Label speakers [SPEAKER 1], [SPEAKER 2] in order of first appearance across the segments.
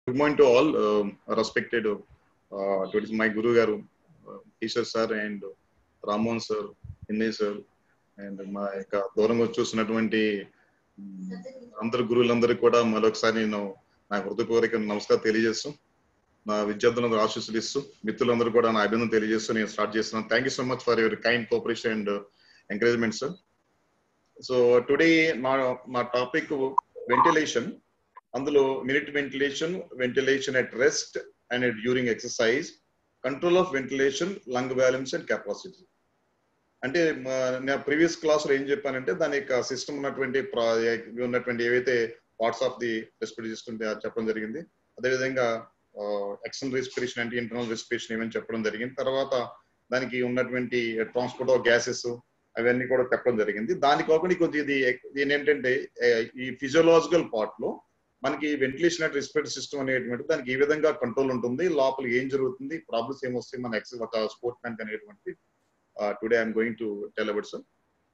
[SPEAKER 1] Good morning to all, um, respected uh, to my Guru Garu, uh, Isha sir and Ramon sir, Inne sir, and మా యొక్క దూరంగా చూస్తున్నటువంటి మ్, అందరు గురువులందరికీ కూడా మరొకసారి నేను నా హృదయపూర్వక నమస్కారం తెలియజేస్తూ నా విద్యార్థులందరూ ఆశీస్సులు ఇస్తూ మిత్రులందరూ కూడా నా అభినందన తెలియజేస్తూ నేను స్టార్ట్ చేస్తున్నాను thank you so much for your kind cooperation and encouragement sir so today నా నా టాపిక్ వెంటిలేషన్ అందులో minute ventilation ventilation at rest and during exercise control of ventilation lung balance and capacity అంటే మా- నేను previous class లో ఏం చెప్పానంటే దాని యొక్క సిస్టమ్ ఉన్నటువంటి ప్రా- ఉన్నటువంటి ఏవైతే parts of the respiratory system చెప్పడం జరిగింది అదేవిధంగా ఎక్స్టర్నల్ రెస్పిరేషన్ అంటే ఇంటర్నల్ రెస్పిరేషన్ ఏమని చెప్పడం జరిగింది తర్వాత దానికి ఉన్నటువంటి ట్రాన్స్పోర్ట్ ఆఫ్ గ్యాసెస్ అవన్నీ కూడా చెప్పడం జరిగింది దాని కాకుండా కొద్దిగా ఇది దీని ఏంటంటే ఏ, ఈ ఫిజియోలాజికల్ పార్ట్ లో మనకి వెంటిలేషన్ అండ్ రెస్పిరేటరీ సిస్టమ్ అనేటువంటి దానికి ఏ విధంగా కంట్రోల్ ఉంటుంది లోపల ఏం జరుగుతుంది ప్రాబ్లమ్స్ ఏమొస్తాయి మన ఎక్స్ ఒక స్పోర్ట్ మ్యాన్ అనేటువంటి today I'm going to tell about sir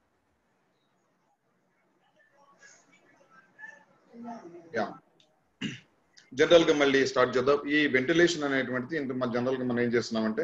[SPEAKER 1] yeah general గా మళ్ళీ స్టార్ట్ చేద్దాం ఈ వెంటిలేషన్ అనేటువంటిది ఇంత మన జనరల్ గా మనం ఏం చేస్తున్నామంటే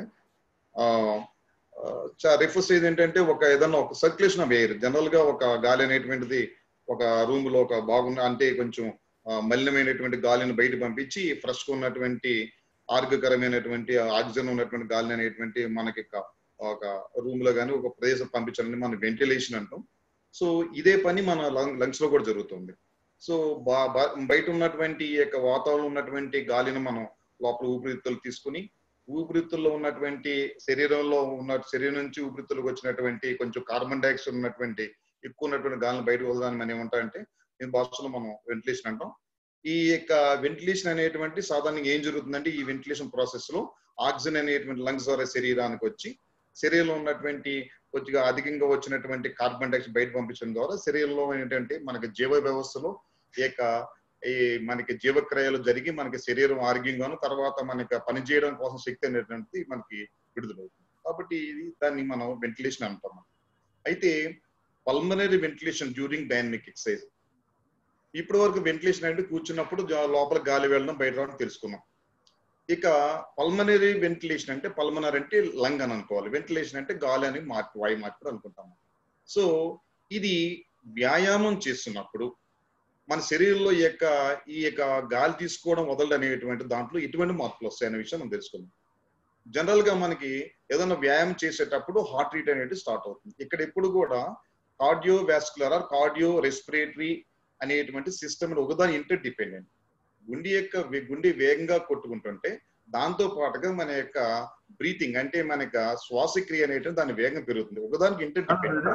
[SPEAKER 1] రిఫర్స్ ఏంటంటే ఒక ఏదన్నా ఒక సర్క్యులేషన్ ఆఫ్ ఎయిర్ జనరల్ గా ఒక గాలి అనేటువంటిది ఒక రూమ్ లో ఒక బాగున్న అంటే కొంచెం ఆ, మలినమైనటువంటి గాలిని బయట పంపించి ఫ్రెష్ గా ఉన్నటువంటి ఆరోగ్యకరమైనటువంటి ఆక్సిజన్ ఉన్నటువంటి గాలిని అనేటువంటి మనకి ఒక- ఒక రూమ్ లో కానీ ఒక ప్రదేశం పంపించాలని మనం వెంటిలేషన్ అంటాం సో ఇదే పని మన లంగ్స్ లో కూడా జరుగుతుంది సో బా- బా- బయట ఉన్నటువంటి ఈ యొక్క వాతావరణం ఉన్నటువంటి గాలిని మనం లోపల ఊపిరితిత్తులు తీసుకుని ఊపిరితిత్తుల్లో ఉన్నటువంటి శరీరంలో ఉన్న శరీరం నుంచి ఊపిరితిత్తులకు వచ్చినటువంటి కొంచెం కార్బన్ డైఆక్సైడ్ ఉన్నటువంటి ఎక్కువ ఉన్నటువంటి గాలిని బయటకు వదలని మనం ఏమంటామంటే ఈ భాషలో మనం వెంటిలేషన్ అంటాం ఈ యొక్క వెంటిలేషన్ అనేటువంటి సాధారణంగా ఏం జరుగుతుందంటే ఈ వెంటిలేషన్ ప్రాసెస్ లో ఆక్సిజన్ అనేటువంటి లంగ్స్ ద్వారా శరీరానికి వచ్చి శరీరంలో ఉన్నటువంటి కొద్దిగా అధికంగా వచ్చినటువంటి కార్బన్ డైఆక్సైడ్ బయట పంపించడం ద్వారా శరీరంలో ఏంటంటే మనకి జీవ వ్యవస్థలో ఈ యొక్క ఈ మనకి జీవక్రియలు జరిగి మనకి శరీరం ఆరోగ్యంగాను తర్వాత మనకి పనిచేయడం కోసం శక్తి అనేటువంటిది మనకి విడుదలవుతుంది కాబట్టి ఇది దాన్ని మనం వెంటిలేషన్ అంటాం అయితే pulmonary ventilation during dynamic exercise ఇప్పటి వరకు వెంటిలేషన్ అంటే కూర్చున్నప్పుడు జా- లోపల గాలి వెళ్ళడం బయట రావడం తెలుసుకున్నాం ఇక పల్మనరీ వెంటిలేషన్ అంటే పల్మనర్ అంటే లంగ్ అని అనుకోవాలి వెంటిలేషన్ అంటే గాలి అని మార్పు వాయు మార్పు అనుకుంటాము సో ఇది వ్యాయామం చేస్తున్నప్పుడు మన శరీరంలో ఈ యొక్క ఈ యొక్క గాలి తీసుకోవడం వదలడం అనేటువంటి దాంట్లో ఎటువంటి మార్పులు వస్తాయనే విషయం మనం తెలుసుకుందాం జనరల్ గా మనకి ఏదైనా వ్యాయామం చేసేటప్పుడు హార్ట్ రేట్ అనేది స్టార్ట్ అవుతుంది ఇక్కడ ఎప్పుడు కూడా cardio vascular or cardio respiratory అనేటువంటి సిస్టమ్ ఒకదాని ఇంటర్ డిపెండెంట్ గుండె యొక్క వే- గుండె వేగంగా కొట్టుకుంటుంటే దాంతో పాటుగా మన యొక్క బ్రీతింగ్ అంటే మన యొక్క శ్వాసక్రియ అనేటువంటి దాని వేగం పెరుగుతుంది ఒకదానికి inter dependent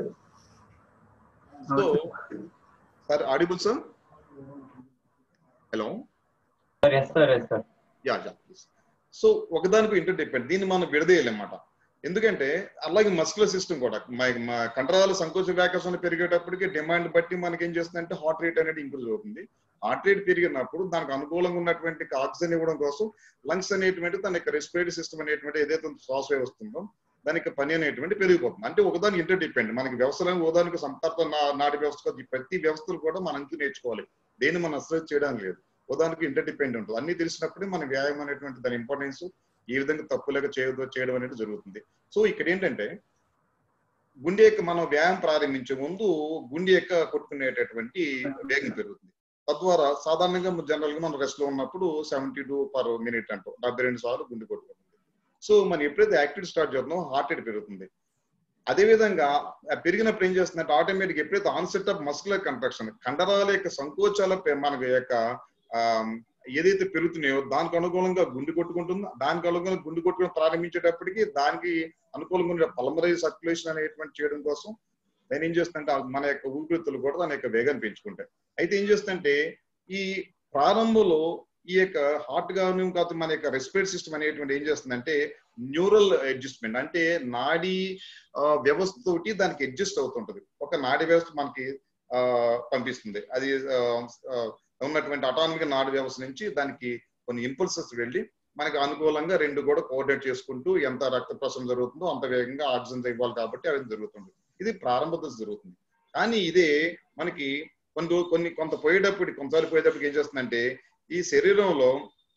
[SPEAKER 1] so sir audible sir hello
[SPEAKER 2] sir yes sir yes sir
[SPEAKER 1] yeah yeah please so ఒకదానికి ఇంటర్ డిపెండ్ దీన్ని మనం విడదీయాలన్నమాట ఎందుకంటే అలాగే మస్కులర్ సిస్టమ్ కూడా మా- మా కండరాల సంకోచ వ్యాకర్షణ పెరిగేటప్పటికి డిమాండ్ బట్టి మనకి ఏం చేస్తుందంటే హార్ట్ రేట్ అనేది ఇంక్రీజ్ అవుతుంది హార్ట్ రేట్ పెరిగినప్పుడు దానికి అనుకూలంగా ఉన్నటువంటి ఆక్సిజన్ ఇవ్వడం కోసం లంగ్స్ అనేటువంటి దాని యొక్క రెస్పిరేటరీ సిస్టమ్ అనేటువంటి ఏదైతే శ్వాస వ్యవస్థ ఉందో దానికి పని అనేటువంటి పెరిగిపోతుంది అంటే ఒకదానికి ఇంటర్ డిపెండ్ మనకి వ్యవసాయం ఉదాహరణకు సంపర్క నా- నాటి వ్యవస్థ కాదు. ఈ ప్రతి వ్యవస్థలు కూడా మనం అంచు నేర్చుకోవాలి దేన్ని మనం అసలు చేయడానికి లేదు ఉదాహరణకు ఇంటర్ డిపెండ్ ఉంటుంది అన్ని తెలిసినప్పుడే మన వ్యాయామం అనేటువంటి దాని ఇంపార్టెన్స్ ఏ విధంగా తప్పులేక చేయదో చేయడం అనేది జరుగుతుంది సో ఇక్కడ ఏంటంటే గుండె యొక్క మనం వ్యాయామం ప్రారంభించే ముందు గుండె యొక్క కొట్టుకునేటటువంటి వేగం పెరుగుతుంది తద్వారా సాధారణంగా జనరల్ గా మనం రెస్ట్ లో ఉన్నప్పుడు సెవెంటీ టూ పర్ మినిట్ అంటాం డెబ్బై రెండు సార్లు గుండె కొట్టుకుంటుంది సో మనం ఎప్పుడైతే యాక్టివిటీ స్టార్ట్ చేస్తున్నామో హార్ట్ రేట్ పెరుగుతుంది అదే విధంగా ఆ పెరిగినప్పుడు ఏం చేస్తుందంటే ఆటోమేటిక్ ఎప్పుడైతే ఆన్సెట్ ఆఫ్ మస్కులర్ కంట్రాక్షన్ కండరాల యొక్క సంకోచాల పె- మన యొక్క ఆ, ఏదైతే పెరుగుతున్నాయో దానికి అనుకూలంగా గుండె కొట్టుకుంటుందో దానికి అనుకూలంగా గుండె కొట్టుకుని ప్రారంభించేటప్పటికి దానికి అనుకూలంగా ఉండే పల్మరీ సర్క్యులేషన్ అనేటువంటి చేయడం కోసం నేను ఏం చేస్తుంటే మన యొక్క ఊపిరితిత్తులు కూడా దాని యొక్క వేగాన్ని పెంచుకుంటాయి అయితే ఏం చేస్తుంటే ఈ ప్రారంభంలో ఈ యొక్క హార్ట్ గాను కాదు మన యొక్క రెస్పిరేట్ సిస్టమ్ అనేటువంటి ఏం చేస్తుందంటే న్యూరల్ అడ్జస్ట్మెంట్ అంటే నాడీ ఆ, వ్యవస్థ తోటి దానికి అడ్జస్ట్ అవుతుంటది ఒక నాడీ వ్యవస్థ మనకి ఆ, పంపిస్తుంది అది ఆ, ఆ, ఉన్నటువంటి అటానమిక్ నాడీ వ్యవస్థ నుంచి దానికి కొన్ని ఇంపల్సెస్ వెళ్ళి మనకి అనుకూలంగా రెండు కూడా కోఆర్డినేట్ చేసుకుంటూ ఎంత రక్త ప్రసరణ జరుగుతుందో అంత వేగంగా ఆక్సిజన్ ఇవ్వాలి కాబట్టి అది జరుగుతుంది ఇది ప్రారంభ దశ జరుగుతుంది కానీ ఇదే మనకి కొన్ని రో- కొన్ని కొంత పోయేటప్పుడు కొంతసారి పోయేటప్పుడు ఏం చేస్తుందంటే ఈ శరీరంలో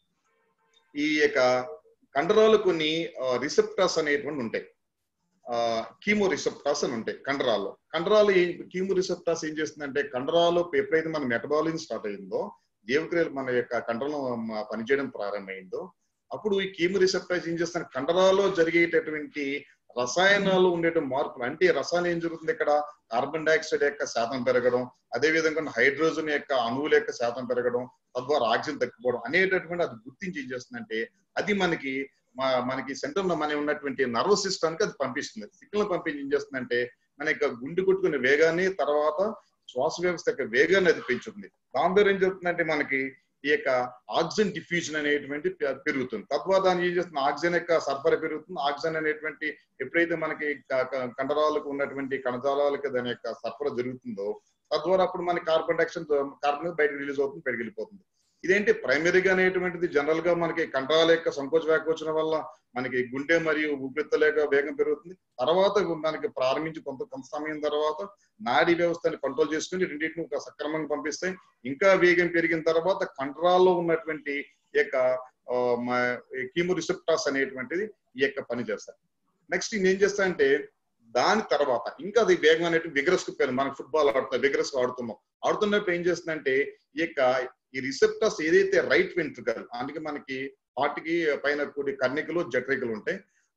[SPEAKER 1] ఈ యొక్క కండరాలు కొన్ని రిసెప్టర్స్ అనేటువంటి ఉంటాయి కీమో రిసెప్టార్స్ అని ఉంటాయి కండరాల్లో కండరాలు కీమో రిసెప్టార్స్ ఏం చేస్తుందంటే కండరాలు ఎప్పుడైతే మన మెటబాలిజం స్టార్ట్ అయిందో జీవక్రియలు మన యొక్క కండరం పనిచేయడం ప్రారంభమైందో అప్పుడు ఈ కీమో రిసెప్టార్స్ ఏం చేస్తాను కండరాల్లో జరిగేటటువంటి రసాయనాలు ఉండేట మార్పులు అంటే రసాయనం ఏం జరుగుతుంది ఇక్కడ కార్బన్ డైఆక్సైడ్ యొక్క శాతం పెరగడం అదే విధంగా హైడ్రోజన్ యొక్క అణువుల యొక్క శాతం పెరగడం తద్వారా ఆక్సిజన్ తగ్గిపోవడం అనేటటువంటి అది గుర్తించి ఏం చేస్తుందంటే అది మనకి మనకి సెంటర్ లో మన ఉన్నటువంటి నర్వస్ సిస్టమ్కి అది పంపిస్తుంది సిగ్నల్ పంపించి ఏం చేస్తుందంటే మన యొక్క గుండె కొట్టుకునే వేగాన్ని తర్వాత శ్వాస వ్యవస్థ యొక్క వేగాన్ని అది పెంచుతుంది దాని ద్వారా ఏం జరుగుతుందంటే మనకి ఈ యొక్క ఆక్సిజన్ డిఫ్యూజన్ అనేటువంటి పెరుగుతుంది తద్వారా దాన్ని ఏం చేస్తుంది ఆక్సిజన్ యొక్క సరఫరా పెరుగుతుంది ఆక్సిజన్ అనేటువంటి ఎప్పుడైతే మనకి కండరాలకు ఉన్నటువంటి కణజాలాలకు దాని యొక్క సరఫరా జరుగుతుందో తద్వారా అప్పుడు మనకి కార్బన్ డైఆక్సైడ్ కార్బన్ బయటకు రిలీజ్ అవుతుంది బయటకు వెళ్ళిపోతుంది ఇదేంటి ప్రైమరీగా అనేటువంటిది జనరల్ గా మనకి కండరాల యొక్క సంకోచ వ్యాకోచన వల్ల మనకి గుండె మరియు ఊపిరితిత్తుల యొక్క వేగం పెరుగుతుంది తర్వాత మనకి ప్రారంభించి కొంత కొంత సమయం తర్వాత నాడీ వ్యవస్థని కంట్రోల్ చేసుకుని రెండింటిని ఒక సక్రమంగా పంపిస్తాయి ఇంకా వేగం పెరిగిన తర్వాత కండరాల్లో ఉన్నటువంటి ఈ యొక్క కీమో రిసెప్టార్స్ అనేటువంటిది ఈ యొక్క పని చేస్తాయి నెక్స్ట్ ఏం చేస్తాయంటే దాని తర్వాత ఇంకా అది వేగం అనేటువంటి విగ్రస్ కు పేరు మనం ఫుట్బాల్ ఆడుతున్నాం విగ్రస్ ఆడుతున్నాం ఆడుతున్నప్పుడు ఏం చేస్తుందంటే ఈ యొక్క ఈ రిసెప్టర్స్ ఏదైతే రైట్ వెంట్రుకలు అందుకే మనకి హార్ట్కి పైన కూడి కర్ణికలు జఠరికలు ఉంటాయి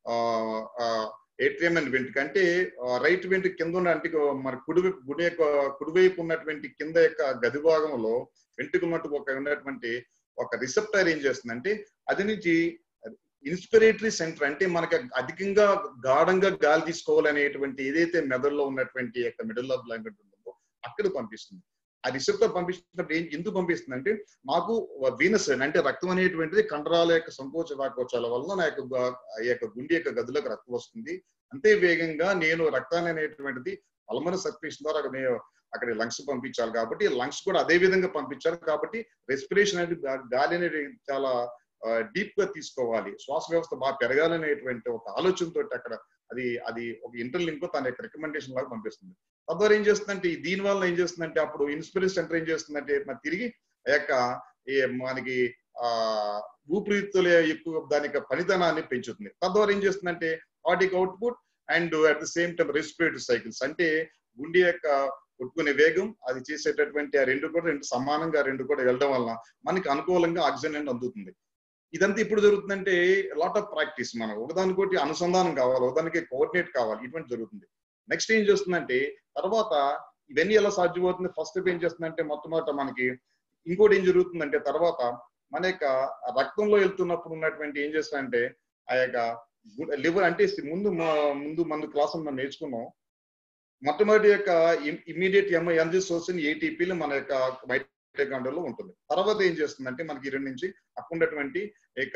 [SPEAKER 1] ఆ ఏట్రియం అండ్ వెంట్రుక అంటే రైట్ వెంట్రుక కింద ఉన్న అంటే మన కుడివైపు గుడి యొక్క కుడివైపు ఉన్నటువంటి కింద యొక్క గది భాగంలో వెంట్రుక మట్టుకు ఒక ఉన్నటువంటి ఒక రిసెప్టర్ ఏం చేస్తుందంటే అది నుంచి ఇన్స్పిరేటరీ సెంటర్ అంటే మనకి అధికంగా గాఢంగా గాలి తీసుకోవాలనేటువంటి ఏదైతే మెదడులో ఉన్నటువంటి యొక్క మిడిల్ ఆఫ్ బ్లాంకెట్ ఉంటుందో అక్కడ పంపిస్తుంది ఆ రిసెప్టర్ పంపించినప్పుడు ఏం ఎందుకు పంపిస్తుంది అంటే నాకు వీనస్ అంటే రక్తం అనేటువంటిది కండరాల యొక్క సంకోచ వ్యాకోచాల వల్ల నా యొక్క ఈ యొక్క గుండె యొక్క గదిలోకి రక్తం వస్తుంది అంతే వేగంగా నేను రక్తాన్ని అనేటువంటిది పల్మన సర్క్యులేషన్ ద్వారా నేను అక్కడ లంగ్స్ పంపించాలి కాబట్టి లంగ్స్ కూడా అదే విధంగా పంపించాలి కాబట్టి రెస్పిరేషన్ అనేది గాలి అనేది చాలా డీప్ గా తీసుకోవాలి శ్వాస వ్యవస్థ బాగా పెరగాలనేటువంటి ఒక ఆలోచనతో అక్కడ అది అది ఒక ఇంటర్లింక్ తన యొక్క రికమెండేషన్ లాగా పంపిస్తుంది తద్వారా ఏం చేస్తుందంటే దీని వల్ల ఏం చేస్తుందంటే అప్పుడు ఇన్స్పిరేషన్ సెంటర్ ఏం చేస్తుందంటే మరి తిరిగి ఆ యొక్క మనకి ఆ ఊపిరితిత్తుల ఎక్కువ దాని యొక్క పనితనాన్ని పెంచుతుంది తద్వారా ఏం చేస్తుందంటే cardiac output and at the same time respiratory cycles అంటే గుండె యొక్క కొట్టుకునే వేగం అది చేసేటటువంటి ఆ రెండు కూడా రెండు సమానంగా రెండు కూడా వెళ్ళడం వల్ల మనకి అనుకూలంగా ఆక్సిజన్ అనేది అందుతుంది ఇదంతా ఇప్పుడు జరుగుతుందంటే లాట్ ఆఫ్ ప్రాక్టీస్ మనం ఒకదానికోటి అనుసంధానం కావాలి ఒకదానికి కోఆర్డినేట్ కావాలి ఇటువంటి జరుగుతుంది నెక్స్ట్ ఏం చేస్తుందంటే తర్వాత ఇవన్నీ ఎలా సాధ్యమవుతుంది ఫస్ట్ ఏం చేస్తుందంటే మొట్టమొదట మనకి ఇంకోటి ఏం జరుగుతుందంటే తర్వాత మన యొక్క రక్తంలో వెళ్తున్నప్పుడు ఉన్నటువంటి ఏం చేస్తామంటే ఆ యొక్క లివర్ అంటే ముందు ముందు మన క్లాస్ మనం నేర్చుకున్నాం మొట్టమొదటి యొక్క ఇమీడియట్ ఎంఐ ఎనర్జీ సోర్స్ ఏటీపీలు మన యొక్క మైటోకాండ్రియాలో ఉంటుంది తర్వాత ఏం చేస్తుందంటే మనకి రెండు నుంచి అక్కడ ఉన్నటువంటి యొక్క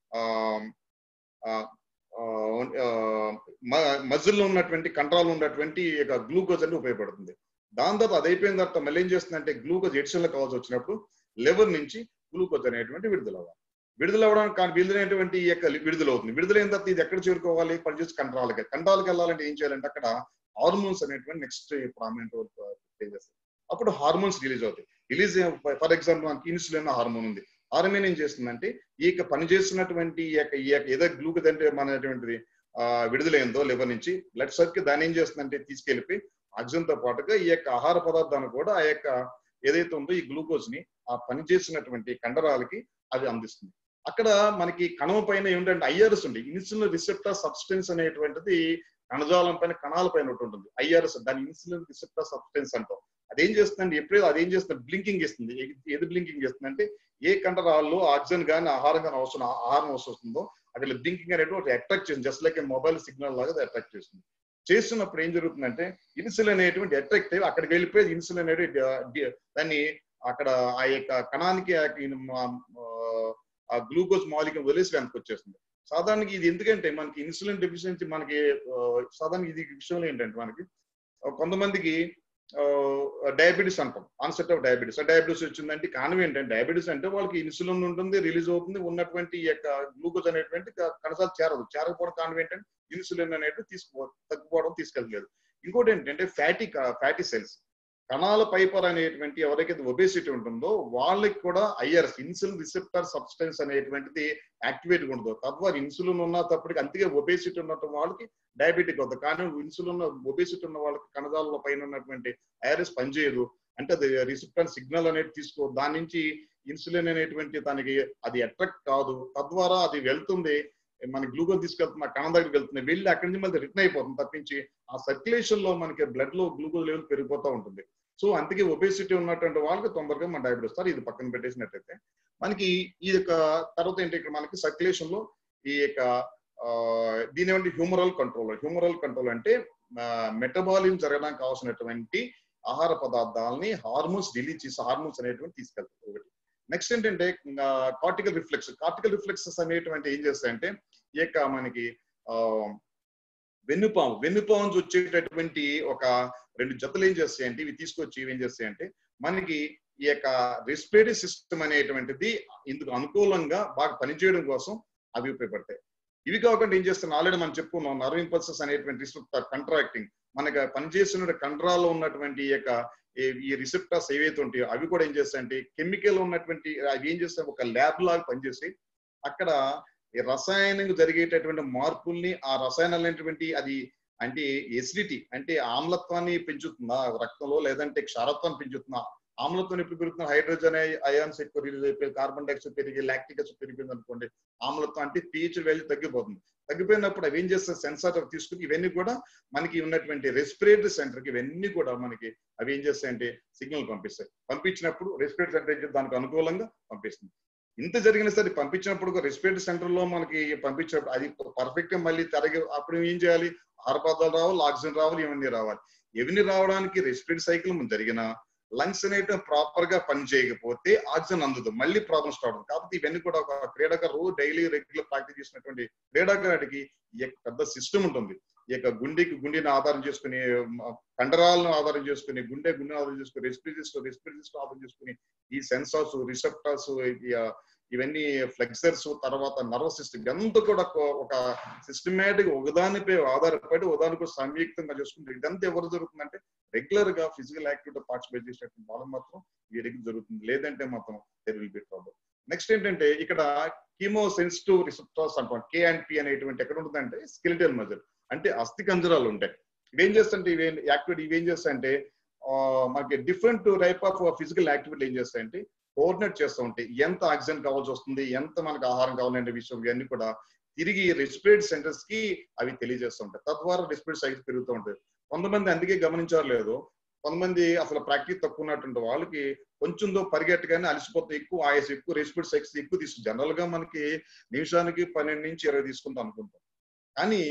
[SPEAKER 1] మజిల్లో ఉన్నటువంటి కంట్రాల్ ఉన్నటువంటి యొక్క గ్లూకోజ్ అనేది ఉపయోగపడుతుంది దాని తర్వాత అది అయిపోయిన తర్వాత మళ్ళీ ఏం చేస్తుందంటే గ్లూకోజ్ ఎడిషన్లో కావాల్సి వచ్చినప్పుడు లివర్ నుంచి గ్లూకోజ్ అనేటువంటి విడుదల అవ్వాలి విడుదల అవ్వడానికి కానీ విడుదలైనటువంటి ఈ యొక్క విడుదల అవుతుంది విడుదలైన తర్వాత ఇది ఎక్కడ చేరుకోవాలి పనిచేసి కంట్రాల్కి కంట్రాల్కి వెళ్ళాలంటే ఏం చేయాలంటే అక్కడ హార్మోన్స్ అనేటువంటి నెక్స్ట్ ప్రామినెంట్ రోల్ ప్లే చేస్తాయి అప్పుడు హార్మోన్స్ రిలీజ్ అవుతాయి రిలీజ్ ఫర్ ఎగ్జాంపుల్ మనకి ఇన్సులిన్ హార్మోన్ ఉంది హార్మోన్ ఏం చేస్తుందంటే ఈ యొక్క పనిచేస్తున్నటువంటి ఈ యొక్క ఈ యొక్క ఏదో గ్లూకోజ్ అంటే మనటువంటిది ఆ విడుదలైందో లివర్ నుంచి బ్లడ్ సర్కి దాన్ని ఏం చేస్తుందంటే తీసుకెళ్ళిపోయి ఆక్సిజన్ తో పాటుగా ఈ యొక్క ఆహార పదార్థాన్ని కూడా ఆ యొక్క ఏదైతే ఉందో ఈ గ్లూకోజ్ ని ఆ పనిచేసినటువంటి కండరాలకి అది అందిస్తుంది అక్కడ మనకి కణం పైన ఏంటంటే ఐఆర్ఎస్ ఉంది ఇన్సులిన్ రిసెప్టర్ సబ్స్టెన్స్ అనేటువంటిది కణజాలం పైన కణాల పైన ఉంటుంది ఐఆర్ఎస్ దాని ఇన్సులిన్ రిసెప్టర్ సబ్స్టెన్స్ అంటాం అదేం చేస్తుందంటే ఎప్పుడైతే అదేం చేస్తుంది బ్లింకింగ్ ఇస్తుంది ఏది బ్లింకింగ్ చేస్తుంది అంటే ఏ కండరాల్లో ఆక్సిజన్ కానీ ఆహారం కానీ అవసరం ఆహారం అవసరం వస్తుందో అక్కడ బ్లింకింగ్ అనేది ఒకటి అట్రాక్ట్ చేస్తుంది జస్ట్ లైక్ మొబైల్ సిగ్నల్ లాగా అది అట్రాక్ట్ చేస్తుంది చేస్తున్నప్పుడు ఏం జరుగుతుందంటే ఇన్సులిన్ అనేటువంటి అట్రాక్ట్ అయ్యి అక్కడికి వెళ్ళిపోయి ఇన్సులిన్ అనేది దాన్ని అక్కడ ఆ యొక్క కణానికి ఆ గ్లూకోజ్ మాలిక్యూల్ వదిలేసి వెనక్కి వచ్చేస్తుంది సాధారణంగా ఇది ఎందుకంటే మనకి ఇన్సులిన్ డెఫిషియన్సీ మనకి సాధారణ ఇది విషయంలో ఏంటంటే మనకి కొంతమందికి డయాబెటీస్ అంటాం ఆన్సెట్ ఆఫ్ డయాబెటీస్ డయాబెటీస్ వచ్చిందంటే కారణం ఏంటంటే డయాబెటీస్ అంటే వాళ్ళకి ఇన్సులిన్ ఉంటుంది రిలీజ్ అవుతుంది ఉన్నటువంటి ఈ యొక్క గ్లూకోజ్ అనేటువంటి కణసాలు చేరదు చేరకపోవడం కారణం ఏంటంటే ఇన్సులిన్ అనేది తీసుకో తగ్గిపోవడం తీసుకెళ్ళలేదు ఇంకోటి ఏంటంటే ఫ్యాటీ ఫ్యాటీ సెల్స్ కణాల పైపర్ అనేటువంటి ఎవరికైతే ఒబేసిటీ ఉంటుందో వాళ్ళకి కూడా ఐఆర్ఎస్ ఇన్సులిన్ రిసెప్టర్ సబ్స్టెన్స్ అనేటువంటిది యాక్టివేట్ ఉండదు తద్వారా ఇన్సులిన్ ఉన్న తప్పటికి అంతగా ఒబేసిటీ ఉన్నటువంటి వాళ్ళకి డయాబెటిక్ అవుతుంది కానీ ఇన్సులిన్ ఒబేసిటీ ఉన్న వాళ్ళకి కణజాల పైన ఉన్నటువంటి ఐఆర్ఎస్ పనిచేయదు అంటే అది రిసెప్టర్ సిగ్నల్ అనేది తీసుకో దాని నుంచి ఇన్సులిన్ అనేటువంటి దానికి అది అట్రాక్ట్ కాదు తద్వారా అది వెళ్తుంది మన గ్లూకోజ్ తీసుకెళ్తున్న కణం దగ్గరికి వెళ్తుంది వెళ్ళి అక్కడి నుంచి మళ్ళీ రిటర్న్ అయిపోతుంది తప్పించి ఆ సర్క్యులేషన్ లో మనకి బ్లడ్ లో గ్లూకోజ్ లెవెల్ పెరిగిపోతూ ఉంటుంది సో అందుకే ఒబేసిటీ ఉన్నటువంటి వాళ్ళకి తొందరగా మన డయాబెటీస్ వస్తారు ఇది పక్కన పెట్టేసినట్టయితే మనకి ఈ యొక్క తర్వాత ఏంటి ఇక్కడ మనకి సర్క్యులేషన్ లో ఈ యొక్క దీని ఏమంటే హ్యూమరల్ కంట్రోల్ హ్యూమరల్ కంట్రోల్ అంటే మెటబాలిజం జరగడానికి కావాల్సినటువంటి ఆహార పదార్థాలని హార్మోన్స్ రిలీజ్ చేసి హార్మోన్స్ అనేటువంటి తీసుకెళ్తారు ఒకటి నెక్స్ట్ ఏంటంటే కార్టికల్ రిఫ్లెక్స్ కార్టికల్ రిఫ్లెక్సెస్ అనేటువంటి ఏం చేస్తాయంటే ఈ యొక్క మనకి ఆ వెన్నుపాము వెన్నుపాము నుంచి వచ్చేటటువంటి ఒక రెండు జతలు ఏం చేస్తాయంటే ఇవి తీసుకొచ్చి ఇవి ఏం చేస్తాయంటే మనకి ఈ యొక్క రెస్పిరేటరీ సిస్టమ్ అనేటువంటిది ఇందుకు అనుకూలంగా బాగా పనిచేయడం కోసం అవి ఉపయోగపడతాయి ఇవి కాకుండా ఏం చేస్తున్నాం ఆల్రెడీ మనం చెప్పుకున్నాం నర్వ్ ఇంపల్సెస్ అనేటువంటి కంట్రాక్టింగ్ మనకి పనిచేస్తున్న కండరాల్లో ఉన్నటువంటి ఈ యొక్క ఈ రిసెప్టర్స్ ఏవైతే ఉంటాయో అవి కూడా ఏం చేస్తాయంటే కెమికల్ ఉన్నటువంటి అవి ఏం చేస్తాయి ఒక ల్యాబ్ లాగా పనిచేసి అక్కడ ఈ రసాయనంగా జరిగేటటువంటి మార్పుల్ని ఆ రసాయనాలు అనేటువంటి అది అంటే ఎసిడిటీ అంటే ఆమ్లత్వాన్ని పెంచుతుందా రక్తంలో లేదంటే క్షారత్వాన్ని పెంచుతుందా ఆమ్లత్వం ఎప్పుడు పెరుగుతుంది హైడ్రోజన్ అయాన్స్ ఎక్కువ రిలీజ్ అయిపోయి కార్బన్ డైఆక్సైడ్ పెరిగి లాక్టిక్ యాసిడ్ పెరిగిపోయింది అనుకోండి ఆమ్లత్వం అంటే పీహెచ్ వాల్యూ తగ్గిపోతుంది తగ్గిపోయినప్పుడు అవి ఏం చేస్తారు సెన్సార్ తీసుకుని ఇవన్నీ కూడా మనకి ఉన్నటువంటి రెస్పిరేటరీ సెంటర్ కి ఇవన్నీ కూడా మనకి అవి ఏం చేస్తాయంటే సిగ్నల్ పంపిస్తాయి పంపించినప్పుడు రెస్పిరేటరీ సెంటర్ దానికి అనుకూలంగా పంపిస్తుంది ఇంత జరిగిన సరే పంపించినప్పుడు రెస్పిరేటరీ సెంటర్ లో మనకి పంపించినప్పుడు అది పర్ఫెక్ట్ గా మళ్ళీ తరగి అప్పుడు ఏం చేయాలి ఆహార పదార్థాలు రావాలి ఆక్సిజన్ రావాలి ఇవన్నీ రావాలి ఇవన్నీ రావడానికి రెస్పిరేటరీ సైకిల్ ముందు జరిగిన లంగ్స్ అనేవి ప్రాపర్ గా పని చేయకపోతే ఆక్సిజన్ అందదు మళ్ళీ ప్రాబ్లమ్ స్టార్ట్ అవుతుంది కాబట్టి ఇవన్నీ కూడా ఒక క్రీడాకారు రోజు డైలీ రెగ్యులర్ ప్రాక్టీస్ చేసినటువంటి క్రీడాకారుడికి ఈ యొక్క పెద్ద సిస్టమ్ ఉంటుంది ఈ యొక్క గుండెకి గుండెని ఆధారం చేసుకుని కండరాలను ఆధారం చేసుకుని గుండె గుండె ఆధారం చేసుకుని రెస్పిరేటరీస్ రెస్పిరేటరీస్ ఆధారం చేసుకుని ఈ సెన్సార్స్ రిసెప్టర్స్ ఇవన్నీ ఫ్లెక్సర్స్ తర్వాత నర్వస్ సిస్టమ్ ఇదంతా కూడా ఒక సిస్టమేటిక్ ఒకదానిపై ఆధారపడి ఒకదానికి సంయుక్తంగా చేసుకుంటే ఇదంతా ఎవరు జరుగుతుందంటే రెగ్యులర్ గా ఫిజికల్ యాక్టివిటీ పార్టిసిపేట్ చేసినటువంటి వాళ్ళు మాత్రం వీరికి జరుగుతుంది లేదంటే మాత్రం there will be problem next ఏంటంటే ఇక్కడ కీమో సెన్సిటివ్ రిసెప్టర్స్ అంటాం కే అండ్ పి అనేటువంటి ఎక్కడ ఉంటుందంటే స్కెలిటల్ మజిల్ అంటే అస్థి కంజరాలు ఉంటాయి ఇవేం చేస్తుంటే ఇవి యాక్టివిటీ ఇవేం చేస్తాయంటే మనకి different type of physical activity ఏం చేస్తాయంటే కోఆర్డినేట్ చేస్తూ ఉంటాయి ఎంత ఆక్సిజన్ కావాల్సి వస్తుంది ఎంత మనకు ఆహారం కావాలనే విషయం ఇవన్నీ కూడా తిరిగి రెస్పిరేటరీ సెంటర్స్ కి అవి తెలియజేస్తూ ఉంటాయి తద్వారా రెస్పిరేటరీ సైకిల్ పెరుగుతూ ఉంటాయి కొంతమంది అందుకే గమనించారు లేదు కొంతమంది అసలు ప్రాక్టీస్ తక్కువ ఉన్నటువంటి వాళ్ళకి కొంచెందో పరిగెట్టగానే అలసిపోతే ఎక్కువ ఆయాస్ ఎక్కువ రెస్పిరేటరీ సైకిల్స్ ఎక్కువ తీసుకుంటాం జనరల్ గా మనకి నిమిషానికి పన్నెండు నుంచి ఇరవై తీసుకుంటాం అనుకుంటాం కానీ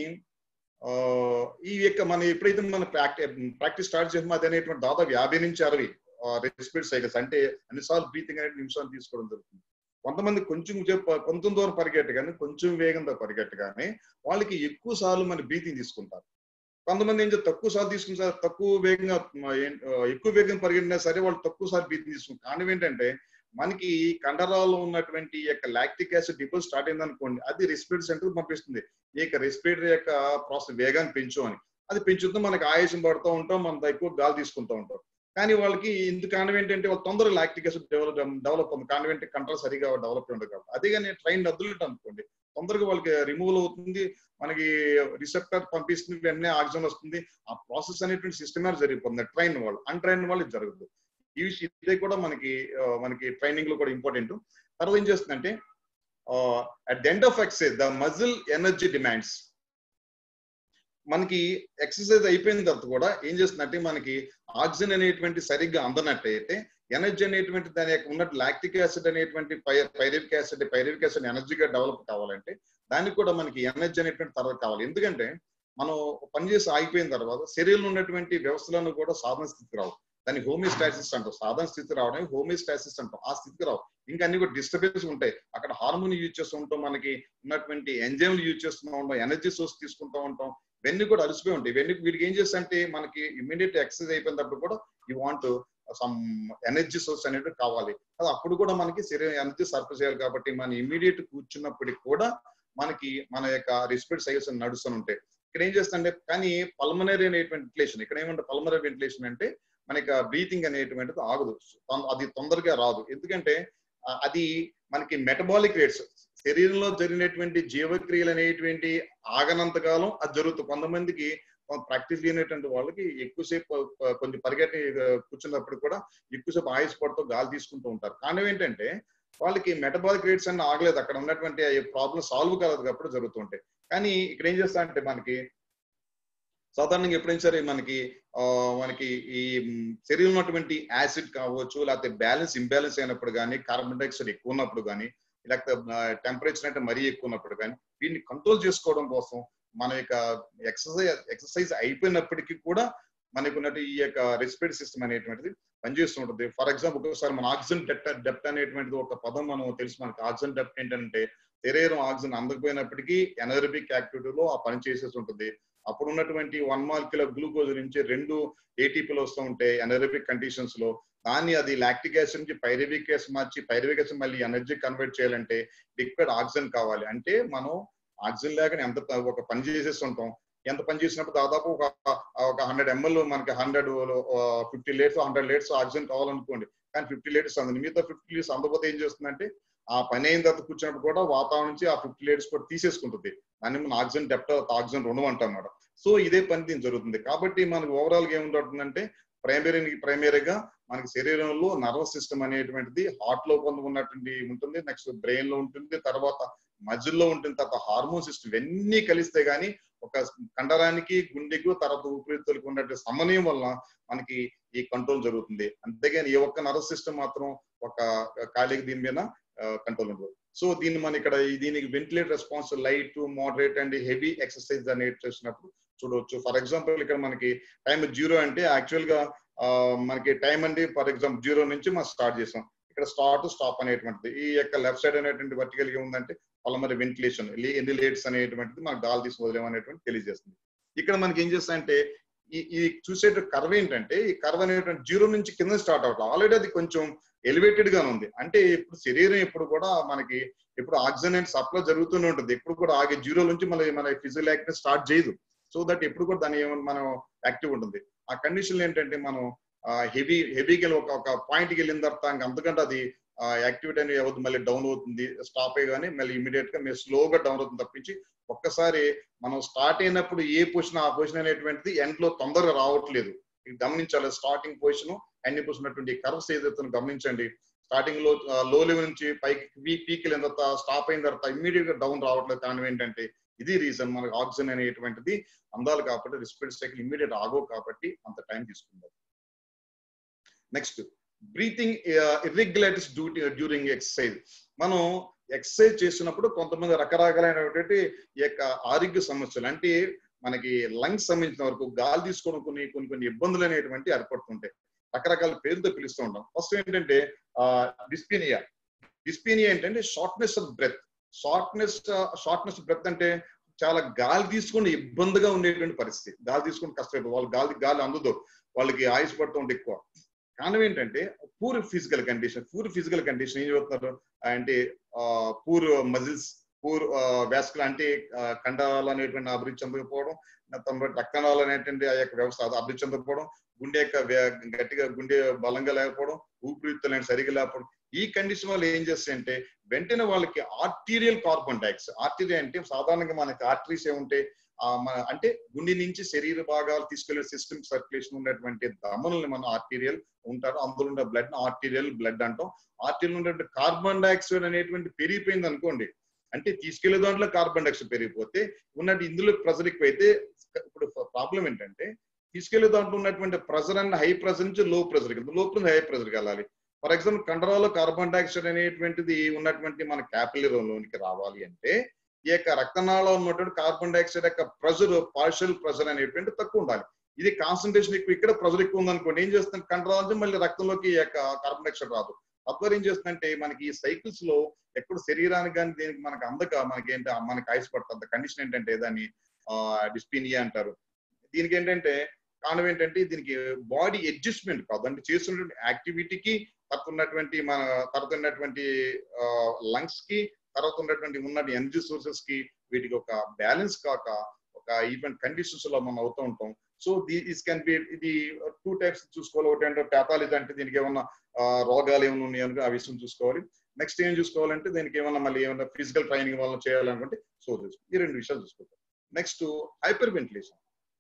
[SPEAKER 1] ఈ యొక్క మన ఎప్పుడైతే మన ప్రాక్టీస్ స్టార్ట్ చేసామో అది అనేటువంటి దాదాపు యాభై నుంచి అరవై రెస్పిరేటరీ సైకిల్స్ అంటే అన్నిసార్లు బ్రీతింగ్ అనేది నిమిషాలు తీసుకోవడం జరుగుతుంది కొంతమంది కొంచెం కొంచెం దూరం పరిగెట్టగానే కొంచెం వేగంతో పరిగెట్టగానే వాళ్ళకి ఎక్కువ సార్లు మన బ్రీతింగ్ తీసుకుంటారు కొంతమంది ఏం చేస్తారు తక్కువ సార్లు తీసుకుంటారు తక్కువ వేగంగా ఎక్కువ వేగం పరిగెట్టినా సరే వాళ్ళు తక్కువ సార్లు బ్రీతింగ్ తీసుకుంటారు కారణం ఏంటంటే మనకి కండరాల్లో ఉన్నటువంటి యొక్క లాక్టిక్ యాసిడ్ డిపోజిట్ స్టార్ట్ అయింది అనుకోండి అది రెస్పిరేటరీ సెంటర్ పంపిస్తుంది ఈ యొక్క రెస్పిరేటరీ యొక్క ప్రాసెస్ వేగాన్ని పెంచు అని అది పెంచుతూ మనకి ఆయాసం పడుతూ ఉంటాం మనం ఎక్కువ గాలి తీసుకుంటూ ఉంటాం కానీ వాళ్ళకి ఇందుకు కారణం ఏంటంటే వాళ్ళు తొందరగా లాక్టిక్ యాసిడ్ డెవలప్ డెవలప్ అవుతుంది కారణం ఏంటి కంట్రోల్ సరిగా డెవలప్ ఉండదు కాబట్టి అదే కానీ ట్రైన్ అద్దులుంటాం అనుకోండి తొందరగా వాళ్ళకి రిమూవల్ అవుతుంది మనకి రిసెప్టర్ పంపిస్తుంది వెంటనే ఆక్సిజన్ వస్తుంది ఆ ప్రాసెస్ అనేటువంటి సిస్టమే జరిగిపోతుంది ట్రైన్ వాళ్ళు అన్ట్రైన్ వాళ్ళు ఇది జరుగుతుంది ఈ విషయం ఇదే కూడా మనకి మనకి ట్రైనింగ్ లో కూడా ఇంపార్టెంట్ తర్వాత ఏం చేస్తుందంటే at the end of exercise the muscle energy demands మనకి ఎక్సర్సైజ్ అయిపోయిన తర్వాత కూడా ఏం చేస్తుందంటే మనకి ఆక్సిజన్ అనేటువంటి సరిగ్గా అందనట్టయితే ఎనర్జీ అనేటువంటి దాని యొక్క ఉన్నట్టు లాక్టిక్ యాసిడ్ అనేటువంటి పైరిక్ యాసిడ్ పైరిక్ యాసిడ్ ఎనర్జీగా డెవలప్ కావాలంటే దానికి కూడా మనకి ఎనర్జీ అనేటువంటి తర్వాత కావాలి ఎందుకంటే మనం పనిచేసి ఆగిపోయిన తర్వాత శరీరంలో ఉన్నటువంటి వ్యవస్థలను కూడా సాధన స్థితికి రావు దాన్ని హోమియోస్టాసిస్ అంటాం సాధన స్థితి రావడం హోమియోస్టాసిస్ అంటాం ఆ స్థితికి రావు ఇంకా అన్ని కూడా డిస్టర్బెన్స్ ఉంటాయి అక్కడ హార్మోన్ యూజ్ చేస్తూ ఉంటాం మనకి ఉన్నటువంటి ఎంజైమ్లు యూజ్ చేస్తూ ఉంటాం ఎనర్జీ సోర్స్ తీసుకుంటూ ఉంటాం ఇవన్నీ కూడా అలసిపోయి ఉంటాయి ఇవన్నీ వీటికి ఏం చేస్తాయంటే మనకి ఇమీడియట్ ఎక్సర్సైజ్ అయిపోయినప్పుడు కూడా you want some energy source అనేది కావాలి అది అప్పుడు కూడా మనకి శరీరం ఎనర్జీ సర్ఫ్ చేయాలి కాబట్టి మన ఇమీడియట్ కూర్చున్నప్పటికి కూడా మనకి మన యొక్క రెస్పిరేట్ సైకిల్స్ నడుస్తూ ఉంటాయి ఇక్కడ ఏం చేస్తుంటే కానీ పల్మనరీ అనేటువంటి వెంటిలేషన్ ఇక్కడ ఏమంటే పల్మనరీ వెంటిలేషన్ అంటే మనకి బ్రీతింగ్ అనేటువంటిది ఆగదు తొం- అది తొందరగా రాదు ఎందుకంటే ఆ, అది మనకి మెటబాలిక్ రేట్స్ శరీరంలో జరిగినటువంటి జీవక్రియలు అనేటువంటి ఆగనంత కాలం అది జరుగుతుంది కొంతమందికి ప్రాక్టీస్ లేనటువంటి వాళ్ళకి ఎక్కువసేపు ఆ, కొంచెం పరిగెట్టి ఆ, కూర్చున్నప్పుడు కూడా ఎక్కువసేపు ఆయుష్ పడుతూ గాలి తీసుకుంటూ ఉంటారు కానీ ఏంటంటే వాళ్ళకి మెటబాలిక్ రేట్స్ అన్ని ఆగలేదు అక్కడ ఉన్నటువంటి ప్రాబ్లమ్ సాల్వ్ కాలేదు కాబట్టి జరుగుతుంటాయి కానీ ఇక్కడ ఏం చేస్తా అంటే మనకి సాధారణంగా ఎప్పుడైనా సరే మనకి ఆ, మనకి ఈ మ్, శరీరంలో ఉన్నటువంటి యాసిడ్ కావచ్చు లేకపోతే బ్యాలెన్స్ ఇంబ్యాలెన్స్ అయినప్పుడు కానీ కార్బన్ డైఆక్సైడ్ ఎక్కువ ఉన్నప్పుడు కానీ లేకపోతే టెంపరేచర్ అంటే మరీ ఎక్కువ ఉన్నప్పుడు కానీ వీటిని కంట్రోల్ చేసుకోవడం కోసం మన యొక్క ఎక్సర్సైజ్ ఎక్సర్సైజ్ అయిపోయినప్పటికీ కూడా మనకు ఉన్నట్టు ఈ యొక్క రెస్పిరేటరీ సిస్టమ్ అనేటువంటిది పనిచేస్తుంటుంది ఫర్ ఎగ్జాంపుల్ ఒకసారి మన ఆక్సిజన్ డెప్ట్ డెప్ట్ అనేటువంటిది ఒక పదం మనం తెలుసు మనకి ఆక్సిజన్ డెప్ట్ ఏంటంటే శరీరం ఆక్సిజన్ అందకపోయినప్పటికీ ఎనర్బిక్ యాక్టివిటీలో ఆ పని చేసేసి ఉంటుంది అప్పుడు ఉన్నటువంటి వన్ మాలిక్యుల గ్లూకోజ్ నుంచి రెండు ఏటీపీలు వస్తూ ఉంటాయి ఎనర్బిక్ కండిషన్స్ లో దాన్ని అది లాక్టిక్ యాసిడ్ నుంచి పైరవిక్ యాసిడ్ మార్చి పైరవిక్ యాసిడ్ మళ్ళీ ఎనర్జీ కన్వర్ట్ చేయాలంటే లిక్విడ్ ఆక్సిజన్ కావాలి అంటే మనం ఆక్సిజన్ లేకనే ఎంత ప- ఒక పని చేసేస్తుంటాం ఎంత పని చేసినప్పుడు దాదాపు ఒక ఒక హండ్రెడ్ ఎంఎల్ మనకి hundred fifty litres hundred litres oxygen కావాలనుకోండి కానీ ఫిఫ్టీ లీటర్స్ అంది మిగతా ఫిఫ్టీ లీటర్స్ అందకపోతే ఏం చేస్తుందంటే ఆ పని అయిన తర్వాత కూర్చున్నప్పుడు కూడా వాతావరణం నుంచి ఆ ఫిఫ్టీ లీటర్స్ కూడా తీసేసుకుంటుంది దాన్ని మనం ఆక్సిజన్ డెప్ట్ ఆక్సిజన్ రుణం అంటాం అన్నమాట సో ఇదే పని దీని జరుగుతుంది కాబట్టి మనకు ఓవరాల్ గా ఏముంటుందంటే ప్రైమరీ ప్రైమరీగా మనకి శరీరంలో నర్వస్ సిస్టమ్ అనేటువంటిది హార్ట్ లో కొంత ఉన్నటువంటి ఉంటుంది నెక్స్ట్ బ్రెయిన్ లో ఉంటుంది తర్వాత మజిల్లో ఉంటుంది తర్వాత హార్మోన్ సిస్టమ్ ఇవన్నీ కలిస్తే గానీ ఒక కండరానికి గుండెకు తర్వాత ఊపిరితిత్తులకు ఉన్నటువంటి సమన్వయం వల్ల మనకి ఈ కంట్రోల్ జరుగుతుంది అంతేగాని ఏ ఒక్క నర్వస్ సిస్టమ్ మాత్రం ఒక ఖాళీకి దీని మీద కంట్రోల్ ఉంటుంది సో దీన్ని మనం ఇక్కడ ఈ దీనికి ventilate response light moderate and heavy exercise అనేది చేసినప్పుడు చూడవచ్చు ఫర్ ఎగ్జాంపుల్ ఇక్కడ మనకి టైం జీరో అంటే యాక్చువల్ గా ఆ, మనకి టైం అండి ఫర్ ఎగ్జాంపుల్ జీరో నుంచి మనం స్టార్ట్ చేసాం ఇక్కడ స్టార్ట్ స్టాప్ అనేటువంటిది ఈ యొక్క లెఫ్ట్ సైడ్ అనేటువంటి వర్టికల్ ఉందంటే వాళ్ళ మరి వెంటిలేషన్ ఎన్ని లేట్స్ అనేటువంటిది మనకు గాలి తీసి వదిలేం అనేటువంటి తెలియజేస్తుంది ఇక్కడ మనకి ఏం చేస్తాయంటే ఈ ఈ చూసే కర్వ్ ఏంటంటే ఈ కర్వ్ అనేటువంటి జీరో నుంచి కింద స్టార్ట్ అవటం ఆల్రెడీ అది కొంచెం ఎలివేటెడ్ గా ఉంది అంటే ఇప్పుడు శరీరం ఎప్పుడు కూడా మనకి ఇప్పుడు ఆక్సిజన్ అండ్ సప్లై జరుగుతూనే ఉంటుంది ఎప్పుడు కూడా ఆగే జీరో నుంచి మన మన ఫిజికల్ యాక్టివ్ స్టార్ట్ చేయదు సో దట్ ఎప్పుడు కూడా దాని ఏమన్నా మనం యాక్టివ్ ఉంటుంది ఆ కండిషన్ ఏంటంటే మనం హెవీ హెవీకి ఒక ఒక పాయింట్కి వెళ్ళిన తర్వాత ఇంక అంతకంటే అది యాక్టివిటీ అనేది అవుతుంది మళ్ళీ డౌన్ అవుతుంది స్టాప్ అయ్యగానే మళ్ళీ ఇమీడియట్ గా మీరు స్లోగా డౌన్ అవుతుంది తప్పించి ఒక్కసారి మనం స్టార్ట్ అయినప్పుడు ఏ పొజిషన్ ఆ పొజిషన్ అనేటువంటిది ఎండ్ లో తొందరగా రావట్లేదు ఇది గమనించాలి స్టార్టింగ్ పొజిషన్ ఎండ్ పొజిషన్ ఉన్నటువంటి కర్వ్స్ ఏదైతే గమనించండి స్టార్టింగ్ లో లో లెవెల్ నుంచి పైకి పీక్ వెళ్ళిన తర్వాత స్టాప్ అయిన తర్వాత ఇమీడియట్ గా డౌన్ రావట్లేదు కారణం ఏంటంటే ఇది రీజన్ మనకు ఆక్సిజన్ అనేటువంటిది అందాలి కాబట్టి రెస్పిరేటరీ సైకిల్ ఇమీడియట్ ఆగో కాబట్టి అంత టైం తీసుకుందాం next breathing irregulators duty during exercise మనం ఎక్సర్సైజ్ చేసినప్పుడు కొంతమంది రకరకాలైనటువంటి ఈ యొక్క ఆరోగ్య సమస్యలు అంటే మనకి లంగ్స్ సంబంధించిన వరకు గాలి తీసుకోవడం కొన్ని కొన్ని కొన్ని ఇబ్బందులు అనేటువంటి ఏర్పడుతుంటాయి రకరకాల పేరుతో పిలుస్తూ ఉంటాం ఫస్ట్ ఏంటంటే డిస్పీనియా డిస్పీనియా ఏంటంటే shortness of breath shortness shortness breath అంటే చాలా గాలి తీసుకుని ఇబ్బందిగా ఉండేటువంటి పరిస్థితి గాలి తీసుకుని కష్టమైపోతుంది వాళ్ళు గాలి గాలి అందుదో వాళ్ళకి ఆయుష్ పడుతూ ఉంటే ఎక్కువ కారణం ఏంటంటే poor physical condition poor physical condition ఏం చెబుతున్నారు అంటే పూర్ మజిల్స్ పూర్ వ్యాస్కులు అంటే ఆ, కండరాలు అనేటువంటి అభివృద్ధి చెందకపోవడం తర్వాత రక్తనాళాలు అనేటువంటి ఆ యొక్క వ్యవస్థ అది అభివృద్ధి చెందకపోవడం గుండె యొక్క వ్య- గట్టిగా గుండె బలంగా లేకపోవడం ఊపిరితిత్తులు అనేవి సరిగా లేకపోవడం ఈ కండిషన్ వల్ల ఏం చేస్తాయంటే వెంటనే వాళ్ళకి ఆర్టీరియల్ కార్బన్ డైఆక్సైడ్ ఆర్టీరియల్ అంటే సాధారణంగా మనకి ఆర్టరీస్ ఏముంటాయి ఆ మన అంటే గుండె నుంచి శరీర భాగాలు తీసుకెళ్లే సిస్టమ్ సర్క్యులేషన్ ఉన్నటువంటి దమనుల్ని మనం ఆర్టీరియల్ ఉంటారు అందులో ఉండే బ్లడ్ ఆర్టీరియల్ బ్లడ్ అంటాం ఆర్టీరియల్ ఉన్నటువంటి కార్బన్ డైఆక్సైడ్ అనేటువంటి పెరిగిపోయింది అనుకోండి అంటే తీసుకెళ్లే దాంట్లో కార్బన్ డైఆక్సైడ్ పెరిగిపోతే ఉన్నట్టు ఇందులో ప్రెజర్ ఎక్కువైతే ఇప్పుడు ప్రాబ్లం ఏంటంటే తీసుకెళ్లే దాంట్లో ఉన్నటువంటి ప్రెజర్ అండ్ హై ప్రెజర్ నుంచి low pressure low pressure high pressure వెళ్ళాలి ఫర్ ఎగ్జాంపుల్ కండరాల్లో కార్బన్ డైఆక్సైడ్ అనేటువంటిది ఉన్నటువంటి మన క్యాపిలరీలోనికి రావాలి అంటే ఈ యొక్క రక్తనాళంలో ఉన్నటువంటి కార్బన్ డైఆక్సైడ్ యొక్క ప్రెజర్ పార్షియల్ ప్రెజర్ అనేటువంటి తక్కువ ఉండాలి ఇది కాన్సన్ట్రేషన్ ఎక్కువ ఇక్కడ ప్రెజర్ ఎక్కువ ఉందనుకోండి ఏం చేస్తుంది కండరాల నుంచి మళ్ళీ రక్తంలోకి ఈ యొక్క కార్బన్ డైఆక్సైడ్ రాదు తద్వారా ఏం చేస్తుందంటే మనకి ఈ సైకిల్స్ లో ఎక్కడ శరీరానికి కానీ దేనికి మనకి అందక మనకి ఏంటి మనకి ఆయుష్ పడుతుంది కండిషన్ ఏంటంటే దాన్ని డిస్పీనియా అంటారు దీనికి ఏంటంటే కారణం ఏంటంటే దీనికి బాడీ అడ్జస్ట్మెంట్ కాదు అంటే చేస్తున్నటువంటి యాక్టివిటీకి తర్వాత ఉన్నటువంటి మన తర్వాత ఉన్నటువంటి లంగ్స్ కి తర్వాత ఉన్నటువంటి ఉన్న ఎనర్జీ సోర్సెస్ కి వీటికి ఒక బ్యాలెన్స్ కాక ఒక ఈవెంట్ కండిషన్స్ లో మనం అవుతూ ఉంటాం సో దిస్ కెన్ బి ఇది టూ టైప్స్ చూసుకోవాలి ఒకటి అంటే ప్యాథాలజీ అంటే దీనికి ఏమన్నా ఆ, రోగాలు ఏమైనా ఉన్నాయో ఆ విషయం చూసుకోవాలి నెక్స్ట్ ఏం చూసుకోవాలంటే దీనికి ఏమన్నా మళ్ళీ ఏమన్నా ఫిజికల్ ట్రైనింగ్ వల్ల చేయాలనుకుంటే సో చూసుకో ఈ రెండు విషయాలు చూసుకోవాలి next hyperventilation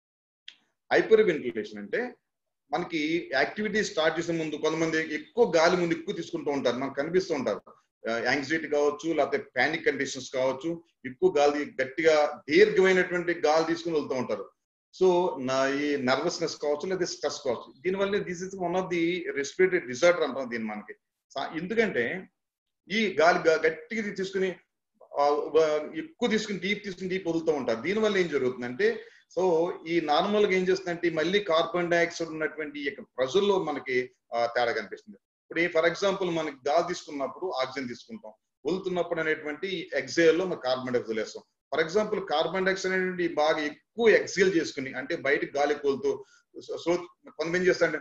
[SPEAKER 1] hyperventilation అంటే మనకి యాక్టివిటీ స్టార్ట్ చేసే ముందు కొంతమంది ఎక్కువ గాలి ముందు ఎక్కువ తీసుకుంటూ ఉంటారు మనకు కనిపిస్తూ ఉంటారు యాంగ్జైటీ కావచ్చు లేకపోతే పానిక్ కండిషన్స్ కావచ్చు ఎక్కువ గాలి గట్టిగా దీర్ఘమైనటువంటి గాలి తీసుకుని వెళ్తూ ఉంటారు సో నా ఈ నర్వస్నెస్ కావచ్చు లేదా స్ట్రెస్ కావచ్చు దీనివల్ల this is one of the respiratory disorder అంటాం దీన్ని మనకి సా- ఎందుకంటే ఈ గాలి గ- గట్టిగా తీసుకుని ఆ, వ- ఎక్కువ తీసుకుని డీప్ తీసుకుని డీప్ వదులుతూ ఉంటారు దీనివల్ల ఏం జరుగుతుందంటే సో ఈ నార్మల్ గా ఏం చేస్తుందంటే ఈ మళ్ళీ కార్బన్ డైఆక్సైడ్ ఉన్నటువంటి ఈ యొక్క ప్రజల్లో మనకి ఆ, తేడా కనిపిస్తుంది ఇప్పుడు ఫర్ ఎగ్జాంపుల్ మనకి గాలి తీసుకున్నప్పుడు ఆక్సిజన్ తీసుకుంటాం వదులుతున్నప్పుడు అనేటువంటి ఎక్సేల్ లో మనం కార్బన్ డైఆక్సైడ్ వదిలేస్తాం ఫర్ ఎగ్జాంపుల్ కార్బన్ డైఆక్సైడ్ అనేది బాగా ఎక్కువ ఎక్సేల్ చేసుకుని అంటే బయటకు గాలి కోలుతూ సో కొంతమంది ఏం చేస్తారంటే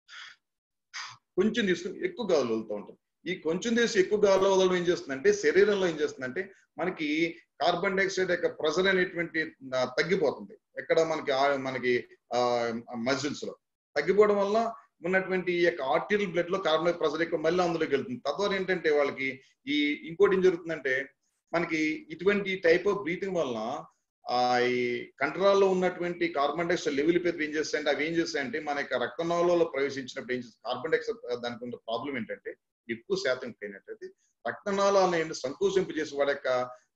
[SPEAKER 1] కొంచెం తీసుకుని ఎక్కువ గాలి వదులుతూ ఉంటాం ఈ కొంచెం తీసి ఎక్కువ గాలి వదలడం ఏం చేస్తుందంటే శరీరంలో ఏం చేస్తుందంటే మనకి కార్బన్ డైఆక్సైడ్ యొక్క ప్రెజర్ అనేటువంటి ఆ, తగ్గిపోతుంది ఎక్కడ మనకి ఆ- మనకి మజిల్స్ లో తగ్గిపోవడం వల్ల ఉన్నటువంటి ఈ యొక్క ఆర్టిరియల్ బ్లడ్ లో కార్బన్ ప్రెజర్ ఎక్కువ మళ్ళీ అందులోకి వెళ్తుంది తద్వారా ఏంటంటే వాళ్ళకి ఈ ఇంకోటి ఏం జరుగుతుందంటే మనకి ఇటువంటి టైప్ ఆఫ్ బ్రీతింగ్ వలన ఆ ఈ కంట్రాల్లో ఉన్నటువంటి కార్బన్ డైఆక్సైడ్ లెవెల్ పెద్ద ఏం చేస్తాయంటే అవి ఏం చేస్తాయంటే మన యొక్క రక్తనాళాలలో ప్రవేశించినప్పుడు ఏం చేస్తుంది కార్బన్ డైఆక్సైడ్ దానికి ఉన్న ప్రాబ్లం ఏంటంటే ఎక్కువ శాతం పోయినట్టయితే రక్తనాళాలను ఏంటి సంకోచింపు చేసి వాడి యొక్క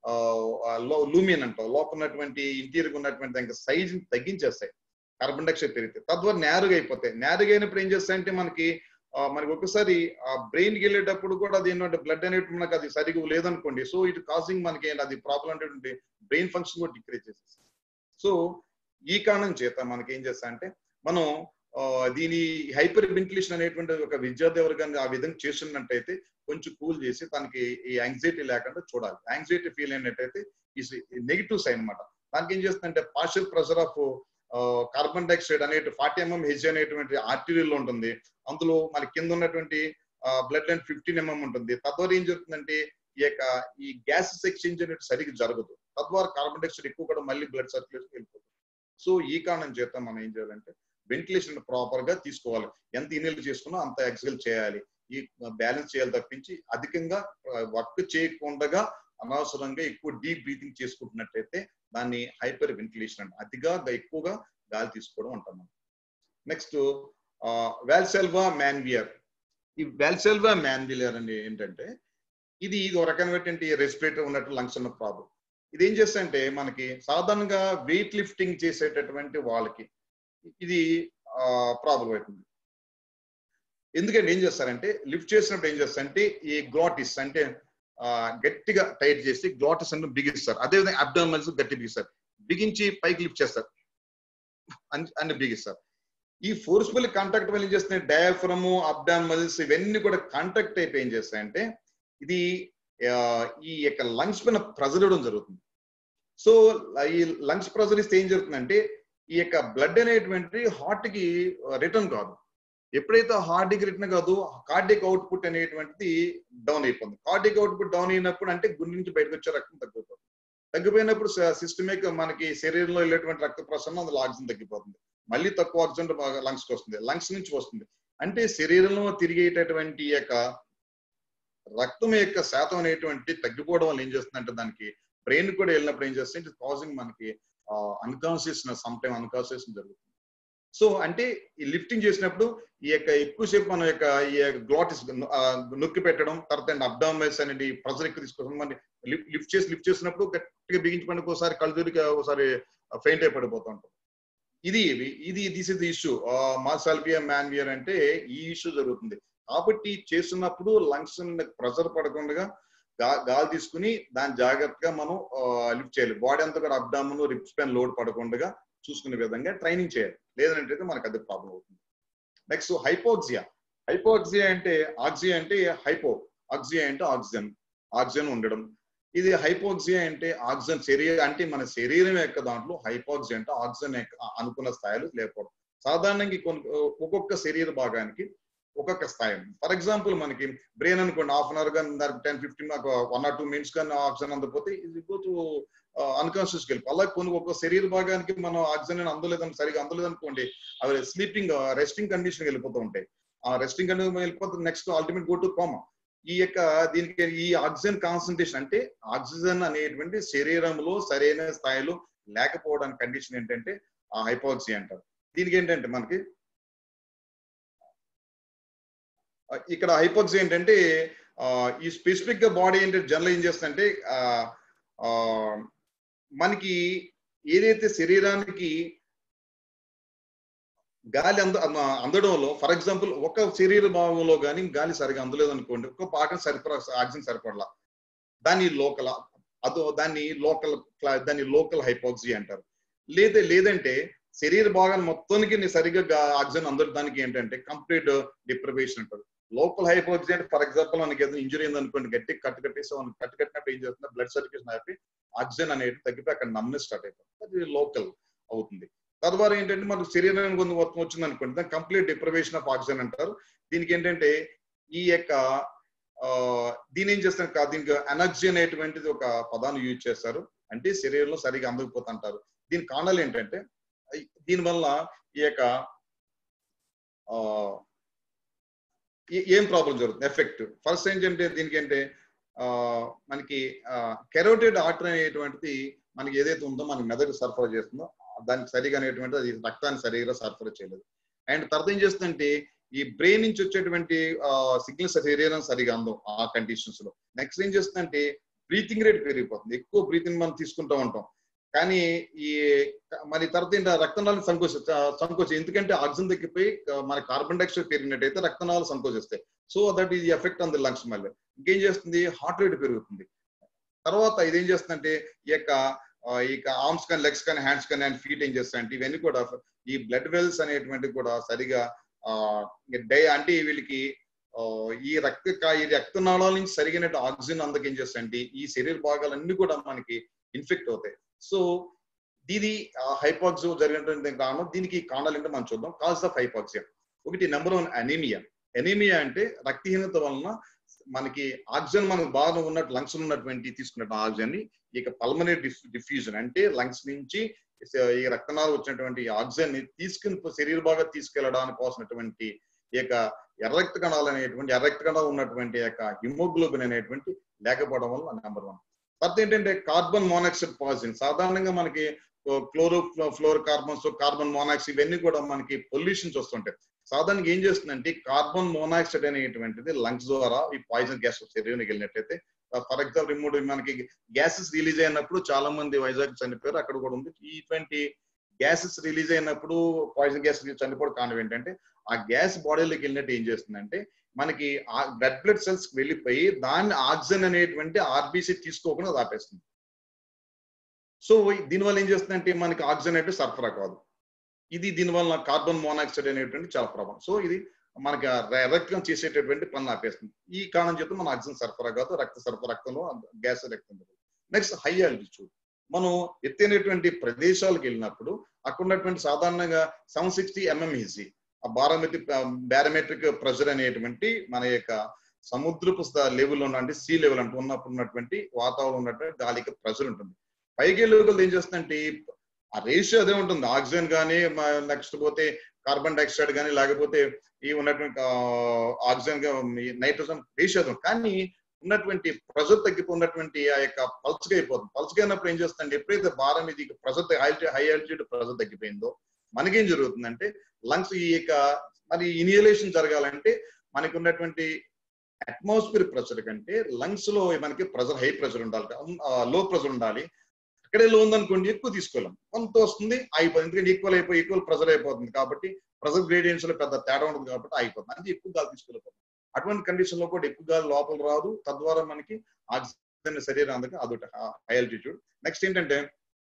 [SPEAKER 1] లూమియన్ అంటాం లోపల ఉన్నటువంటి ఇంటీరియర్ ఉన్నటువంటి దానికి సైజ్ తగ్గించేస్తాయి కార్బన్ డైఆక్సైడ్ పెరిగితే తద్వారా నేరుగా అయిపోతాయి నేరుగా అయినప్పుడు ఏం చేస్తాయంటే మనకి ఆ, మనకి ఒకసారి ఆ బ్రెయిన్ కి వెళ్ళేటప్పుడు కూడా అది ఏంటంటే బ్లడ్ అనేటువంటి మనకి అది సరిగా లేదనుకోండి సో ఇట్ కాజింగ్ మనకి ఏంటి అది ప్రాబ్లం అనేటువంటి బ్రెయిన్ ఫంక్షన్ కూడా డిక్రీజ్ చేసేస్తుంది సో ఈ కారణం చేత మనకి ఏం చేస్తా అంటే మనం ఆ, దీని హైపర్ వెంటిలేషన్ అనేటువంటి ఒక విద్యార్థి ఎవరు కానీ ఆ విధంగా చేస్తున్నట్టయితే కొంచెం కూల్ చేసి తనకి ఈ యాంగ్జైటీ లేకుండా చూడాలి యాంగ్జైటీ ఫీల్ అయినట్టయితే ఈ నెగిటివ్ సైన్ అనమాట దానికి ఏం చేస్తుందంటే partial pressure of carbon dioxide అనే ఫార్టీ ఎంఎం హెచ్ అనేటువంటి ఆర్టీరియల్ ఉంటుంది అందులో మన కింద ఉన్నటువంటి బ్లడ్ లైన్ ఫిఫ్టీన్ ఎంఎం ఉంటుంది తద్వారా ఏం జరుగుతుందంటే ఈ యొక్క ఈ గ్యాసెస్ ఎక్స్చేంజ్ అనేది సరిగ్గా జరగదు తద్వారా కార్బన్ డైఆక్సైడ్ ఎక్కువ కూడా మళ్ళీ బ్లడ్ సర్క్యులేషన్ వెళ్ళిపోతుంది సో ఈ కారణం చేత మనం ఏం చేయాలంటే వెంటిలేషన్ ప్రాపర్ గా తీసుకోవాలి ఎంత ఇన్హేల్ చేసుకున్నా అంత ఎక్సెల్ చేయాలి ఈ బ్యాలెన్స్ చేయాలి తప్పించి అధికంగా వర్క్ చేయకుండా అనవసరంగా ఎక్కువ డీప్ బ్రీతింగ్ చేసుకుంటున్నట్టయితే దాన్ని హైపర్ వెంటిలేషన్ అంటే అతిగా ఎక్కువగా గాలి తీసుకోవడం అంటాం మనం నెక్స్ట్ వాల్సెల్వా మ్యాన్వియర్ ఈ వాల్సెల్వా మ్యాన్వియర్ అని ఏంటంటే ఇది ఇది ఒక రకమైనటువంటి రెస్పిరేటర్ ఉన్నట్టు లంగ్స్ ఉన్న ప్రాబ్లం ఇది ఏం చేస్తాయంటే మనకి సాధారణంగా వెయిట్ లిఫ్టింగ్ చేసేటటువంటి వాళ్ళకి ఇది ప్రాబ్లం అవుతుంది ఎందుకంటే ఏం చేస్తారంటే లిఫ్ట్ చేసినప్పుడు ఏం చేస్తారంటే ఈ గ్లాటిస్ అంటే ఆ, గట్టిగా టైట్ చేసి గ్లాటిస్ అని బిగిస్తారు అదేవిధంగా అబ్డామల్స్ గట్టి బిగిస్తారు బిగించి పైకి లిఫ్ట్ చేస్తారు అని- అని బిగిస్తారు ఈ ఫోర్స్ఫుల్ కాంటాక్ట్ వల్ల ఏం చేస్తున్నాయి డయాఫ్రమ్ అబ్డామల్స్ ఇవన్నీ కూడా కాంటాక్ట్ అయిపోయి ఏం చేస్తాయంటే ఇది ఆ, ఈ యొక్క లంగ్స్ పైన ప్రెజర్ ఇవ్వడం జరుగుతుంది సో ఈ లంగ్స్ ప్రెజర్ ఇస్తే ఏం జరుగుతుందంటే ఈ యొక్క బ్లడ్ అనేటువంటి హార్ట్ కి రిటర్న్ కాదు ఎప్పుడైతే హార్ట్ కి రిటర్న్ కాదు కార్డిక్ అవుట్పుట్ అనేటువంటిది డౌన్ అయిపోతుంది కార్డిక్ అవుట్పుట్ డౌన్ అయినప్పుడు అంటే గుండె నుంచి బయటకు వచ్చే రక్తం తగ్గిపోతుంది తగ్గిపోయినప్పుడు సిస్టమిక్ మనకి శరీరంలో వెళ్ళేటువంటి రక్త ప్రసరణ అందులో ఆక్సిజన్ తగ్గిపోతుంది మళ్ళీ తక్కువ ఆక్సిజన్ లంగ్స్ కి వస్తుంది లంగ్స్ నుంచి వస్తుంది అంటే శరీరంలో తిరిగేటటువంటి ఈ యొక్క రక్తం యొక్క శాతం అనేటువంటి తగ్గిపోవడం వల్ల ఏం చేస్తుందంటే దానికి బ్రెయిన్ కూడా వెళ్ళినప్పుడు ఏం చేస్తుంది ఇట్ కాజింగ్ మనకి అన్కాన్షియస్ సమ్ టైమ్ అన్కాన్షియస్ జరుగుతుంది సో అంటే ఈ లిఫ్టింగ్ చేసినప్పుడు ఈ యొక్క ఎక్కువసేపు మన యొక్క ఈ గ్లాటిస్ నొక్కి పెట్టడం తర్వాత అబ్డామైల్స్ అనేది ప్రెజర్ ఎక్కువ తీసుకోవడం మన లిఫ్ట్ చేసి లిఫ్ట్ చేసినప్పుడు గట్టిగా బిగించుకోవడానికి ఒకసారి కళ్ళుదూరికి ఒకసారి ఫెయింట్ అయి పడిపోతూ ఉంటాం ఇది ఇవి ఇది this is the issue Valsalva manoeuvre అంటే ఈ ఇష్యూ జరుగుతుంది కాబట్టి చేస్తున్నప్పుడు లంగ్స్ ప్రెషర్ పడకుండా గా- గాలి తీసుకుని దాన్ని జాగ్రత్తగా మనం లిఫ్ట్ చేయాలి బాడీ అంతా కూడా అబ్డామన్ రిప్స్ పైన లోడ్ పడకుండా చూసుకునే విధంగా ట్రైనింగ్ చేయాలి లేదంటే మనకు అది ప్రాబ్లం అవుతుంది నెక్స్ట్ హైపోక్సియా హైపోక్సియా అంటే ఆక్సియా అంటే హైపో ఆక్సియా అంటే ఆక్సిజన్ ఆక్సిజన్ ఉండడం ఇది హైపోక్సియా అంటే ఆక్సిజన్ శరీరం అంటే మన శరీరం యొక్క దాంట్లో హైపోక్సియా అంటే ఆక్సిజన్ యొక్క అనుకున్న స్థాయిలో లేకపోవడం సాధారణంగా కొన్ని ఒక్కొక్క శరీర భాగానికి ఒక్కొక్క స్థాయి ఫర్ ఎగ్జాంపుల్ మనకి బ్రెయిన్ అనుకోండి హాఫ్ అన్ అవర్ కానీ దానికి ten fifteen one or two minutes కానీ ఆక్సిజన్ అందకపోతే ఇది గో టు అన్కాన్షియస్ వెళ్ళి అలా కొన్ని ఒక శరీర భాగానికి మనం ఆక్సిజన్ అందలేదని సరిగా అందలేదు అనుకోండి అవి స్లీపింగ్ రెస్టింగ్ కండిషన్ వెళ్ళిపోతూ ఉంటాయి ఆ రెస్టింగ్ కండిషన్ వెళ్ళిపోతే next ultimate go to coma ఈ యొక్క దీనికి ఈ ఆక్సిజన్ కాన్సన్ట్రేషన్ అంటే ఆక్సిజన్ అనేటువంటి శరీరంలో సరైన స్థాయిలో లేకపోవడానికి కండిషన్ ఏంటంటే ఆ హైపోక్సీ అంటారు దీనికి ఏంటంటే మనకి ఇక్కడ హైపోక్సీ ఏంటంటే ఈ స్పెసిఫిక్ గా బాడీ ఏంటంటే జనరల్ ఏం చేస్తుందంటే మనకి ఏదైతే శరీరానికి గాలి అంద అందడంలో ఫర్ ఎగ్జాంపుల్ ఒక శరీర భాగంలో కానీ గాలి సరిగా అందలేదు అనుకోండి ఒక భాగం సరిపడ ఆక్సిజన్ సరిపడలా దాన్ని లోకల్ అదో దాన్ని లోకల్ దాన్ని లోకల్ హైపోక్సీ అంటారు లేదా లేదంటే శరీర భాగాన్ని మొత్తానికి సరిగ్గా ఆక్సిజన్ అందడానికి ఏంటంటే కంప్లీట్ డిప్రవేషన్ అంటారు లోకల్ హైపోక్సీ అంటే ఫర్ ఎగ్జాంపుల్ మనకి ఏదైనా ఇంజురీ ఉంది అనుకోండి గట్టి కట్టు కట్టేసి మనం కట్టు కట్టినప్పుడు ఏం చేస్తుంది బ్లడ్ సర్క్యులేషన్ అయిపోయి ఆక్సిజన్ అనేది తగ్గిపోయి అక్కడ నమ్నెస్ స్టార్ట్ అయిపోతుంది అది లోకల్ అవుతుంది తద్వారా ఏంటంటే మనకు శరీరానికి కొంత మొత్తం వచ్చింది అనుకోండి దాన్ని కంప్లీట్ డిప్రవేషన్ ఆఫ్ ఆక్సిజన్ అంటారు దీనికి ఏంటంటే ఈ యొక్క దీని ఏం చేస్తారు దీనికి ఎనర్జీ అనేటువంటిది ఒక పదాన్ని యూజ్ చేస్తారు అంటే శరీరంలో సరిగా అందకపోతుంటారు దీని కారణాలు ఏంటంటే దీనివల్ల ఈ యొక్క ఏం ప్రాబ్లం జరుగుతుంది ఎఫెక్ట్ ఫస్ట్ ఏంటంటే దీనికి ఏంటంటే మనకి కెరోటెడ్ ఆర్టర్ అనేటువంటిది మనకి ఏదైతే ఉందో మనకి మెదడు సరఫరా చేస్తుందో దానికి సరిగా అనేటువంటి అది రక్తాన్ని సరిగా సరఫరా చేయలేదు అండ్ తర్వాత ఏం చేస్తుందంటే ఈ బ్రెయిన్ నుంచి వచ్చేటువంటి సిగ్నల్స్ శరీరం సరిగా అందం ఆ కండిషన్స్ లో నెక్స్ట్ ఏం చేస్తుందంటే బ్రీతింగ్ రేట్ పెరిగిపోతుంది ఎక్కువ బ్రీతింగ్ మనం తీసుకుంటూ ఉంటాం కానీ ఈ మరి తర్వాత ఏంటి రక్తనాళాలు సంకోచ సంకోచ ఎందుకంటే ఆక్సిజన్ తగ్గిపోయి మన కార్బన్ డైఆక్సైడ్ పెరిగినట్టయితే రక్తనాళాలు సంకోచిస్తాయి so that is effect on the lungs మళ్ళీ ఇంకేం చేస్తుంది హార్ట్ రేట్ పెరుగుతుంది తర్వాత ఇదేం చేస్తుందంటే ఈ యొక్క ఇక ఆర్మ్స్ కానీ లెగ్స్ కానీ హ్యాండ్స్ కానీ అండ్ ఫీట్ ఏం చేస్తాయంటే ఇవన్నీ కూడా ఈ బ్లడ్ వెల్స్ అనేటువంటివి కూడా సరిగా డై అంటే వీళ్ళకి ఈ రక్త ఈ రక్తనాళాల నుంచి సరిగినట్టు ఆక్సిజన్ అందక ఏం చేస్తాయంటే ఈ శరీర భాగాలన్నీ కూడా మనకి ఇన్ఫెక్ట్ అవుతాయి సో దీని హైపాక్సియో జరిగినటువంటి కారణం దీనికి కారణాలు ఏంటో మనం చూద్దాం కాజ్ ఆఫ్ హైపాక్సియా ఒకటి నెంబర్ వన్ అనీమియా ఎనీమియా అంటే రక్తహీనత వలన మనకి ఆక్సిజన్ మనకు బాగా ఉన్నట్టు లంగ్స్ ఉన్నటువంటి తీసుకున్నట్టు ఆక్సిజన్ ని ఇక పల్మనరీ డిఫ్యూజన్ అంటే లంగ్స్ నుంచి ఈ రక్తనాలు వచ్చినటువంటి ఆక్సిజన్ ని తీసుకుని శరీర భాగా తీసుకెళ్లడానికి కోసినటువంటి ఈ యొక్క ఎర్ర రక్త కణాలు అనేటువంటి ఎర్ర రక్త కణాలు ఉన్నటువంటి యొక్క హిమోగ్లోబిన్ అనేటువంటి లేకపోవడం వల్ల నెంబర్ వన్ తర్వాత ఏంటంటే కార్బన్ మోనాక్సైడ్ పాయిజన్ సాధారణంగా మనకి chlorofluorocarbons carbon monoxide ఇవన్నీ కూడా మనకి పొల్యూషన్స్ వస్తుంటాయి సాధారణంగా ఏం చేస్తుందంటే కార్బన్ మోనాక్సైడ్ అనేటువంటిది లంగ్స్ ద్వారా ఈ పాయిజన్ గ్యాస్ శరీరానికి వెళ్ళినట్టయితే ఫర్ ఎగ్జాంపుల్ రిమోట్ మనకి గ్యాసెస్ రిలీజ్ అయినప్పుడు చాలా మంది వైజాగ్ చనిపోయారు అక్కడ కూడా ఉంది ఇటువంటి గ్యాసెస్ రిలీజ్ అయినప్పుడు పాయిజన్ గ్యాస్ చనిపోవడం కారణం ఏంటంటే ఆ గ్యాస్ బాడీలోకి వెళ్ళినట్టు ఏం చేస్తుందంటే మనకి రెడ్ బ్లడ్ సెల్స్ వెళ్ళిపోయి దాన్ని ఆక్సిజన్ అనేటువంటి ఆర్బీసీ తీసుకోకుండా ఆపేస్తుంది సో దీనివల్ల ఏం చేస్తుందంటే మనకి ఆక్సిజన్ అయితే సరఫరా కాదు ఇది దీనివల్ల కార్బన్ మోనాక్సైడ్ అనేటువంటి చాలా ప్రభావం సో ఇది మనకి రక్తం చేసేటటువంటి పనులు ఆపేస్తుంది ఈ కారణం చేత మన ఆక్సిజన్ సరఫరా కాదు రక్త సరఫరా రక్తంలో గ్యాస్ రక్తం నెక్స్ట్ హై ఆల్టిట్యూడ్ మనం ఎత్తైనటువంటి ప్రదేశాలకు వెళ్ళినప్పుడు అక్కడ ఉన్నటువంటి సాధారణంగా సెవెన్ సిక్స్టీ ఎంఎంఈజీ ఆ బారోమెట్రిక్ బారోమెట్రిక్ ప్రెషర్ అనేటువంటి మన యొక్క సముద్రపు లెవెల్ ఉన్నటువంటి సీ లెవెల్ అంటూ ఉన్నప్పుడు ఉన్నటువంటి వాతావరణం ఉన్నటువంటి గాలికి ప్రెషర్ ఉంటుంది పైకి వెళ్ళి ఏం చేస్తుందంటే ఆ రేషియో అదే ఉంటుంది ఆక్సిజన్ కానీ నెక్స్ట్ పోతే కార్బన్ డైఆక్సైడ్ కానీ లేకపోతే ఈ ఉన్నటువంటి ఆక్సిజన్ నైట్రోజన్ రేషియో అదే కానీ ఉన్నటువంటి ప్రెషర్ తగ్గిపోయినటువంటి ఆ యొక్క పల్స్గా అయిపోతుంది పల్స్గా అయినప్పుడు ఏం చేస్తుందంటే ఎప్పుడైతే భారం ఇది ప్రెషర్ హై ఆల్టిట్యూడ్ ప్రెషర్ తగ్గిపోయిందో మనకేం జరుగుతుందంటే లంగ్స్ ఈ యొక్క మరి ఇనియలేషన్ జరగాలంటే మనకి ఉన్నటువంటి అట్మాస్ఫియర్ ప్రెషర్ కంటే లంగ్స్ లో మనకి ప్రెషర్ హై ప్రెషర్ ఉండాలి లో ప్రెషర్ ఉండాలి అక్కడే లో ఉందనుకోండి ఎక్కువ తీసుకోలేం కొంత వస్తుంది అయిపోతుంది ఎందుకంటే ఈక్వల్ అయిపోయి ఈక్వల్ ప్రెషర్ అయిపోతుంది కాబట్టి ప్రెషర్ గ్రేడియంట్స్ లో పెద్ద తేడా ఉంటుంది కాబట్టి అయిపోతుంది అంటే ఎక్కువ గాలి తీసుకోలేకపోతుంది అటువంటి కండిషన్ లో కూడా ఎక్కువ గాలి లోపల రాదు తద్వారా మనకి ఆక్సిజన్ శరీరం అందుకు అదొకటి హై ఆల్టిట్యూడ్ నెక్స్ట్ ఏంటంటే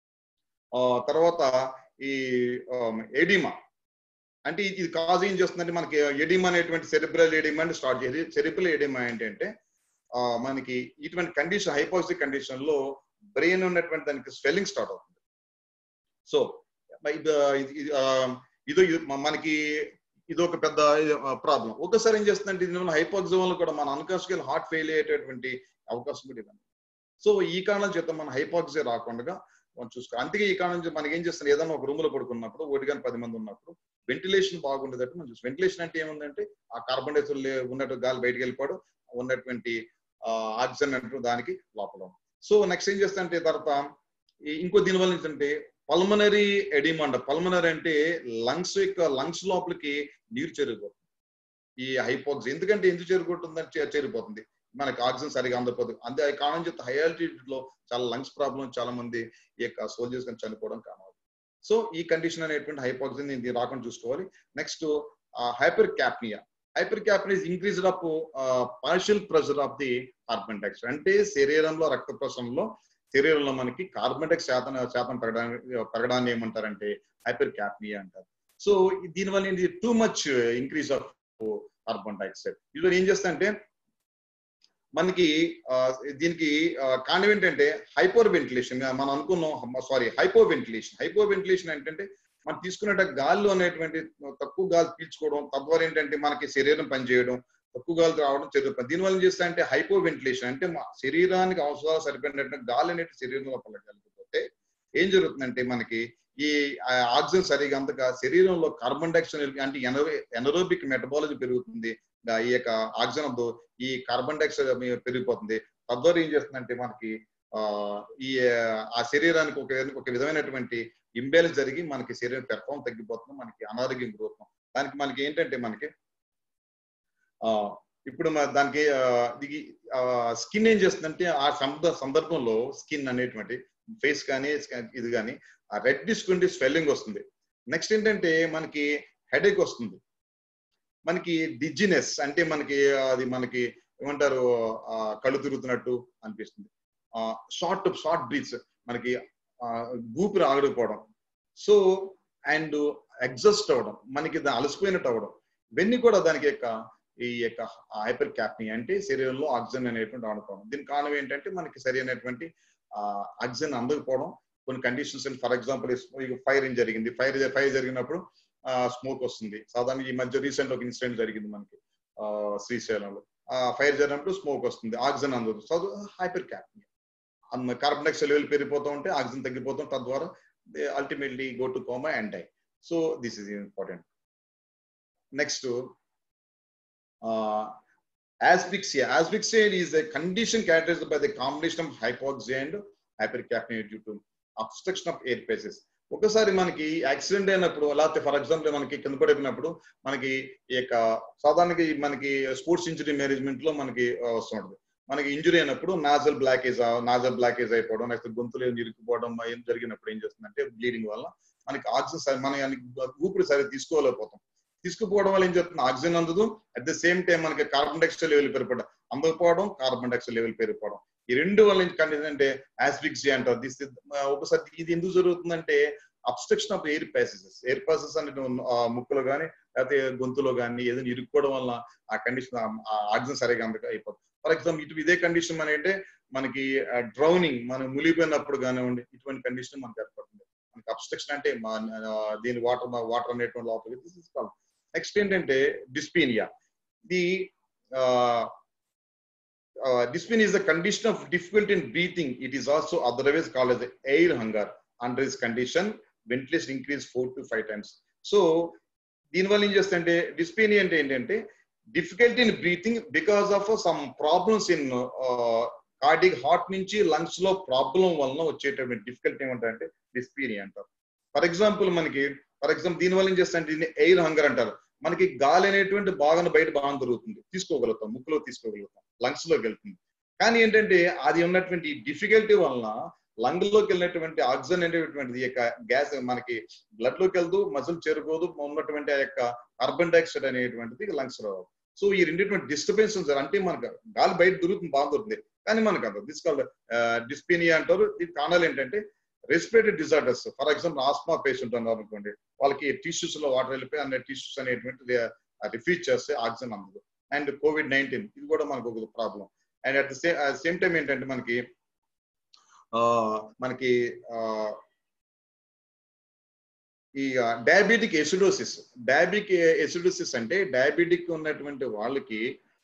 [SPEAKER 1] తర్వాత ఈ ఎడిమా అంటే ఇది కాజ్ ఏం చేస్తుందంటే మనకి ఎడిమా అనేటువంటి సెరిబ్రల్ ఎడిమా అంటే స్టార్ట్ చేసి సెరిబ్రల్ ఎడిమా ఏంటంటే మనకి ఇటువంటి కండిషన్ హైపోక్సిక్ కండిషన్ లో బ్రెయిన్ ఉన్నటువంటి దానికి స్వెల్లింగ్ స్టార్ట్ అవుతుంది సో ఇది ఇది మనకి ఇది ఒక పెద్ద ప్రాబ్లం ఒకసారి ఏం చేస్తుందంటే దీనివల్ల హైపోక్సిజం వల్ల కూడా మన అన్కాన్షియల్ హార్ట్ ఫెయిల్ అయ్యేటటువంటి అవకాశం కూడా ఇదండి సో ఈ కారణం చేత మన హైపాక్సిజం రాకుండా మనం చూసుకో అందుకే ఈ కారణం చేత మనకి ఏం చేస్తాం ఏదైనా ఒక రూమ్ లో పడుకున్నప్పుడు ఒకటి కానీ పది మంది ఉన్నప్పుడు వెంటిలేషన్ బాగుండేటట్టు మనం చూస్తాం వెంటిలేషన్ అంటే ఏముందంటే ఆ కార్బన్ డైఆక్సైడ్ ఉన్నట్టు గాలి బయటకు వెళ్ళిపోవడం ఉన్నటువంటి ఆక్సిజన్ అంటే దానికి లోపల సో నెక్స్ట్ ఏం చేస్తాంటే తర్వాత ఈ- ఇంకో దీనివల్ల ఏంటంటే పల్మనరీ ఎడిమండ పల్మనరీ అంటే లంగ్స్ యొక్క లంగ్స్ లోపలికి నీరు చేరిపోతుంది ఈ హైపోక్స్ ఎందుకంటే ఎందుకు చేరుకుంటుందంటే చే- చేరిపోతుంది మనకి ఆక్సిజన్ సరిగా అందకపోతుంది అంతే ఆ కారణం చేత హై ఆల్టిట్యూడ్ లో చాలా లంగ్స్ ప్రాబ్లం చాలా మంది ఈ యొక్క సోల్జర్స్ కానీ చనిపోవడం కారణం సో ఈ కండిషన్ అనేటువంటి హైపాక్సిజన్ ఇది రాకుండా చూసుకోవాలి next hypercapnia hypercapnia is increased up partial pressure of the carbon dioxide అంటే శరీరంలో రక్త ప్రసరణలో శరీరంలో మనకి కార్బన్ డైఆక్సైడ్ శాతం శాతం పెరగడానికి పెరగడాన్ని ఏమంటారంటే హైపర్ క్యాప్నియా అంటారు సో దీనివల్ల ఏంటి too much increase of carbon dioxide ఇది ఏం చేస్తా మనకి ఆ, దీనికి ఆ, కారణం ఏంటంటే హైపోర్ వెంటిలేషన్ మనం అనుకున్నాం sorry hypoventilation hypoventilation ఏంటంటే మనం తీసుకునే గాలిలో అనేటువంటి తక్కువ గాలి పీల్చుకోవడం తద్వారా ఏంటంటే మనకి శరీరం పనిచేయడం తక్కువ గాలి రావడం జరుగుతుంది దీనివల్ల ఏం చేస్తా అంటే హైపో వెంటిలేషన్ అంటే మా శరీరానికి అవసరాలు సరిపోయినట్టు గాలి అనేది శరీరం లోపల కలిగిపోతే ఏం జరుగుతుందంటే మనకి ఈ ఆ ఆక్సిజన్ సరిగా అందక శరీరంలో కార్బన్ డైఆక్సైడ్ అంటే ఎనరోబిక్ మెటబాలజీ పెరుగుతుంది ఆ ఈ యొక్క ఆక్సిజన్ వద్దు ఈ కార్బన్ డైఆక్సైడ్ మీ- పెరిగిపోతుంది తద్వారా ఏం చేస్తుందంటే మనకి ఆ ఈ ఆ శరీరానికి ఒక ఒక విధమైనటువంటి ఇంబ్యాలెన్స్ జరిగి మనకి శరీరం పెర్ఫామ్ తగ్గిపోతుంది మనకి అనారోగ్యం గురవుతాం దానికి మనకి ఏంటంటే మనకి ఆ ఇప్పుడు మ- దానికి స్కిన్ ఏం చేస్తుందంటే ఆ సంద- సందర్భంలో స్కిన్ అనేటువంటి ఫేస్ కానీ skin- ఇది కానీ ఆ రెడ్ డిస్క్ ఉండి స్వెల్లింగ్ వస్తుంది నెక్స్ట్ ఏంటంటే మనకి హెడేక్ వస్తుంది మనకి డిజినెస్ అంటే మనకి అది మనకి ఏమంటారు ఆ, కళ్ళు తిరుగుతున్నట్టు అనిపిస్తుంది షార్ట్ షార్ట్ బ్రీత్స్ మనకి ఆ, ఊపిరి ఆగడిపోవడం సో అండ్ ఎగ్జస్ట్ అవ్వడం మనకి దా- అలసిపోయినట్టు అవ్వడం ఇవన్నీ కూడా దానికి యొక్క ఈ యొక్క హైపర్ క్యాప్ని అంటే శరీరంలో ఆక్సిజన్ అనేటువంటి ఆడుకోవడం దీనికి కారణం ఏంటంటే మనకి సరి అయినటువంటి ఆక్సిజన్ అందకపోవడం కొన్ని కండిషన్స్ ఫర్ ఎగ్జాంపుల్ ఫైర్ ఏం జరిగింది ఫైర్ ఫైర్ జరిగినప్పుడు స్మోక్ వస్తుంది సాధారణ ఈ మధ్య రీసెంట్ ఒక ఇన్సిడెంట్ జరిగింది మనకి ఆ, శ్రీశైలంలో ఫైర్ జరిగినప్పుడు స్మోక్ వస్తుంది ఆక్సిజన్ అందదు so hypercapnia carbon dioxide level పెరిగిపోతూ ఉంటే ఆక్సిజన్ తగ్గిపోతాం తద్వారా ultimately go to coma and die so this is important next asphyxia. Asphyxia is a condition characterized by the combination of hypoxia and hypercapnia due to obstruction of air passages. ఒకసారి మనకి accident అయినప్పుడు లేకపోతే for example మనకి కింద పడినప్పుడు మనకి ఈ యొక్క సాధారణంగా ఈ మనకి స్పోర్ట్స్ ఇంజరీ మేనేజ్మెంట్ లో మనకి ఆ, వస్తుంటది మనకి ఇంజరీ అయినప్పుడు నాజల్ బ్లాకేజ్ నాజల్ బ్లాకేజ్ అయిపోవడం లేకపోతే గొంతులో ఇరుక్కుపోవడం ఏం జరిగినప్పుడు ఏం చేస్తుందంటే బ్లీడింగ్ వల్ల మనకి ఆక్సిజన్ మన ఊపిరి సరిగ్గా తీసుకోలేకపోతాం తీసుకుపోవడం వల్ల ఏం చెప్తుంది ఆక్సిజన్ అందదు అట్ ద సేమ్ టైం మనకి కార్బన్ డైఆక్సైడ్ లెవెల్ పెరిగిపోవడం అందకపోవడం కార్బన్ డైఆక్సైడ్ లెవెల్ పెరిగిపోవడం ఈ రెండు వల్ల కండిషన్ అంటే ఆస్ఫిక్సియా అంటారు దిస్ ఒకసారి ఇది ఎందుకు జరుగుతుందంటే obstruction of air passages air passages అంటే ఆ ముక్కులో కానీ లేకపోతే గొంతులో కానీ ఏదైనా ఇరుక్కోవడం వల్ల ఆ కండిషన్ ఆక్సిజన్ సరిగా అందక అయిపోతుంది ఫర్ ఎగ్జాంపుల్ ఇటు ఇదే కండిషన్ మన అంటే మనకి డ్రౌనింగ్ మనం మునిగిపోయినప్పుడు కానివ్వండి ఇటువంటి కండిషన్ మనకి ఏర్పడుతుంది మనకి అబ్స్ట్రక్షన్ అంటే మా- ఆ, దీని వాటర్ వాటర్ అనేటువంటి లోపలికి నెక్స్ట్ ఏంటంటే dyspnoea the dyspnea is a condition of difficulty in breathing. It is also otherwise called as air hunger. Under this condition, ventilation increase four to five times. So, దీనివల్ల ఏం చేస్తుంటే dyspnoea అంటే ఏంటంటే difficulty in breathing because of some problems in cardiac heart నుంచి lungs లో problem వలన వచ్చేటటువంటి difficulty ఏమంటారంటే డిస్పీనియా అంటారు ఫర్ ఎగ్జాంపుల్ మనకి ఫర్ ఎగ్జాంపుల్ దీనివల్ల ఏం చేస్తుంటే దీన్ని ఎయిర్ హంగర్ అంటారు మనకి గాలి అనేటువంటి బాగా బయట బాగా దొరుకుతుంది తీసుకోగలుగుతాం ముక్కులో తీసుకోగలుగుతాం లంగ్స్ లోకి వెళ్తుంది కానీ ఏంటంటే అది ఉన్నటువంటి డిఫికల్టీ వలన లంగ్ లోకి వెళ్ళినటువంటి ఆక్సిజన్ అనేటువంటిది ఈ యొక్క గ్యాస్ మనకి బ్లడ్ లోకి వెళ్తూ మజిల్ చేరుకోదు ఉన్నటువంటి ఆ యొక్క కార్బన్ డైఆక్సైడ్ అనేటువంటిది లంగ్స్ లో సో ఈ రెండింటి డిస్టర్బెన్స్ అంటే మనకు గాలి బయట దొరుకుతుంది బాగా దొరుకుతుంది కానీ మనకు అంత దిస్ కాల్డ్ డిస్పీనియా అంటారు దీని కారణాలు ఏంటంటే respiratory disorders for example asthma patient అన్నారు అనుకోండి వాళ్ళకి టిష్యూస్ లో వాటర్ వెళ్ళిపోయి అనే టిష్యూస్ అనేటువంటి రిఫ్యూజ్ చేస్తే ఆక్సిజన్ అందదు అండ్ కోవిడ్ నైన్టీన్ ఇది కూడా మనకు ఒక problem and at the same same time ఏంటంటే మనకి ఆ, మనకి ఈ డయాబెటిక్ ఎసిడోసిస్ డయాబెటిక్ ఎసిడోసిస్ అంటే డయాబెటిక్ ఉన్నటువంటి వాళ్ళకి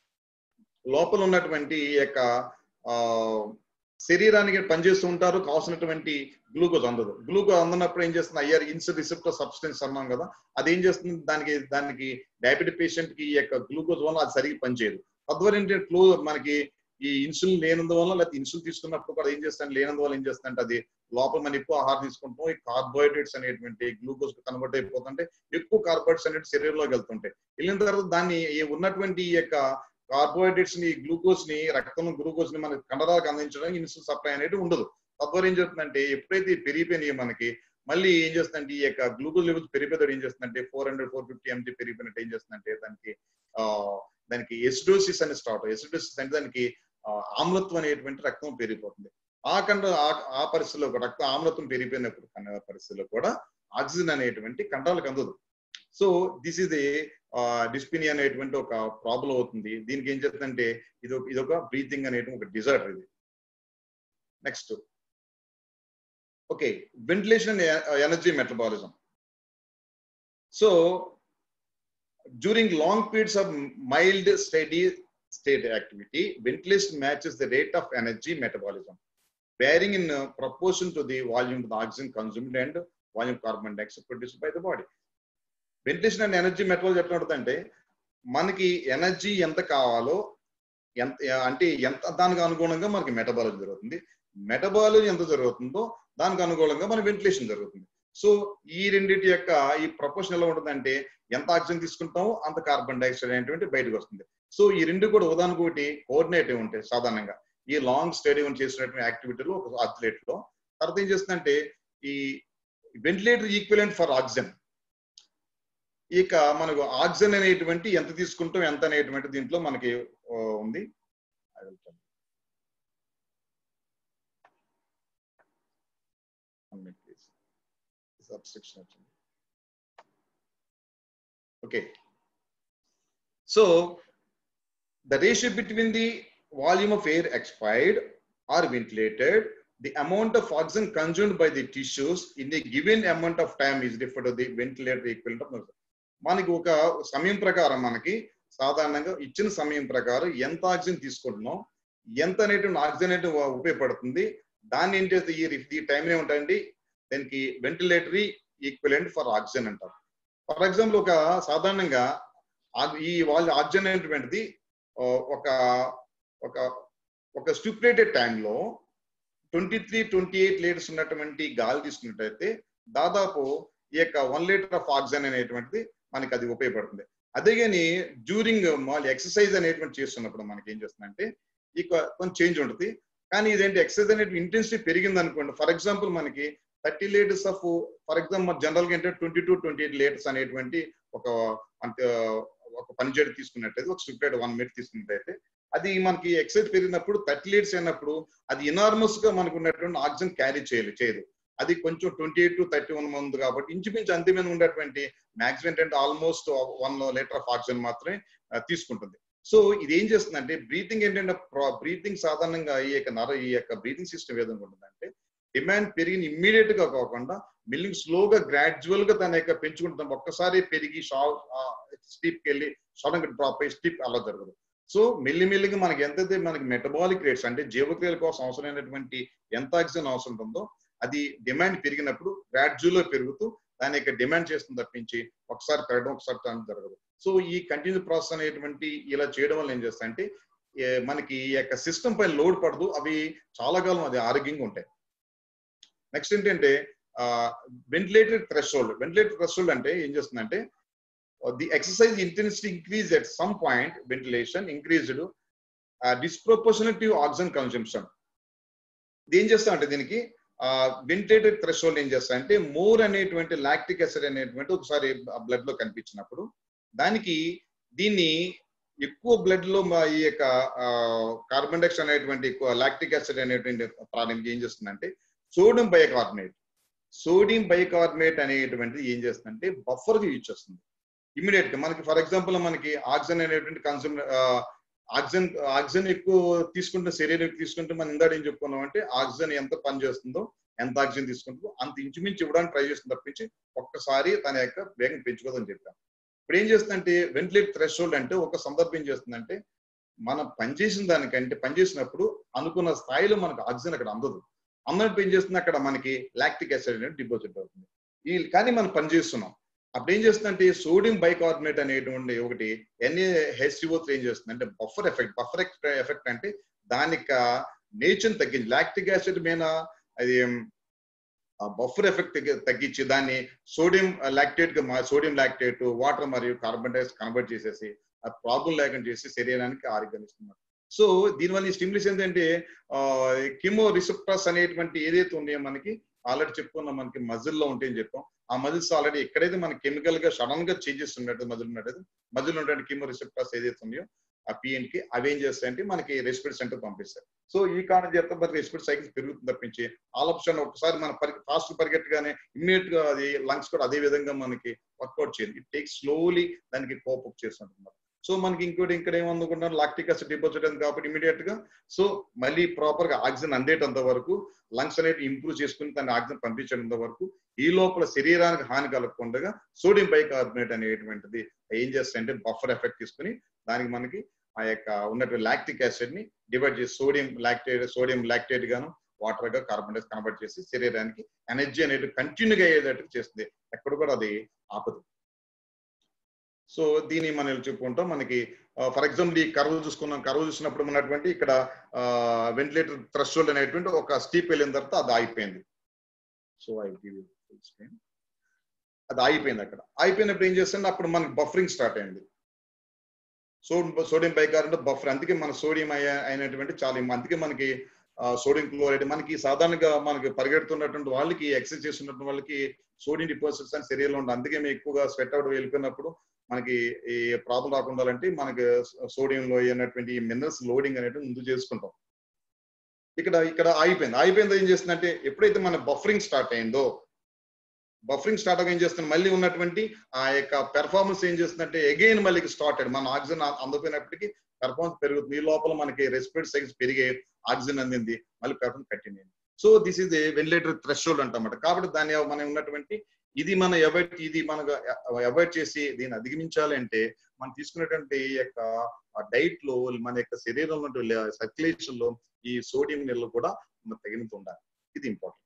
[SPEAKER 1] లోపల ఉన్నటువంటి ఈ యొక్క ఆ, శరీరానికి పనిచేస్తూ ఉంటారు కావాల్సినటువంటి గ్లూకోజ్ అందదు గ్లూకోజ్ అందనప్పుడు ఏం చేస్తుంది అయ్యారు ఇన్సులిన్ రిసెప్టర్ సబ్స్టెన్స్ అన్నాం కదా అది ఏం చేస్తుంది దానికి దానికి డయాబెటిక్ పేషెంట్ కి ఈ యొక్క గ్లూకోజ్ వల్ల అది సరిగ్గా పనిచేయదు తద్వారా ఏంటంటే క్లో మనకి ఈ ఇన్సులిన్ లేనందువల్ల లేకపోతే ఇన్సులిన్ తీసుకున్నప్పుడు కూడా ఏం చేస్తాను లేనందువల్ల ఏం చేస్తుందంటే అది లోపల మనం ఎక్కువ ఆహారం తీసుకుంటాం ఈ కార్బోహైడ్రేట్స్ అనేటువంటి గ్లూకోజ్ కన్వర్ట్ అయిపోతుంటే ఎక్కువ కార్బోహైడ్రేట్స్ అనేవి శరీరంలోకి వెళ్తుంటాయి వెళ్ళిన తర్వాత దాన్ని ఈ ఉన్నటువంటి ఈ యొక్క కార్బోహైడ్రేట్స్ ని గ్లూకోజ్ ని రక్తం గ్లూకోజ్ ని మనకి కండరాలకు అందించడానికి ఇన్సులిన్ సప్లై అనేది ఉండదు తద్వారా ఏం చేస్తుందంటే ఎప్పుడైతే ఈ పెరిగిపోయినాయి మనకి మళ్ళీ ఏం చేస్తుందంటే ఈ యొక్క గ్లూకోజ్ లెవెల్స్ పెరిగిపోతాడు ఏం చేస్తుందంటే four hundred four fifty MG పెరిగిపోయినట్టు ఏం చేస్తుందంటే దానికి ఆ దానికి ఎసిడోసిస్ అని స్టార్ట్ ఎసిడోసిస్ అంటే దానికి ఆ, ఆమ్లత్వం అనేటువంటి రక్తం పెరిగిపోతుంది ఆ కండ ఆ- ఆ పరిస్థితిలో కూడా రక్త ఆమ్లత్వం పెరిగిపోయినప్పుడు కన్న పరిస్థితిలో కూడా ఆక్సిజన్ అనేటువంటి కండరాలకు అందదు so this is the dyspnoea అనేటువంటి ఒక ప్రాబ్లం అవుతుంది దీనికి ఏం చెప్తుందంటే ఇది ఒక ఇది ఒక బ్రీతింగ్ అనేటువంటి ఒక డిజార్డర్ ఇది next okay ventilation energy metabolism so during long periods of mild study state activity, ventilation matches the rate of energy metabolism, varying in uh, proportion to the volume of the oxygen consumed and volume of carbon dioxide produced by the body. Ventilation and energy metabolism ఎట్లా ఉంటుందంటే మనకి energy ఎంత కావాలో ఎంత అంటే ఎంత దానికి అనుగుణంగా మనకి మెటబాలిజం జరుగుతుంది మెటబాలిజం ఎంత జరుగుతుందో దానికి అనుగుణంగా మన వెంటిలేషన్ జరుగుతుంది సో ఈ రెండింటి యొక్క ఈ ప్రపోర్షన్ ఎలా ఉంటుందంటే ఎంత ఆక్సిజన్ తీసుకుంటామో అంత కార్బన్ డైఆక్సైడ్ అనేటువంటి బయటకు వస్తుంది సో ఈ రెండు కూడా ఉదాహరణకు ఒకటి కోఆర్డినేట్ ఉంటాయి సాధారణంగా ఈ లాంగ్ స్టేడియం చేసినటువంటి యాక్టివిటీలో ఒక అథ్లెట్ లో తర్వాత ఏం చేస్తుందంటే ఈ వెంటిలేటర్ ఈక్వలెంట్ ఫర్ ఆక్సిజన్ ఇక మనకు ఆక్సిజన్ అనేటువంటి ఎంత తీసుకుంటాం ఎంత అనేటువంటి దీంట్లో మనకి ఆ, ఉంది I will tell you. One minute, please. Subsection వచ్చింది. Okay. So the ratio between the volume of air expired or ventilated, the amount of oxygen consumed by the tissues in a given amount of time is referred to the ventilator equivalent of మనకి ఒక సమయం ప్రకారం మనకి సాధారణంగా ఇచ్చిన సమయం ప్రకారం ఎంత ఆక్సిజన్ తీసుకుంటున్నాం ఎంత అనేటువంటి ఆక్సిజన్ అనేది ఉపయోగపడుతుంది దాన్ని ఏం చేస్తే ఈ ఈ టైం ఏముంటాయండి దానికి వెంటిలేటరీ ఈక్వలెంట్ ఫర్ ఆక్సిజన్ అంటారు ఫర్ ఎగ్జాంపుల్ ఒక సాధారణంగా ఆ- ఈ వాళ్ళ ఆక్సిజన్ అనేటువంటిది ఆ, ఒక ఒక ఒక స్టిపులేటెడ్ టైంలో twenty three twenty eight litres ఉన్నటువంటి గాలి తీసుకున్నట్టయితే దాదాపు ఈ యొక్క వన్ లీటర్ ఆఫ్ ఆక్సిజన్ అనేటువంటిది మనకి అది ఉపయోగపడుతుంది అదే కానీ డ్యూరింగ్ ఎక్సర్సైజ్ అనేటువంటి చేస్తున్నప్పుడు మనకి ఏం చేస్తుందంటే ఇక కొంచెం చేంజ్ ఉంటుంది కానీ ఇదేంటి ఎక్సర్సైజ్ అనేది ఇంటెన్సిటీ పెరిగింది అనుకోండి ఫర్ ఎగ్జాంపుల్ మనకి thirty litres of for example general గా ఏంటంటే twenty to twenty eight litres అనేటువంటి ఒక అంటే ఒక పని చేయడం తీసుకున్నట్టయితే ఒక స్విఫ్ట్ వన్ మినిట్ తీసుకున్నట్టయితే అది మనకి ఎక్సైజ్ పెరిగినప్పుడు థర్టీ లీటర్స్ అయినప్పుడు అది ఇనార్మస్ గా మనకు ఉన్నటువంటి ఆక్సిజన్ క్యారీ చేయలేదు చేయదు అది కొంచెం twenty eight to thirty one ఉంది కాబట్టి ఇంచుమించు అంతే మీద ఉండేటువంటి మాక్సిమం ఏంటంటే almost one litre of oxygen మాత్రమే ఆ, తీసుకుంటుంది సో ఇది ఏం చేస్తుందంటే బ్రీతింగ్ ఏంటంటే బ్రీతింగ్ సాధారణంగా ఈ యొక్క నర ఈ యొక్క బ్రీతింగ్ సిస్టమ్ ఏ విధంగా ఉంటుందంటే డిమాండ్ పెరిగిన ఇమ్మీడియట్ గా కాకుండా మిల్లింగ్ స్లోగా గ్రాడ్యువల్ గా దాని యొక్క పెంచుకుంటాం ఒక్కసారి పెరిగి షా స్టీప్ కి వెళ్ళి సడన్ గా డ్రాప్ అయ్యి స్టీప్ అలా జరగదు సో మెల్లిమెల్లిగా మనకి ఎంతైతే మనకి మెటబాలిక్ రేట్స్ అంటే జీవక్రియల కోసం అవసరమైనటువంటి ఎంత ఆక్సిజన్ అవసరం ఉంటుందో అది డిమాండ్ పెరిగినప్పుడు గ్రాడ్యువల్ గా పెరుగుతూ దాని యొక్క డిమాండ్ చేస్తుంది తప్పించి ఒకసారి పెరగడం ఒకసారి తగ్గడం జరగదు సో ఈ కంటిన్యూ ప్రాసెస్ అనేటువంటి ఇలా చేయడం వల్ల ఏం చేస్తాయంటే ఏ, మనకి ఈ యొక్క సిస్టమ్ పైన లోడ్ పడదు అవి చాలా కాలం అది ఆరోగ్యంగా ఉంటాయి నెక్స్ట్ ఏంటంటే వెంటిలేటెడ్ థ్రెషోల్డ్ వెంటిలేటెడ్ థ్రెషోల్డ్ అంటే ఏం చేస్తుందంటే the exercise intensity increase at some point ventilation increased disproportional to oxygen consumption ఇది ఏం చేస్తా అంటే దీనికి వెంటిలేటెడ్ థ్రెషోల్డ్ ఏం చేస్తా అంటే మోర్ అనేటువంటి లాక్టిక్ యాసిడ్ అనేటువంటి ఒకసారి బ్లడ్ లో కనిపించినప్పుడు దానికి దీన్ని ఎక్కువ బ్లడ్ లో మా ఈ యొక్క కార్బన్ డైఆక్సైడ్ అనేటువంటి ఎక్కువ లాక్టిక్ యాసిడ్ అనేటువంటి ప్రాణం ఏం చేస్తుందంటే సోడియం బైకార్బోనేట్ సోడియం బైకార్బోనేట్ అనేటువంటిది ఏం చేస్తుందంటే బఫర్ గా యూజ్ చేస్తుంది ఇమీడియట్ గా మనకి ఫర్ ఎగ్జాంపుల్ మనకి ఆక్సిజన్ అనేటువంటి కన్సూమ్ ఆక్సిజన్ ఆక్సిజన్ ఎక్కువ తీసుకుంటే శరీరం ఎక్కువ తీసుకుంటే మనం ఇందాక ఏం చెప్పుకున్నాం అంటే ఆక్సిజన్ ఎంత పని చేస్తుందో ఎంత ఆక్సిజన్ తీసుకుంటుందో అంత ఇంచుమించు ఇవ్వడానికి ట్రై చేస్తుంది తప్పించి ఒక్కసారి తన యొక్క వేగం పెంచుకోదని చెప్పాను ఇప్పుడు ఏం చేస్తుందంటే వెంటిలేట్ థ్రెషోల్డ్ అంటే ఒక సందర్భం ఏం చేస్తుందంటే మనం పనిచేసిన దానికంటే పనిచేసినప్పుడు అనుకున్న స్థాయిలో మనకు ఆక్సిజన్ అక్కడ అందదు అందరితో ఏం చేస్తుంది అక్కడ మనకి లాక్టిక్ యాసిడ్ అనేది డిపాజిట్ అవుతుంది ఈ కానీ మనం పని చేస్తున్నాం అప్పుడు ఏం చేస్తుందంటే సోడియం బైకార్బోనేట్ అనేటువంటి ఒకటి ఎన్ఏహెచ్సిఓ ఏం చేస్తుంది అంటే బఫర్ ఎఫెక్ట్ బఫర్ ఎఫెక్ట్ అంటే దానికి నేచర్ తగ్గించి లాక్టిక్ యాసిడ్ మీద అది బఫర్ ఎఫెక్ట్ తగ్గించి దాన్ని సోడియం లాక్టేట్ గా సోడియం లాక్టేట్ వాటర్ మరియు కార్బన్ డైఆక్సైడ్ కన్వర్ట్ చేసేసి ఆ ప్రాబ్లం లేకుండా చేసి శరీరానికి ఆరోగ్యం ఇస్తున్నారు సో దీనివల్ల ఈ స్టిమ్యులస్ ఏంటంటే కిమో రిసెప్టర్స్ అనేటువంటి ఏదైతే ఉన్నాయో మనకి ఆల్రెడీ చెప్పుకున్నాం మనకి మజిల్ లో ఉంటాయని చెప్పాం ఆ మజిల్స్ ఆల్రెడీ ఎక్కడైతే మన కెమికల్ గా సడన్ గా చేంజెస్ ఉన్నట్టు మజిల్ ఉన్నట్టు మజిల్ ఉన్నటువంటి కిమో రిసెప్టర్స్ ఏదైతే ఉన్నాయో ఆ పిఎన్ కి అవి ఏం చేస్తాయంటే మనకి రెస్పిరేట్ సెంటర్ పంపిస్తారు సో ఈ కారణం చేత మరి రెస్పిరేట్ సైకిల్స్ పెరుగుతుంది తప్పించి ఆల్ ఆప్షన్ ఒకసారి మన పరి ఫాస్ట్ పరిగెట్టగానే ఇమ్మీడియట్ గా అది లంగ్స్ కూడా అదే విధంగా మనకి వర్కౌట్ చేయాలి ఇట్ టేక్ స్లోలీ దానికి కోపప్ చేస్తుంటున్నారు సో మనకి ఇంకోటి ఇక్కడ ఏమనుకుంటున్నారు లాక్టిక్ యాసిడ్ డిపాజిట్ అయింది కాబట్టి ఇమీడియట్ గా సో మళ్ళీ ప్రాపర్ గా ఆక్సిజన్ అందేటంత వరకు లంగ్స్ అనేది ఇంప్రూవ్ చేసుకుని దాన్ని ఆక్సిజన్ పంపించేంత వరకు ఈ లోపల శరీరానికి హాని కలగకుండా సోడియం బైకార్బోనేట్ అనేటువంటిది ఏం చేస్తాయంటే బఫర్ ఎఫెక్ట్ తీసుకుని దానికి మనకి ఆ యొక్క ఉన్నటువంటి లాక్టిక్ యాసిడ్ ని డివైడ్ చేసి సోడియం లాక్టేట్ సోడియం లాక్టేట్ గాను వాటర్ గా కార్బన్ డైఆక్సైడ్ కన్వర్ట్ చేసి శరీరానికి ఎనర్జీ అనేది కంటిన్యూగా అయ్యేటట్టు చేస్తుంది ఎక్కడ కూడా అది ఆపదు సో దీన్ని మనం చెప్పుకుంటాం మనకి ఫర్ ఎగ్జాంపుల్ ఈ కరువు చూసుకున్నాం కరువు చూసినప్పుడు ఉన్నటువంటి ఇక్కడ వెంటిలేటర్ థ్రెషోల్డ్ అనేటువంటి ఒక స్టీప్ వెళ్ళిన తర్వాత అది ఆగిపోయింది సో ఐ అది ఆగిపోయింది అక్కడ ఆగిపోయినప్పుడు ఏం చేస్తుంది అప్పుడు మనకి బఫరింగ్ స్టార్ట్ అయింది సో సోడియం బైకార్బోనేట్ బఫర్ అందుకే మన సోడియం అయినటువంటి చాలా అందుకే మనకి సోడియం క్లోరైడ్ మనకి సాధారణంగా మనకి పరిగెడుతున్నటువంటి వాళ్ళకి ఎక్సర్సైజ్ చేస్తున్నటువంటి వాళ్ళకి సోడియం డిపాజిట్స్ అని శరీరంలో ఉంటుంది అందుకే మేము ఎక్కువగా స్వెట్ అవుట్ వెళ్ళిపోయినప్పుడు మనకి ఈ ప్రాబ్లం రాకుండా అంటే మనకి సోడియంలో అయినటువంటి మినరల్స్ లోడింగ్ అనేది ముందు చేసుకుంటాం ఇక్కడ ఇక్కడ ఆగిపోయింది ఆగిపోయింది ఏం చేస్తుందంటే ఎప్పుడైతే మన బఫరింగ్ స్టార్ట్ అయిందో బఫరింగ్ స్టార్ట్ ఏం చేస్తుంది మళ్ళీ ఉన్నటువంటి ఆ యొక్క పెర్ఫార్మెన్స్ ఏం చేస్తుందంటే అగైన్ మళ్ళీ స్టార్ట్ అయ్యింది మన ఆక్సిజన్ అందపోయినప్పటికీ పెర్ఫార్మెన్స్ పెరుగుతుంది ఈ లోపల మనకి రెస్పిరేట్ సైజ్ పెరిగే ఆక్సిజన్ అందింది మళ్ళీ పెర్ఫార్మెన్స్ కంటిన్యూ అయింది so this is ventilator threshold అంటమాట కాబట్టి దాని మన ఉన్నటువంటి ఇది మన అవాయిడ్ ఇది మనకు అవాయిడ్ చేసి దీన్ని అధిగమించాలి అంటే మనం తీసుకున్నటువంటి ఈ యొక్క డైట్ లో మన యొక్క శరీరంలో ఉన్నటువంటి సర్క్యులేషన్ లో ఈ సోడియం నీళ్ళు కూడా తగినంత ఉండాలి ఇది important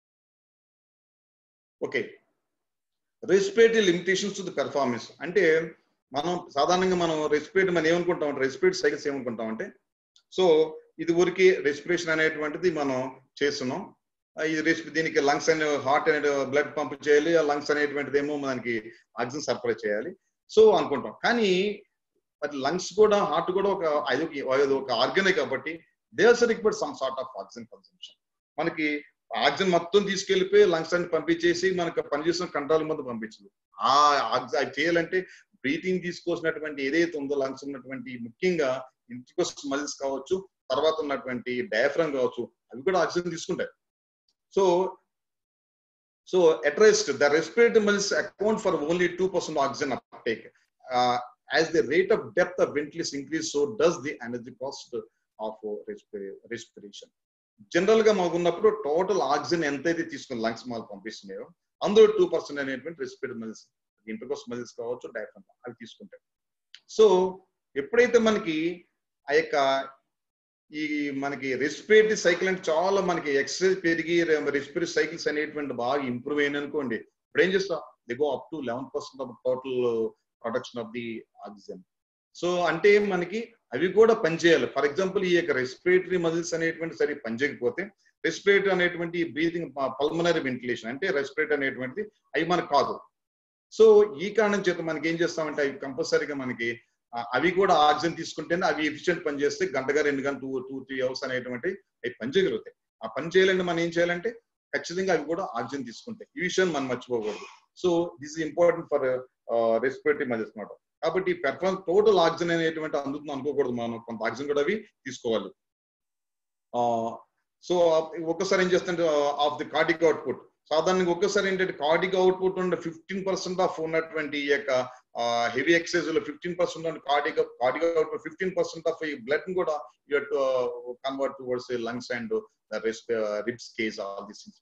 [SPEAKER 1] okay respiratory limitations to the performance అంటే మనం సాధారణంగా మనం రెస్పిరేట్ మనం ఏమనుకుంటాం అంటే రెస్పిరేట్ సైకిల్స్ ఏమనుకుంటాం అంటే సో ఇది ఊరికి రెస్పిరేషన్ అనేటువంటిది మనం చేస్తున్నాం ఇది రెస్పి దీనికి లంగ్స్ అనే హార్ట్ అనే బ్లడ్ పంప్ చేయాలి ఆ లంగ్స్ అనేటువంటిది ఏమో మనకి ఆక్సిజన్ సరఫరా చేయాలి సో అనుకుంటాం కానీ మరి లంగ్స్ కూడా హార్ట్ కూడా ఒక అది ఒక ఆర్గనే కాబట్టి there's required some sort of oxygen consumption మనకి ఆక్సిజన్ మొత్తం తీసుకెళ్లిపోయి లంగ్స్ అన్ని పంపించేసి మనకు పనిచేసిన కంట్రోల్ ముందు పంపించదు ఆ ఆక్సిజన్ అది చేయాలంటే బ్రీతింగ్ తీసుకోవాల్సినటువంటి ఏదైతే ఉందో లంగ్స్ ఉన్నటువంటి ముఖ్యంగా ఇంటికోస్ మజిల్స్ కావచ్చు తర్వాత ఉన్నటువంటి డయాఫ్రమ్ కావచ్చు అవి కూడా ఆక్సిజన్ తీసుకుంటాయి so so at rest the respiratory muscles account for only 2% oxygen uptake uh, as the rate of depth of ventilation increase so does the energy cost of respiration general గా మాకు ఉన్నప్పుడు total oxygen ఎంతైతే తీసుకుని lungs మాకు పంపిస్తున్నాయో అందులో two percent అనేటువంటి respiratory muscles intercostal muscles కావచ్చు డయాఫ్రమ్ అవి తీసుకుంటాయి సో ఎప్పుడైతే మనకి ఆ యొక్క ఈ మనకి రెస్పిరేటరీ సైకిల్ అంటే చాలా మనకి ఎక్సర్సైజ్ పెరిగి రెస్పిరేటరీ సైకిల్స్ అనేటువంటి బాగా ఇంప్రూవ్ అయ్యింది అనుకోండి ఇప్పుడు ఏం చేస్తాం the go up to eleven percent of total production of the oxygen so అంటే మనకి అవి కూడా పనిచేయాలి ఫర్ ఎగ్జాంపుల్ ఈ యొక్క రెస్పిరేటరీ మజిల్స్ అనేటువంటి సరి పనిచేయకపోతే రెస్పిరేటరీ అనేటువంటి బ్రీతింగ్ పల్మనరీ వెంటిలేషన్ అంటే రెస్పిరేటరీ అనేటువంటిది అవి మనకు కాదు సో ఈ కారణం చేత మనకి ఏం చేస్తామంటే అవి కంపల్సరీగా మనకి అవి కూడా ఆక్సిజన్ తీసుకుంటేనే అవి ఎఫిషియెంట్ పని చేస్తే గంటగా రెండు గంటలు టూ టూ త్రీ అవర్స్ అనేటువంటి అవి పని చేయగలుగుతాయి ఆ పని చేయాలంటే మనం ఏం చేయాలంటే ఖచ్చితంగా అవి కూడా ఆక్సిజన్ తీసుకుంటాయి ఈ విషయాన్ని మనం మర్చిపోకూడదు so this is important for respiratory muscles అనమాట కాబట్టి పెర్ఫార్మెన్స్ టోటల్ ఆక్సిజన్ అనేటువంటి అందుతుంది అనుకోకూడదు మనం కొంత ఆక్సిజన్ కూడా అవి తీసుకోవాలి సో ఒక్కసారి ఏం చేస్తుంటే ఆఫ్ ది కార్డిక్ అవుట్పుట్ సాధారణంగా ఒక్కసారి ఏంటంటే కార్డిక్ అవుట్పుట్ ఉండే ఫిఫ్టీన్ పర్సెంట్ ఆఫ్ ఉన్నటువంటి ఈ యొక్క హెవీ ఎక్సైజ్ లో fifteen percent cardiac cardiac output fifteen percent of ఈ బ్లడ్ కూడా convert towards lungs and ribs case all this things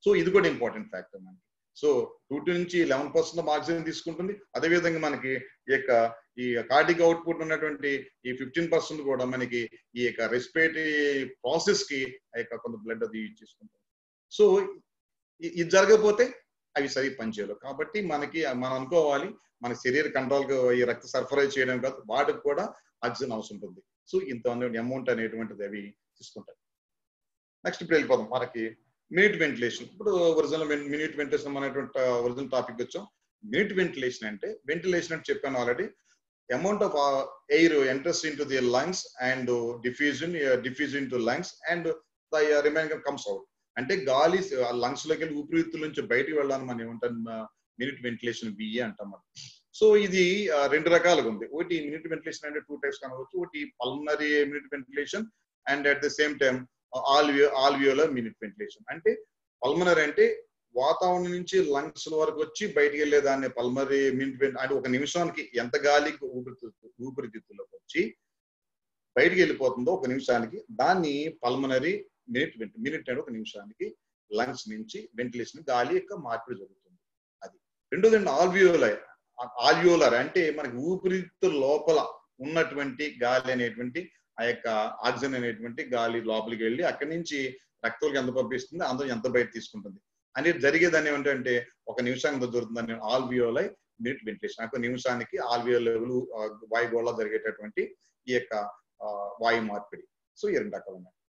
[SPEAKER 1] so ఇది కూడా ఇంపార్టెంట్ ఫ్యాక్టర్ మనకి సో టూ నుంచి లెవెన్ పర్సెంట్ ఆక్సిజన్ తీసుకుంటుంది అదేవిధంగా మనకి ఈ యొక్క ఈ కార్డిక్ అవుట్పుట్ ఉన్నటువంటి ఈ ఫిఫ్టీన్ పర్సెంట్ కూడా మనకి ఈ యొక్క రెస్పిరేటరీ ప్రాసెస్ కి ఆ యొక్క కొంత బ్లడ్ అది యూజ్ చేసుకుంటాం సో ఇది జరగకపోతే అవి సరి పనిచేయరు కాబట్టి మనకి మనం అనుకోవాలి మన శరీర కంట్రోల్ ఈ రక్త సరఫరా చేయడం కాదు వాటికి కూడా ఆక్సిజన్ అవసరం ఉంటుంది సో ఇంత అమౌంట్ అనేటువంటిది అవి తీసుకుంటాయి నెక్స్ట్ ఇప్పుడు వెళ్ళిపోదాం మనకి మినిట్ వెంటిలేషన్ ఇప్పుడు ఒరిజినల్ మినిట్ వెంటిలేషన్ అనేటువంటి ఒరిజినల్ టాపిక్ వచ్చాం మినిట్ వెంటిలేషన్ అంటే వెంటిలేషన్ అంటే చెప్పాను already amount of air enters into the lungs and diffusion diffusion to lungs and the remaining comes out అంటే గాలి లంగ్స్ లోకి వెళ్ళి ఊపిరితిత్తుల నుంచి బయటికి వెళ్ళాలని మనం ఏమంటాం మినిట్ వెంటిలేషన్ బిఏ అంటాం మనం సో ఇది రెండు రకాలుగా ఉంది ఒకటి మినిట్ వెంటిలేషన్ అంటే టూ టైప్స్ కనవచ్చు ఒకటి pulmonary minute ventilation and at the same time ఆల్వియో ఆల్వియోలర్ మినిట్ వెంటిలేషన్ అంటే పల్మనరీ అంటే వాతావరణం నుంచి లంగ్స్ వరకు వచ్చి బయటికి వెళ్ళే దాన్ని పల్మరీ మినిట్ అంటే ఒక నిమిషానికి ఎంత గాలి ఊపిరితిత్తు ఊపిరితిత్తులోకి వచ్చి బయటికి వెళ్ళిపోతుందో ఒక నిమిషానికి దాన్ని పల్మనరీ మినిట్ మినిట్ అంటే ఒక నిమిషానికి లంగ్స్ నుంచి వెంటిలేషన్ గాలి యొక్క మార్పిడి జరుగుతుంది అది రెండోది ఆల్వియోలర్ ఆల్వియోలర్ అంటే మనకి ఊపిరితిత్తుల లోపల ఉన్నటువంటి గాలి అనేటువంటి ఆ యొక్క ఆక్సిజన్ అనేటువంటి గాలి లోపలికి వెళ్ళి అక్కడి నుంచి రక్తంలోకి ఎంత పంపిస్తుంది అందరూ ఎంత బయట తీసుకుంటుంది అనేది జరిగేదాన్ని ఏమంటే ఒక నిమిషానికి ఎంత జరుగుతుందని ఆల్వియోలై మినిట్ వెంటిలేషన్ ఒక నిమిషానికి ఆల్వియో లెవెల్ వాయుగోళ జరిగేటటువంటి ఈ యొక్క వాయు మార్పిడి సో ఈ రెండు రకాలు ఉన్నాయి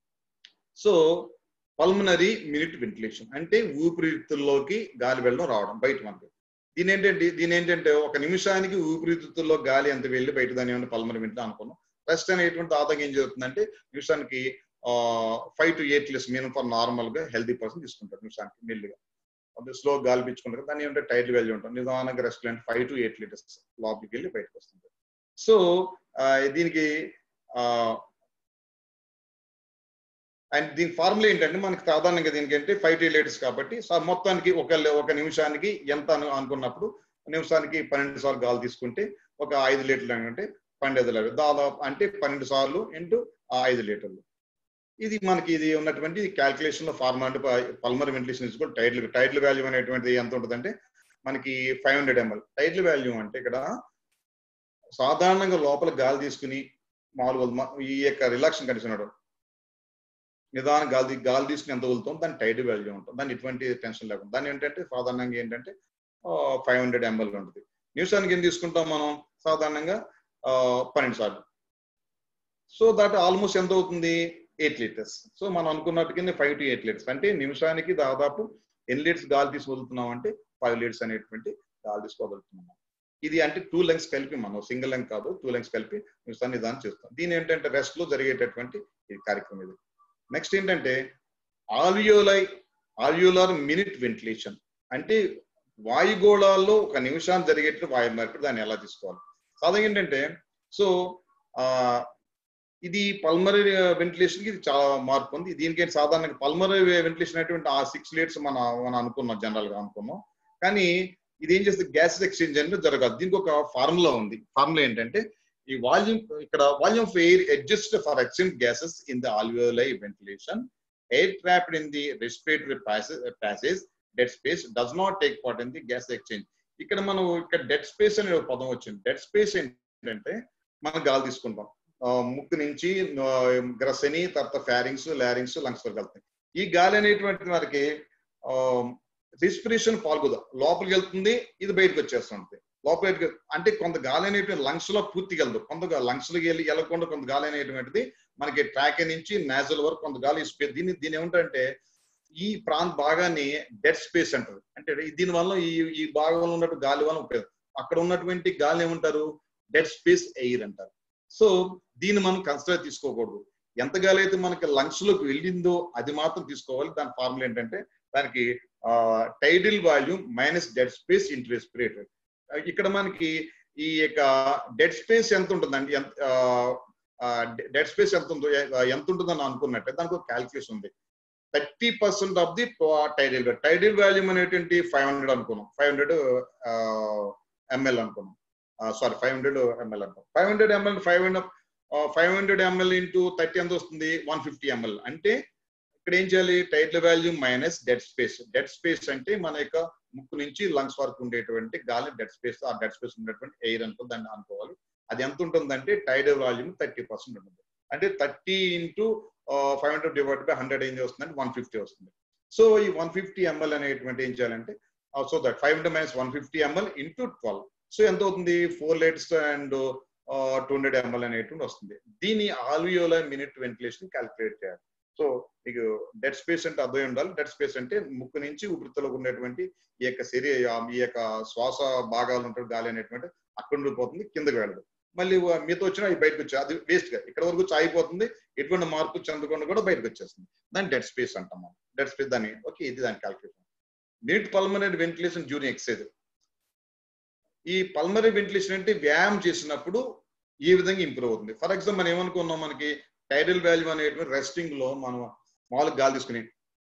[SPEAKER 1] సో పల్మనరీ మినిట్ వెంటిలేషన్ అంటే ఊపిరితిత్తుల్లోకి గాలి వెళ్ళడం రావడం బయట మనకి దీని ఏంటంటే దీని ఏంటంటే ఒక నిమిషానికి ఊపిరితిత్తుల్లో గాలి ఎంత వెళ్ళి బయట దాని ఏమైనా పల్మనరీ వెంటనే అనుకున్నాం రెస్ట్ అనేటువంటి ఆదాయం ఏం జరుగుతుందంటే నిమిషానికి five to eight litres minimum for normal గా హెల్తీ పర్సన్ తీసుకుంటారు నిమిషానికి మెల్లిగా స్లో గాలి పిచ్చుకుంటారు దాని ఏమంటే టైట్ వాల్యూ ఉంటుంది నిదానంగా రెస్ట్ అంటే ఫైవ్ టు ఎయిట్ లీటర్స్ లోపలికి వెళ్ళి బయటకు వస్తుంది సో దీనికి అండ్ దీని ఫార్ములా ఏంటంటే మనకి సాధారణంగా దీనికి అంటే ఫైవ్ టు లీటర్స్ కాబట్టి మొత్తానికి ఒక ఒక నిమిషానికి ఎంత అనుకున్నప్పుడు నిమిషానికి పన్నెండు సార్లు గాలి తీసుకుంటే ఒక ఐదు లీటర్లు అంటే పన్నెండు లీటర్ దాదాపు అంటే పన్నెండు సార్లు ఇంటూ ఐదు లీటర్లు ఇది మనకి ఇది ఉన్నటువంటి క్యాల్కులేషన్ లో ఫార్ములా అంటే పల్మర్ వెంటిలేషన్ ఇస్ కూడా టైటిల్ టైటిల్ వాల్యూ అనేటువంటిది ఎంత ఉంటుందంటే మనకి five hundred ml tidal value అంటే ఇక్కడ సాధారణంగా లోపల గాలి తీసుకుని మామూలుగా ఈ యొక్క రిలాక్షన్ కండిషన్ నిదానం గాలి గాలి తీసుకుని ఎంత వదులుతాం దాని టైడ్ వాల్యూ ఉంటుంది దాని ఎటువంటి టెన్షన్ లేకుండా దాని ఏంటంటే సాధారణంగా ఏంటంటే ఫైవ్ హండ్రెడ్ ఎంఎల్ ఉంటుంది నిమిషానికి ఏం తీసుకుంటాం మనం సాధారణంగా పన్నెండు సార్లు సో దట్ ఆల్మోస్ట్ ఎంత అవుతుంది ఎయిట్ లీటర్స్ సో మనం అనుకున్నట్టుగా ఫైవ్ టు ఎయిట్ లీటర్స్ అంటే నిమిషానికి దాదాపు ఎన్ని లీటర్స్ గాలి తీసి వదులుతున్నాం అంటే ఫైవ్ లీటర్స్ అనేటువంటి గాలి తీసి వదులుతున్నాం ఇది అంటే టూ లెంగ్స్ కలిపి మనం సింగిల్ లెంగ్ కాదు టూ లెంగ్స్ కలిపి నిమిషాన్ని దాన్ని చేస్తాం దీని ఏంటంటే రెస్ట్ లో జరిగేటటువంటి ఇది కార్యక్రమం ఇది నెక్స్ట్ ఏంటంటే ఆల్వియోలై ఆల్వియోలార్ మినిట్ వెంటిలేషన్ అంటే వాయుగోళాల్లో ఒక నిమిషాన్ని జరిగేట్టు వాయు మార్పిడి దాన్ని ఎలా తీసుకోవాలి సాధారణంగా ఏంటంటే సో ఇది పల్మరీ వెంటిలేషన్ కి ఇది చాలా మార్పు ఉంది దీనికి సాధారణంగా పల్మరీ వెంటిలేషన్ అనేటువంటి ఆ సిక్స్ లీటర్స్ మన మనం అనుకున్నాం జనరల్ గా అనుకున్నాం కానీ ఇది ఏం చేస్తే గ్యాస్ ఎక్స్చేంజ్ అంటే జరగదు దీనికి ఒక ఫార్ములా ఉంది ఫార్ములా ఏంటంటే ఈ వాల్యూమ్ ఇక్కడ volume of air adjust for exchange gases in the alveoli ventilation air trapped in the respiratory passage dead space does not take part in the gas exchange ఇక్కడ మనం ఇక్కడ డెడ్ స్పేస్ అనే ఒక పదం వచ్చింది డెడ్ స్పేస్ ఏంటంటే మనం గాలి తీసుకుంటాం ముక్కు నుంచి గ్రసని తర్వాత ఫ్యారింగ్స్ లారింగ్స్ లంగ్స్ వరకు వెళ్తాయి ఈ గాలి అనేటువంటి మనకి రెస్పిరేషన్ పాల్గొదా లోపలికి వెళ్తుంది ఇది బయటకు వచ్చేస్తుంది లోపలికి అంటే కొంత గాలి అనేటువంటి లంగ్స్ లో పూర్తిగా వెళ్దు కొంత లంగ్స్ లోకి వెళ్ళి వెళ్ళకుండా కొంత గాలి అనేటువంటిది మనకి ట్రాక్ నుంచి నాజల్ వరకు కొంత గాలి దీన్ని దీని ఏమంటారంటే ఈ ప్రాంత భాగాన్ని డెడ్ స్పేస్ అంటారు అంటే దీని వల్ల ఈ ఈ భాగంలో ఉన్నట్టు గాలి వల్ల ఉపయోగం అక్కడ ఉన్నటువంటి గాలి ఏమంటారు డెడ్ స్పేస్ ఎయిర్ అంటారు సో దీన్ని మనం కన్సిడర్ తీసుకోకూడదు ఎంత గాలి అయితే మనకి లంగ్స్ లోకి వెళ్ళిందో అది మాత్రం తీసుకోవాలి దాని ఫార్ములా ఏంటంటే దానికి tidal volume minus dead space into respiratory ఇక్కడ మనకి ఈ యొక్క డెడ్ స్పేస్ ఎంత ఉంటుందండి ఎంత డెడ్ స్పేస్ ఎంత ఉందో ఎంత ఉంటుందని అనుకున్నట్టే దానికి ఒక క్యాల్కులేషన్ ఉంది thirty percent of the tidal tidal volume అనేటువంటి ఫైవ్ హండ్రెడ్ అనుకున్నాం ఫైవ్ హండ్రెడ్ ఎంఎల్ అనుకున్నాం సారీ ఫైవ్ హండ్రెడ్ ఎంఎల్ అనుకున్నాం five hundred ml five hundred five hundred ml into thirty ఎంత వస్తుంది వన్ ఫిఫ్టీ ఎంఎల్ అంటే ఇక్కడ ఏం చేయాలి tidal volume minus dead space dead space అంటే మన యొక్క ముక్కు నుంచి లంగ్స్ వరకు ఉండేటువంటి గాలి డెడ్ స్పేస్ ఆ డెడ్ స్పేస్ ఉండేటువంటి ఎయిర్ అనుకో దాన్ని అనుకోవాలి అది ఎంత ఉంటుందంటే టైటిల్ వాల్యూమ్ థర్టీ పర్సెంట్ ఉంటుంది అంటే thirty into five hundred divide by hundred ఏం వస్తుందంటే వన్ ఫిఫ్టీ వస్తుంది సో ఈ వన్ ఫిఫ్టీ ఎంఎల్ అనేటువంటి ఏం చేయాలంటే so that five hundred minus one fifty ml into twelve so ఎంత అవుతుంది four litres and two hundred ML అనేటువంటి వస్తుంది దీని ఆల్వియోల మినిట్ వెంటిలేషన్ క్యాలిక్యులేట్ చేయాలి సో మీకు డెడ్ స్పేస్ అంటే అర్థం ఉండాలి డెడ్ స్పేస్ అంటే ముక్కు నుంచి ఊపిరితిత్తులకు ఉండేటువంటి ఈ యొక్క శరీర ఈ యొక్క శ్వాస భాగాలు ఉంటాయి గాలి అనేటువంటి అక్కడ ఉండిపోతుంది కిందకి వెళ్ళదు మళ్ళీ మీతో వచ్చిన అది బయటకు వచ్చే అది వేస్ట్ గా ఇక్కడ వరకు ఆగిపోతుంది ఎటువంటి మార్పు చెందకుండా కూడా బయటకు వచ్చేస్తుంది దాన్ని డెడ్ స్పేస్ అంటాం మనం డెడ్ స్పేస్ దాన్ని ఓకే ఇది దాని calculation minute pulmonary ventilation during exercise ఈ పల్మనరీ వెంటిలేషన్ అంటే వ్యాయామం చేసినప్పుడు ఈ విధంగా ఇంప్రూవ్ అవుతుంది ఫర్ ఎగ్జాంపుల్ మనం ఏమనుకున్నాం మనకి టైడల్ వాల్యూ అనేటువంటి రెస్టింగ్ లో మనం మామూలుగా గాలి తీసుకుని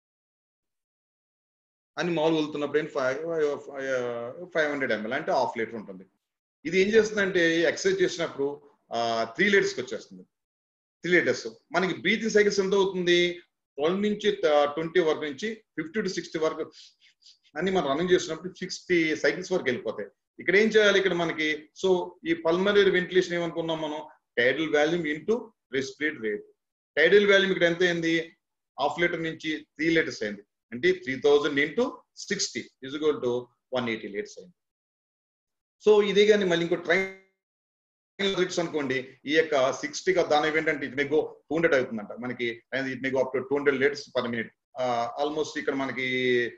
[SPEAKER 1] అని మామూలు వెళ్తున్నప్పుడు ఏం ఫైవ్ ఫైవ్ హండ్రెడ్ ఎంఎల్ అంటే హాఫ్ లీటర్ ఉంటుంది ఇది ఏం చేస్తుందంటే ఎక్సర్సైజ్ చేసినప్పుడు త్రీ లీటర్స్కి వచ్చేస్తుంది త్రీ లీటర్స్ మనకి బ్రీతింగ్ సైకిల్స్ ఎంత అవుతుంది ట్వెల్వ్ నుంచి ట్వంటీ వరకు నుంచి ఫిఫ్టీ టు సిక్స్టీ వరకు అని మనం రన్నింగ్ చేసినప్పుడు సిక్స్టీ సైకిల్స్ వరకు వెళ్ళిపోతాయి ఇక్కడ ఏం చేయాలి ఇక్కడ మనకి సో ఈ పల్మనరీ వెంటిలేషన్ ఏమనుకున్నాం మనం tidal volume into respiratory rate tidal volume ఇక్కడ ఎంత అయింది హాఫ్ లీటర్ నుంచి త్రీ లీటర్స్ అయింది అంటే three thousand into sixty is goal to one eighty litres అయింది సో ఇదే కానీ మళ్ళీ ఇంకో ట్రైన్ లిట్స్ అనుకోండి ఈ యొక్క సిక్స్టీ దాని ఏంటంటే it may go two hundred అవుతుందంట మనకి it may go up to two hundred litres per minute almost ఇక్కడ మనకి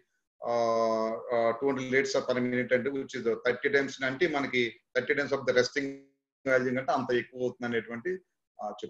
[SPEAKER 1] two hundred litres per minute అంటే విచ్ ఇస్ థర్టీ టైమ్స్ అంటే మనకి thirty times of the resting value అంటే అంత ఎక్కువ అవుతుంది అనేటువంటి చెప్పు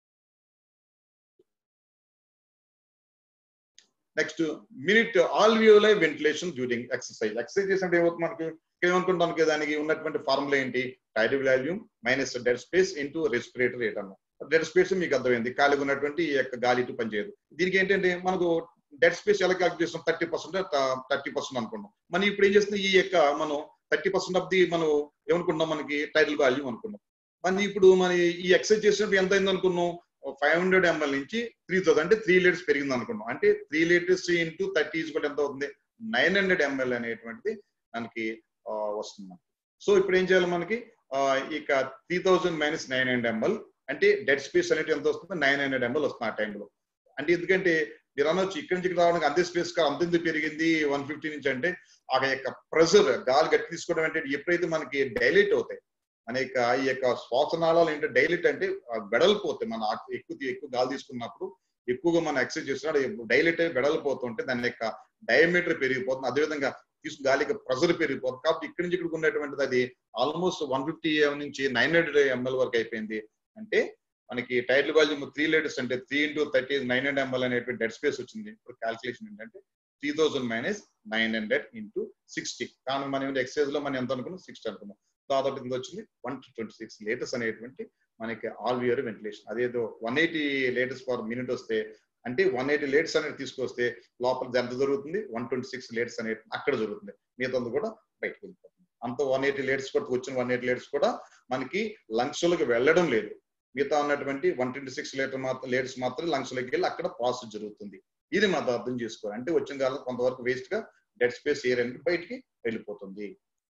[SPEAKER 1] next minute alveoli ventilation during exercise exercise చేసినప్పుడు ఏమవుతుంది మనకి ఏమనుకుంటాం దానికి ఉన్నటువంటి ఫార్ములా ఏంటి tidal volume minus dead space into respirator rate అన్న డెడ్ స్పేస్ మీకు అర్థమైంది ఖాళీగా ఉన్నటువంటి ఈ యొక్క గాలి ఇటు పనిచేయదు దీనికి ఏంటంటే మనకు డెడ్ స్పేస్ ఎలా క్యాల్కులేట్ చేస్తాం థర్టీ పర్సెంట్ థర్టీ పర్సెంట్ అనుకున్నాం మనం ఇప్పుడు ఏం చేస్తుంది ఈ యొక్క మనం థర్టీ పర్సెంట్ ఆఫ్ ది మనం ఏమనుకున్నాం మనకి టైటిల్ వాల్యూమ్ అనుకున్నాం మన ఇప్పుడు మన ఈ ఎక్సర్సైజ్ చేసినప్పుడు ఎంత అయింది అనుకున్నాం ఫైవ్ హండ్రెడ్ ఎంఎల్ నుంచి త్రీ థౌసండ్ అంటే త్రీ లీటర్స్ పెరిగింది అనుకున్నాం అంటే three litres into thirty is కూడా ఎంత అవుతుంది నైన్ హండ్రెడ్ ఎంఎల్ అనేటువంటిది మనకి వస్తుంది సో ఇప్పుడు ఏం చేయాలి మనకి ఇక three thousand minus nine hundred ml అంటే డెడ్ స్పేస్ అనేది ఎంత వస్తుంది నైన్ హండ్రెడ్ ఎంఎల్ వస్తుంది ఆ టైంలో అంటే ఎందుకంటే మీరు అనొచ్చు ఇక్కడి నుంచి రావడానికి అంతే స్పేస్ కా అంత ఎందుకు పెరిగింది వన్ ఫిఫ్టీ నుంచి అంటే ఆ యొక్క ప్రెషర్ గాలి గట్టి తీసుకోవడం అంటే ఎప్పుడైతే మనకి డైలేట్ అవుతాయి మన యొక్క ఈ యొక్క శ్వాసనాళాలు ఏంటంటే డైలేట్ అంటే వెడలిపోతాయి మన ఎక్కువ ఎక్కువ గాలి తీసుకున్నప్పుడు ఎక్కువగా మనం ఎక్సర్సైజ్ చేస్తున్నాడు డైలేట్ అయి వెడలిపోతుంటే దాని యొక్క డయామీటర్ పెరిగిపోతుంది అదేవిధంగా తీసుకు గాలికి ప్రెషర్ పెరిగిపోతుంది కాబట్టి ఇక్కడి నుంచి ఇక్కడికి ఉన్నటువంటిది అది ఆల్మోస్ట్ వన్ ఫిఫ్టీ నుంచి నైన్ హండ్రెడ్ ఎంఎల్ వరకు అయిపోయింది అంటే మనకి టైటిల్ వాల్యూమ్ త్రీ లీటర్స్ అంటే three into thirty nine hundred ML అనేటువంటి డెడ్ స్పేస్ వచ్చింది ఇప్పుడు క్యాల్కులేషన్ ఏంటంటే three thousand minus nine hundred into sixty కానీ మనం ఎక్సైజ్ లో మనం ఎంత అనుకున్నాం సిక్స్టీ అనుకున్నాం దాదాపు ఇంత వచ్చింది వన్ ట్వంటీ సిక్స్ లీటర్స్ అనేటువంటి మనకి ఆల్ ఇయర్ వెంటిలేషన్ అదేదో one eighty litres per minute వస్తే అంటే వన్ ఎయిటీ లీటర్స్ అనేది తీసుకొస్తే లోపల ఎంత జరుగుతుంది వన్ ట్వంటీ సిక్స్ లీటర్స్ అనేది అక్కడ జరుగుతుంది మిగతా కూడా బయటకు వెళ్ళిపోతుంది అంత వన్ ఎయిటీ లీటర్స్ కూడా వచ్చిన వన్ ఎయిటీ లీటర్స్ కూడా మనకి లంగ్స్ లోకి వెళ్ళడం లేదు మిగతా ఉన్నటువంటి వన్ ట్వంటీ సిక్స్ లీటర్ మాత్రం లీటర్స్ మాత్రం లంగ్స్ లోకి వెళ్ళి అక్కడ ప్రాసెస్ జరుగుతుంది ఇది మాత్రం అర్థం చేసుకోవాలి అంటే వచ్చిన కాలం కొంతవరకు వేస్ట్ గా డెడ్ స్పేస్ ఎయిర్ అనేది బయటికి వెళ్ళిపోతుంది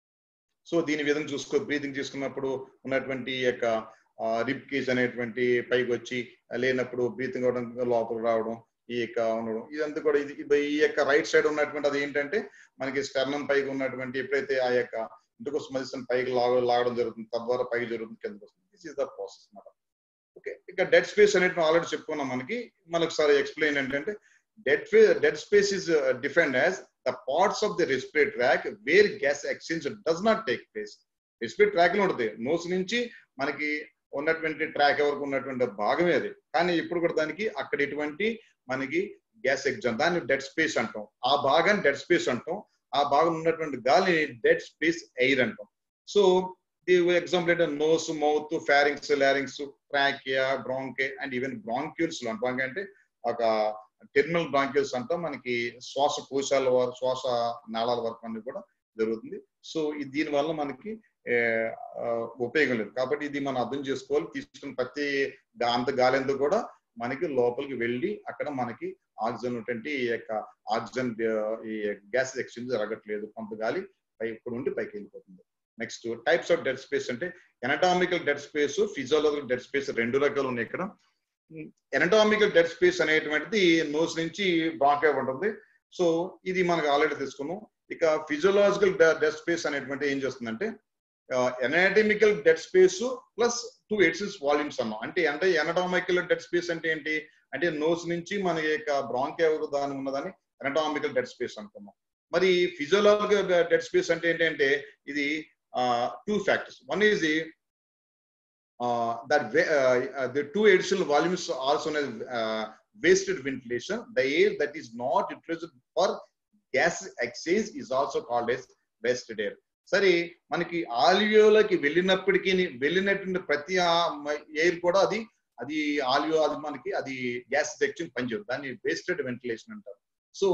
[SPEAKER 1] సో దీని విధంగా చూసుకో బ్రీతింగ్ తీసుకున్నప్పుడు ఉన్నటువంటి యొక్క రిప్ కేజ్ అనేటువంటి పైకి వచ్చి లేనప్పుడు బ్రీతింగ్ అవడం లోపల రావడం ఈ యొక్క ఉండడం ఇదంతా కూడా ఇది ఈ యొక్క రైట్ సైడ్ ఉన్నటువంటి అది ఏంటంటే మనకి స్టర్నం పైకి ఉన్నటువంటి ఎప్పుడైతే ఆ యొక్క ఇంటికోసం మజిషన్ పైకి లాగ లాగడం జరుగుతుంది తద్వారా పైకి జరుగుతుంది కిందకి వస్తుంది దిస్ ఇస్ ద ప్రాసెస్ అనమాట ఓకే ఇక డెడ్ స్పేస్ అనేది ఆల్రెడీ చెప్పుకున్నాం మనకి మనకు సార్ ఎక్స్ప్లెయిన్ ఏంటంటే dead dead space is defined as the parts of the respiratory tract where gas exchange does not take place respiratory tract లో ఉంటుంది nose నుంచి మనకి ఉన్నటువంటి ట్రాక్ ఎవరికి ఉన్నటువంటి భాగమే అది కానీ ఇప్పుడు కూడా దానికి అక్కడ ఎటువంటి మనకి గ్యాస్ ఎగ్జామ్ దాన్ని డెడ్ స్పేస్ అంటాం ఆ భాగాన్ని డెడ్ స్పేస్ అంటాం ఆ భాగం ఉన్నటువంటి గాలిని డెడ్ స్పేస్ ఎయిర్ అంటాం సో ది ఎగ్జాంపుల్ ఏంటంటే nose mouth pharynx larynx trachea bronchi and even bronchioles బ్రాంక్ అంటే ఒక టెర్మినల్ బ్రాంక్యూల్స్ అంటాం మనకి శ్వాస కోశాల వరకు శ్వాస నాళాల వరకు అన్ని కూడా జరుగుతుంది సో దీని వల్ల మనకి ఉపయోగం లేదు కాబట్టి ఇది మనం అర్థం చేసుకోవాలి తీసుకున్న ప్రతి అంత గాలి ఎందుకు కూడా మనకి లోపలికి వెళ్ళి అక్కడ మనకి ఆక్సిజన్ ఉన్నటువంటి ఈ యొక్క ఆక్సిజన్ ఈ గ్యాస్ ఎక్స్చేంజ్ జరగట్లేదు కొంత గాలి పై ఇక్కడ ఉండి పైకి వెళ్ళిపోతుంది next types of dead space అంటే anatomical dead space physiological dead space రెండు రకాలు ఉన్నాయి ఇక్కడ ఎనటామికల్ డెడ్ స్పేస్ అనేటువంటిది నోస్ నుంచి బ్రాంకే ఉంటుంది సో ఇది మనకు ఆల్రెడీ తీసుకున్నాం ఇక ఫిజియోలాజికల్ డెడ్ స్పేస్ అనేటువంటి ఏం చేస్తుందంటే anatomical dead space plus two ఎయిట్సిస్ వాల్యూమ్స్ అన్నాం అంటే అంటే ఎనటామికల్ డెడ్ స్పేస్ అంటే ఏంటి అంటే నోస్ నుంచి మన యొక్క బ్రాంకే దాని ఉన్నదని ఎనటామికల్ డెడ్ స్పేస్ అనుకున్నాం మరి ఫిజియోలాజికల్ డెడ్ స్పేస్ అంటే ఏంటంటే ఇది two factors one is the that uh, the two additional volumes also known as uh, wasted ventilation the air that is not utilized for gas exchange is also called as wasted air సరే మనకి ఆలియోలోకి వెళ్ళినప్పటికీ వెళ్ళినటువంటి ప్రతి air కూడా అది అది ఆలియో అది మనకి అది గ్యాస్ ఎక్స్చేంజ్ పనిచేయదు దాన్ని వేస్టెడ్ వెంటిలేషన్ అంటారు సో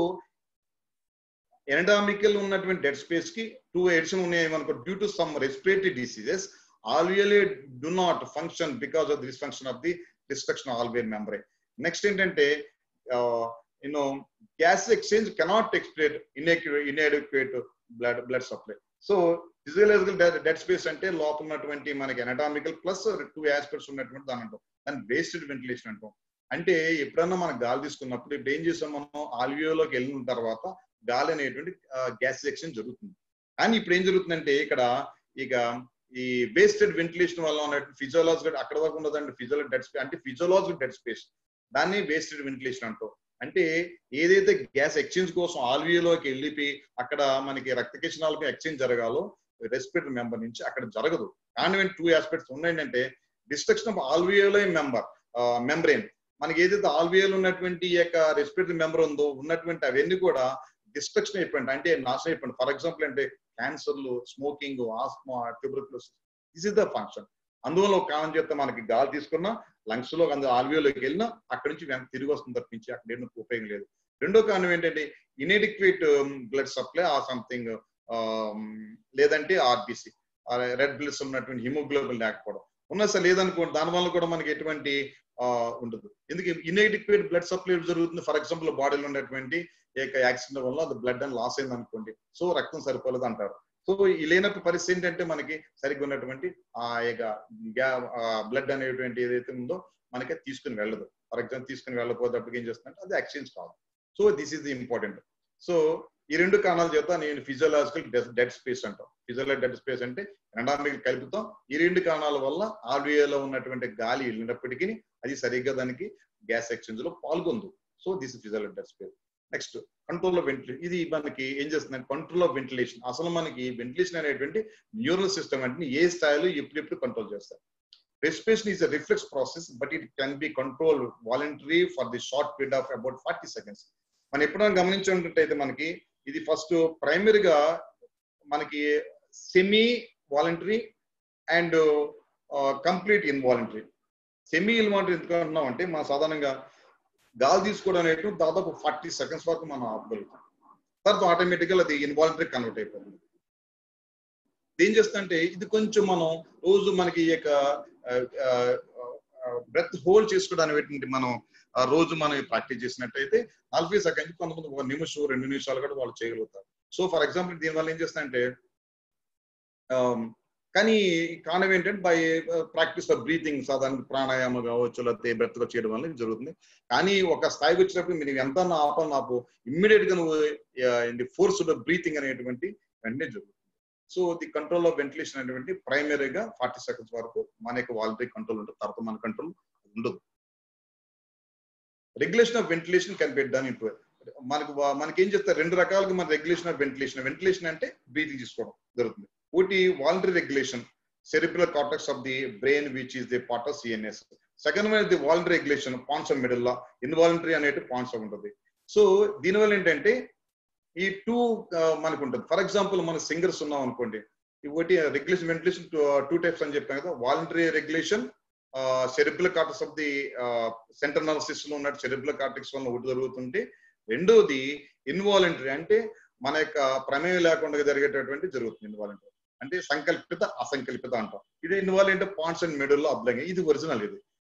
[SPEAKER 1] ఎనడామికల్ ఉన్నటువంటి డెడ్ స్పేస్ కి టూ ఎడిషన్ ఉన్నాయి మనకు due to some respiratory diseases alveoli do not function because of the dysfunction of the destruction of alveolar membrane. Next ఏంటంటే యూనో గ్యాస్ ఎక్స్చేంజ్ కెనాట్ ఎక్స్ప్లేట్ inadequate blood blood supply so physiological dead space అంటే లోపల ఉన్నటువంటి మనకి anatomical plus two aspects ఉన్నటువంటి దాని అంటాం దాన్ని వేస్టెడ్ వెంటిలేషన్ అంటాం అంటే ఎప్పుడన్నా మనం గాలి తీసుకున్నప్పుడు ఇప్పుడు ఏం చేసాం మనం ఆల్వియోలోకి వెళ్ళిన తర్వాత గాలి అనేటువంటి గ్యాస్ ఎక్స్చేంజ్ జరుగుతుంది కానీ ఇప్పుడు ఏం జరుగుతుందంటే ఇక్కడ ఇక ఈ వేస్టెడ్ వెంటిలేషన్ వల్ల ఉన్నట్టు ఫిజియోలాజికల్ అక్కడ వరకు ఉండదండి ఫిజియోలాజికల్ డెడ్ స్పేస్ అంటే ఫిజియోలాజికల్ డెడ్ స్పేస్ దాన్ని వేస్టెడ్ వెంటిలేషన్ అంటాం అంటే ఏదైతే గ్యాస్ ఎక్స్చేంజ్ కోసం ఆల్వియోలోకి వెళ్ళిపోయి అక్కడ మనకి రక్త కిరణాలకు ఎక్స్చేంజ్ జరగాలో రెస్పిరేటరీ మెంబర్ నుంచి అక్కడ జరగదు కానీ టూ ఆస్పెక్ట్స్ ఉన్నాయంటే destruction of alveolar member membrane మనకి ఏదైతే ఆల్వియోలో ఉన్నటువంటి ఈ యొక్క రెస్పిరేటరీ మెంబర్ ఉందో ఉన్నటువంటి అవన్నీ కూడా డిస్ట్రక్షన్ అయిపోయింది అంటే నాశనం అయిపోయింది ఫర్ ఎగ్జాంపుల్ అంటే క్యాన్సర్లు smoking asthma tuberculosis this is the function అందువల్ల ఒక కామన్ చెప్తే మనకి గాలి తీసుకున్నా లంగ్స్ లో అందులో ఆల్వియోలోకి వెళ్ళినా అక్కడి నుంచి వెనక్కి తిరిగి వస్తుంది తప్పించి అక్కడ ఏం ఉపయోగం లేదు రెండో కారణం ఏంటంటే ఇన్ఎడిక్వేట్ బ్లడ్ సప్లై ఆ సంథింగ్ లేదంటే ఆర్బిసి రెడ్ బ్లడ్స్ ఉన్నటువంటి హిమోగ్లోబిన్ లేకపోవడం ఉన్నా సార్ లేదనుకోండి దానివల్ల కూడా మనకి ఎటువంటి ఉండదు ఎందుకు ఇన్ఎడిక్వేట్ బ్లడ్ సప్లై జరుగుతుంది ఫర్ ఎగ్జాంపుల్ బాడీలో ఉన్నటువంటి ఏక యాక్సిడెంట్ వల్ల అది బ్లడ్ అని లాస్ అయింది అనుకోండి సో రక్తం సరిపోలేదు అంటారు సో ఈ లేనప్పుడు పరిస్థితి ఏంటంటే మనకి సరిగ్గా ఉన్నటువంటి ఆ యొక్క బ్లడ్ అనేటువంటి ఏదైతే ఉందో మనకి తీసుకుని వెళ్ళదు ఫర్ ఎగ్జాంపుల్ తీసుకుని వెళ్ళకపోతే ఏం చేస్తుందంటే అది ఎక్స్చేంజ్ కాదు so this is the important so ఈ రెండు కారణాల చేత నేను ఫిజియోలాజికల్ డెడ్ స్పేస్ అంటాం ఫిజియోలాజికల్ డెడ్ స్పేస్ అంటే రెండామికి కలుపుతాం ఈ రెండు కారణాల వల్ల ఆర్బీఐలో ఉన్నటువంటి గాలి వెళ్ళినప్పటికీ అది సరిగ్గా దానికి గ్యాస్ ఎక్స్చేంజ్ లో పాల్గొందు so this physiological dead space next control of ventilation ఇది మనకి ఏం చేస్తుంది కంట్రోల్ ఆఫ్ వెంటిలేషన్ అసలు మనకి వెంటిలేషన్ అనేటువంటి న్యూరల్ సిస్టమ్ అంటే ఏ స్థాయిలో ఎప్పుడెప్పుడు కంట్రోల్ చేస్తారు respiration is a reflex process but it can be control voluntary for the short period of about forty seconds మనం ఎప్పుడైనా గమనించినట్టయితే మనకి ఇది ఫస్ట్ ప్రైమరీగా మనకి semi voluntary and complete involuntary semi involuntary ఎందుకు అంటున్నాం అంటే మన సాధారణంగా గాలి తీసుకోవడం అనేది దాదాపు ఫార్టీ సెకండ్స్ వరకు మనం ఆపగలుగుతాం తర్వాత ఆటోమేటిక్గా అది ఇన్వాలంటరీ కన్వర్ట్ అయిపోతుంది ఏం చేస్తుంటే ఇది కొంచెం మనం రోజు మనకి ఈ యొక్క బ్రెత్ హోల్డ్ చేసుకోవడానికి మనం రోజు మనం ప్రాక్టీస్ చేసినట్టయితే నలభై సెకండ్ కొంతమంది ఒక నిమిషం రెండు నిమిషాలు కూడా వాళ్ళు చేయగలుగుతారు సో ఫర్ ఎగ్జాంపుల్ దీనివల్ల ఏం చేస్తాయంటే కానీ కారణం ఏంటంటే బై ప్రాక్టీస్ ఫర్ బ్రీతింగ్ సాధారణ ప్రాణాయామం కావచ్చు లేకపోతే బ్రెత్ చేయడం వల్ల జరుగుతుంది కానీ ఒక స్థాయికి వచ్చినప్పుడు మీరు ఎంత ఆపం నాకు ఇమ్మీడియట్ గా నువ్వు ఫోర్స్ బ్రీతింగ్ అనేటువంటి వెంటనే జరుగుతుంది so the control of ventilation అనేటువంటి ప్రైమరీగా ఫార్టీ సెకండ్స్ వరకు మన యొక్క వాలంటరీ కంట్రోల్ ఉంటుంది తర్వాత మన కంట్రోల్ ఉండదు regulation of ventilation can be done in మనకు మనకి ఏం చెప్తారు రెండు రకాలుగా మన రెగ్యులేషన్ ఆఫ్ వెంటిలేషన్ వెంటిలేషన్ అంటే బ్రీతింగ్ తీసుకోవడం జరుగుతుంది ఒకటి voluntary regulation cerebral cortex of the brain which is the part of CNS second one the voluntary regulation pons of middle involuntary అనేది పాన్స్ ఆఫ్ ఉంటుంది సో దీనివల్ల ఏంటంటే ఈ టూ మనకు ఉంటుంది ఫర్ ఎగ్జాంపుల్ మన సింగర్స్ ఉన్నాం అనుకోండి ఒకటి రెగ్యులేషన్ వెంటిలేషన్ టూ టైప్స్ అని చెప్పాను కదా voluntary regulation cerebral cortex of the central nervous system ఉన్నట్టు సెరిబ్రల్ కార్టెక్స్ వల్ల ఒకటి జరుగుతుంటే రెండోది ఇన్వాలంటరీ అంటే మన యొక్క ప్రమేయం లేకుండా జరిగేటటువంటి జరుగుతుంది ఇన్వాలంటరీ అంటే సంకల్పిత అసంకల్పిత అంటాం ఇది ఇన్వాల్వ్ అంటే పాయింట్స్ అండ్ మిడిల్ లో అబ్లంగ్ ఇది ఒరిజినల్ ఇది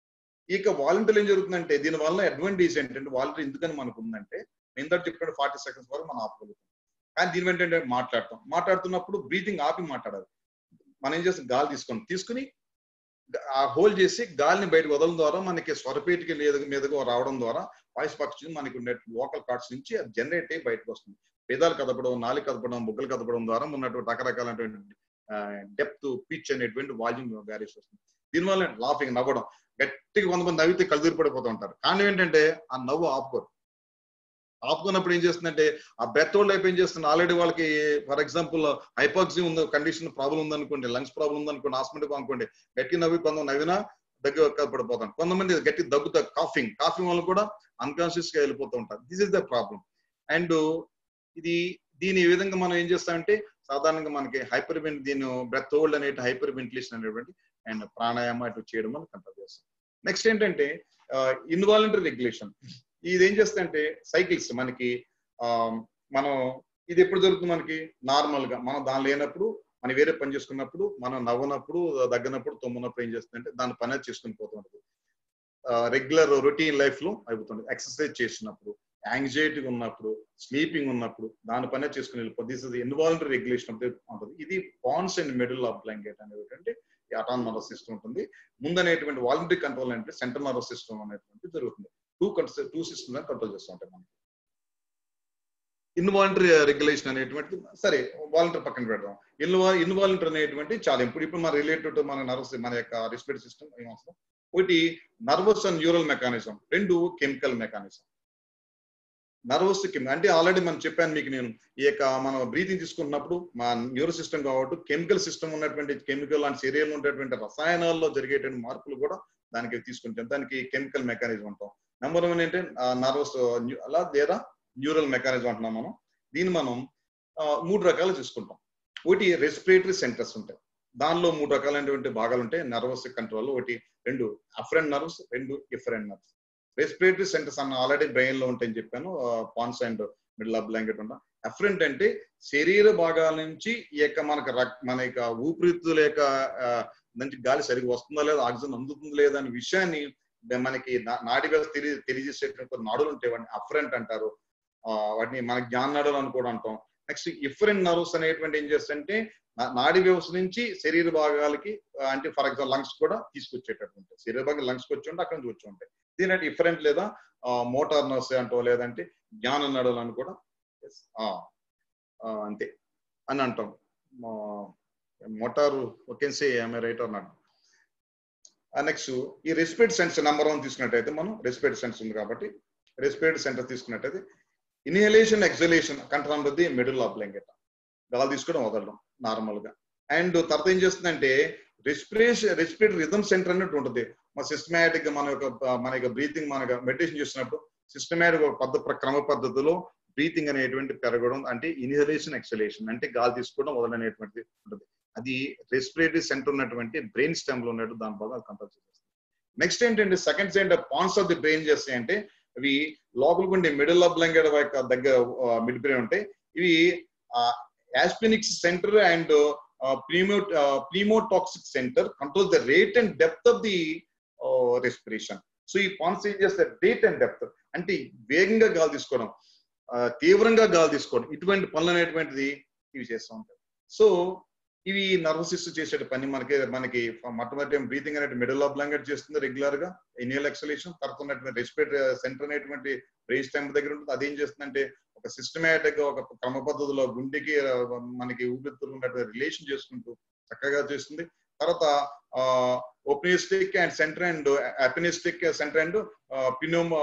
[SPEAKER 1] ఇక వాలంటీర్ ఏం జరుగుతుందంటే దీని వల్ల అడ్వాంటేజ్ ఏంటంటే వాలంటీర్ ఎందుకని మనకు ఉందంటే నేను ఇందాక చెప్పినట్టు ఫార్టీ సెకండ్స్ వరకు మనం ఆపగలుగుతాం కానీ దీని ఏంటంటే మాట్లాడతాం మాట్లాడుతున్నప్పుడు బ్రీతింగ్ ఆపి మాట్లాడాలి మనం ఏం చేస్తాం గాలి తీసుకొని తీసుకుని ఆ హోల్డ్ చేసి గాలిని బయటకు వదలడం ద్వారా మనకి స్వరపేటికి మీద మీదగా రావడం ద్వారా వాయిస్ బాక్స్ మనకి ఉండే లోకల్ కార్డ్స్ నుంచి అది జనరేట్ అయ్యి బయటకు వస్తుంది పేదాలు కదపడం నాలి కదపడం బుగ్గలు కదపడం ద్వారా ఉన్నటువంటి రకరకాలైనటువంటి డెప్త్ పిచ్ అనేటువంటి వాల్యూమ్ వ్యారీస్ వస్తుంది దీనివల్ల లాఫింగ్ నవ్వడం గట్టిగా కొంతమంది నవ్వితే కళ్ళు పడిపోతూ ఉంటారు కానీ ఏంటంటే ఆ నవ్వు ఆపుకోరు ఆపుకున్నప్పుడు ఏం చేస్తుందంటే ఆ బ్రెత్ హోల్డ్ అయిపోయి ఏం చేస్తుంది ఆల్రెడీ వాళ్ళకి ఫర్ ఎగ్జాంపుల్ హైపాక్సీ ఉంది కండిషన్ ప్రాబ్లం ఉందనుకోండి లంగ్స్ ప్రాబ్లం ఉందనుకోండి హాస్పిటల్ అనుకోండి గట్టి నవ్వి కొంతమంది నవ్వినా దగ్గర పడిపోతాం కొంతమంది గట్టి దగ్గుతా కాఫింగ్ కాఫింగ్ వల్ల కూడా అన్కాన్షియస్ గా వెళ్ళిపోతూ ఉంటారు this is the problem and ఇది దీని ఈ విధంగా మనం ఏం చేస్తామంటే సాధారణంగా మనకి హైపర్ దీని బ్రెత్ హోల్డ్ అనే హైపర్ వెంటిలేషన్ అనేటువంటి అండ్ ప్రాణాయామ అటు చేయడం మనం కంట్రోల్ చేస్తాం నెక్స్ట్ ఏంటంటే ఇన్వాలంటరీ రెగ్యులేషన్ ఇది ఏం చేస్తుందంటే సైకిల్స్ మనకి ఆ మనం ఇది ఎప్పుడు జరుగుతుంది మనకి నార్మల్ గా మనం దాని లేనప్పుడు మనం వేరే పని చేసుకున్నప్పుడు మనం నవ్వనప్పుడు దగ్గనప్పుడు తుమ్మునప్పుడు ఏం చేస్తుందంటే దాని పని చేసుకుని పోతూ ఉంటుంది రెగ్యులర్ రొటీన్ లైఫ్ లో అయిపోతుంది ఎక్సర్సైజ్ చేసినప్పుడు యాంగ్జైటీ ఉన్నప్పుడు స్లీపింగ్ ఉన్నప్పుడు దాని పనే చేసుకుని వెళ్ళిపోతుంది దిస్ ఇస్ ఇన్వాలంటరీ రెగ్యులేషన్ ఉంటుంది ఇది pons and middle of blanket అనేటువంటి అటాన్ నర్వస్ సిస్టమ్ ఉంటుంది ముందు అనేటువంటి వాలంటరీ కంట్రోల్ అంటే సెంట్రల్ నర్వస్ సిస్టమ్ అనేటువంటి జరుగుతుంది టూ టూ సిస్టమ్ కంట్రోల్ చేస్తూ ఉంటాయి మనకి ఇన్వాలంటరీ రెగ్యులేషన్ అనేటువంటి సరే వాలంటరీ పక్కన పెడదాం ఇన్వా ఇన్వాలంటరీ అనేటువంటి చాలా ఇప్పుడు ఇప్పుడు మన రిలేటెడ్ మన నర్వస్ మన యొక్క రెస్పిరేటరీ సిస్టమ్ ఏమవసరం ఒకటి నర్వస్ అండ్ న్యూరల్ మెకానిజం రెండు కెమికల్ మెకానిజం నర్వస్ కెమికల్ అంటే ఆల్రెడీ మనం చెప్పాను మీకు నేను ఈ యొక్క మనం బ్రీతింగ్ తీసుకున్నప్పుడు మా న్యూరో సిస్టమ్ కాబట్టి కెమికల్ సిస్టమ్ ఉన్నటువంటి కెమికల్ అండ్ శరీరంలో ఉండేటువంటి రసాయనాల్లో జరిగేటువంటి మార్పులు కూడా దానికి తీసుకుంటాం దానికి కెమికల్ మెకానిజం అంటాం నెంబర్ వన్ ఏంటంటే నర్వస్ అలా లేదా న్యూరల్ మెకానిజం అంటున్నాం మనం దీన్ని మనం మూడు రకాలు చూసుకుంటాం ఒకటి రెస్పిరేటరీ సెంటర్స్ ఉంటాయి దానిలో మూడు రకాలైనటువంటి భాగాలు ఉంటాయి నర్వస్ కంట్రోల్ ఒకటి రెండు అఫరెంట్ నర్వ్స్ రెండు ఇఫరెంట్ నర్వ్స్ రెస్పిరేటరీ సెంటర్స్ అన్న ఆల్రెడీ బ్రెయిన్ లో ఉంటాయని చెప్పాను pons and middle of blanket ఉంటాం అఫరెంట్ అంటే శరీర భాగాల నుంచి ఈ యొక్క మనకు మన యొక్క ఊపిరితిత్తుల యొక్క నుంచి గాలి సరిగ్గా వస్తుందా లేదా ఆక్సిజన్ అందుతుందా లేదా అనే విషయాన్ని మనకి నాడి వ్యవస్థ తెలియ తెలియజేసేటువంటి నాడులు ఉంటాయి వాటిని అఫరెంట్ అంటారు వాటిని మన జ్ఞాన నాడులు అని కూడా అంటాం నెక్స్ట్ ఇఫరెంట్ నర్వ్స్ అనేటువంటి ఏం చేస్తుంటే నాడి వ్యవస్థ నుంచి శరీర భాగాలకి అంటే ఫర్ ఎగ్జాంపుల్ లంగ్స్ కూడా తీసుకొచ్చేటట్టు ఉంటాయి శరీర భాగం లంగ్స్ వచ్చి ఉంటే అక్కడ నుంచి వచ్చి ఉంటాయి దీని డిఫరెంట్ లేదా మోటార్ నర్స్ అంటో లేదంటే జ్ఞాన నడులు అని కూడా అంతే అని అంటాం మోటారు ఓకే సే రైట్ అన్నాడు నెక్స్ట్ ఈ రెస్పిరేట్ సెన్స్ నెంబర్ వన్ తీసుకున్నట్టయితే మనం రెస్పిరేట్ సెన్స్ ఉంది కాబట్టి రెస్పిరేట్ సెంటర్ తీసుకున్నట్టయితే inhalation exhalation control the middle of blanket గాలి తీసుకోవడం వదలడం నార్మల్ గా అండ్ తర్వాత ఏం చేస్తుందంటే రెస్పిరేషన్ రెస్పిరేటరీ రిథమ్ సెంటర్ అన్నట్టు ఉంటుంది మన సిస్టమేటిక్ గా మన యొక్క మన యొక్క బ్రీతింగ్ మన మెడిటేషన్ చేస్తున్నప్పుడు సిస్టమేటిక్ ఒక పద్ధ క్రమ పద్ధతిలో బ్రీతింగ్ అనేటువంటి పెరగడం అంటే ఇన్హలేషన్ ఎక్సలేషన్ అంటే గాలి తీసుకోవడం వదలనేటువంటిది ఉంటుంది అది రెస్పిరేటరీ సెంటర్ ఉన్నటువంటి బ్రెయిన్ స్టెమ్ లో ఉన్నట్టు దాని బాగా కంట్రోల్ చేస్తుంది నెక్స్ట్ ఏంటంటే సెకండ్ ఏంటంటే పాన్స్ ఆఫ్ ది బ్రెయిన్ చేస్తాయి అంటే అవి లోపలికి ఉండే మిడిల్ ఆఫ్ బ్లాంకెట్ యొక్క దగ్గర మిడ్ బ్రెయిన్ ఉంటాయి ఇవి యాస్పినిక్స్ centre and pneumo pneumotaxic centre control the rate and depth of the respiration so ఈ పాన్స్ ఏం చేస్తారు రేట్ అండ్ డెప్త్ అంటే వేగంగా గాలి తీసుకోవడం తీవ్రంగా గాలి తీసుకోవడం ఇటువంటి పనులు అనేటువంటిది ఇవి చేస్తూ ఉంటాయి సో ఇవి నర్వస్ సిస్టమ్ చేసే పని మనకి మనకి మొట్టమొదటి బ్రీతింగ్ అనేది మిడిల్ ఆఫ్ బ్లాంకెట్ చేస్తుంది రెగ్యులర్ గా ఇనియల్ ఎక్సలేషన్ తర్వాత ఉన్నటువంటి రెస్పిరేటరీ సెంటర్ అనేటువంటి బ్రెయిన్ స్టెమ్ దగ్గర ఉంటుంది అదేం చేస్తుందంటే ఒక సిస్టమేటిక్ గా ఒక క్రమ పద్ధతిలో గుండెకి మనకి ఊపిరితిత్తులు ఉన్నటువంటి రిలేషన్ చేసుకుంటూ చక్కగా చేస్తుంది తర్వాత apneustic and centre and apneustic centre and pneumo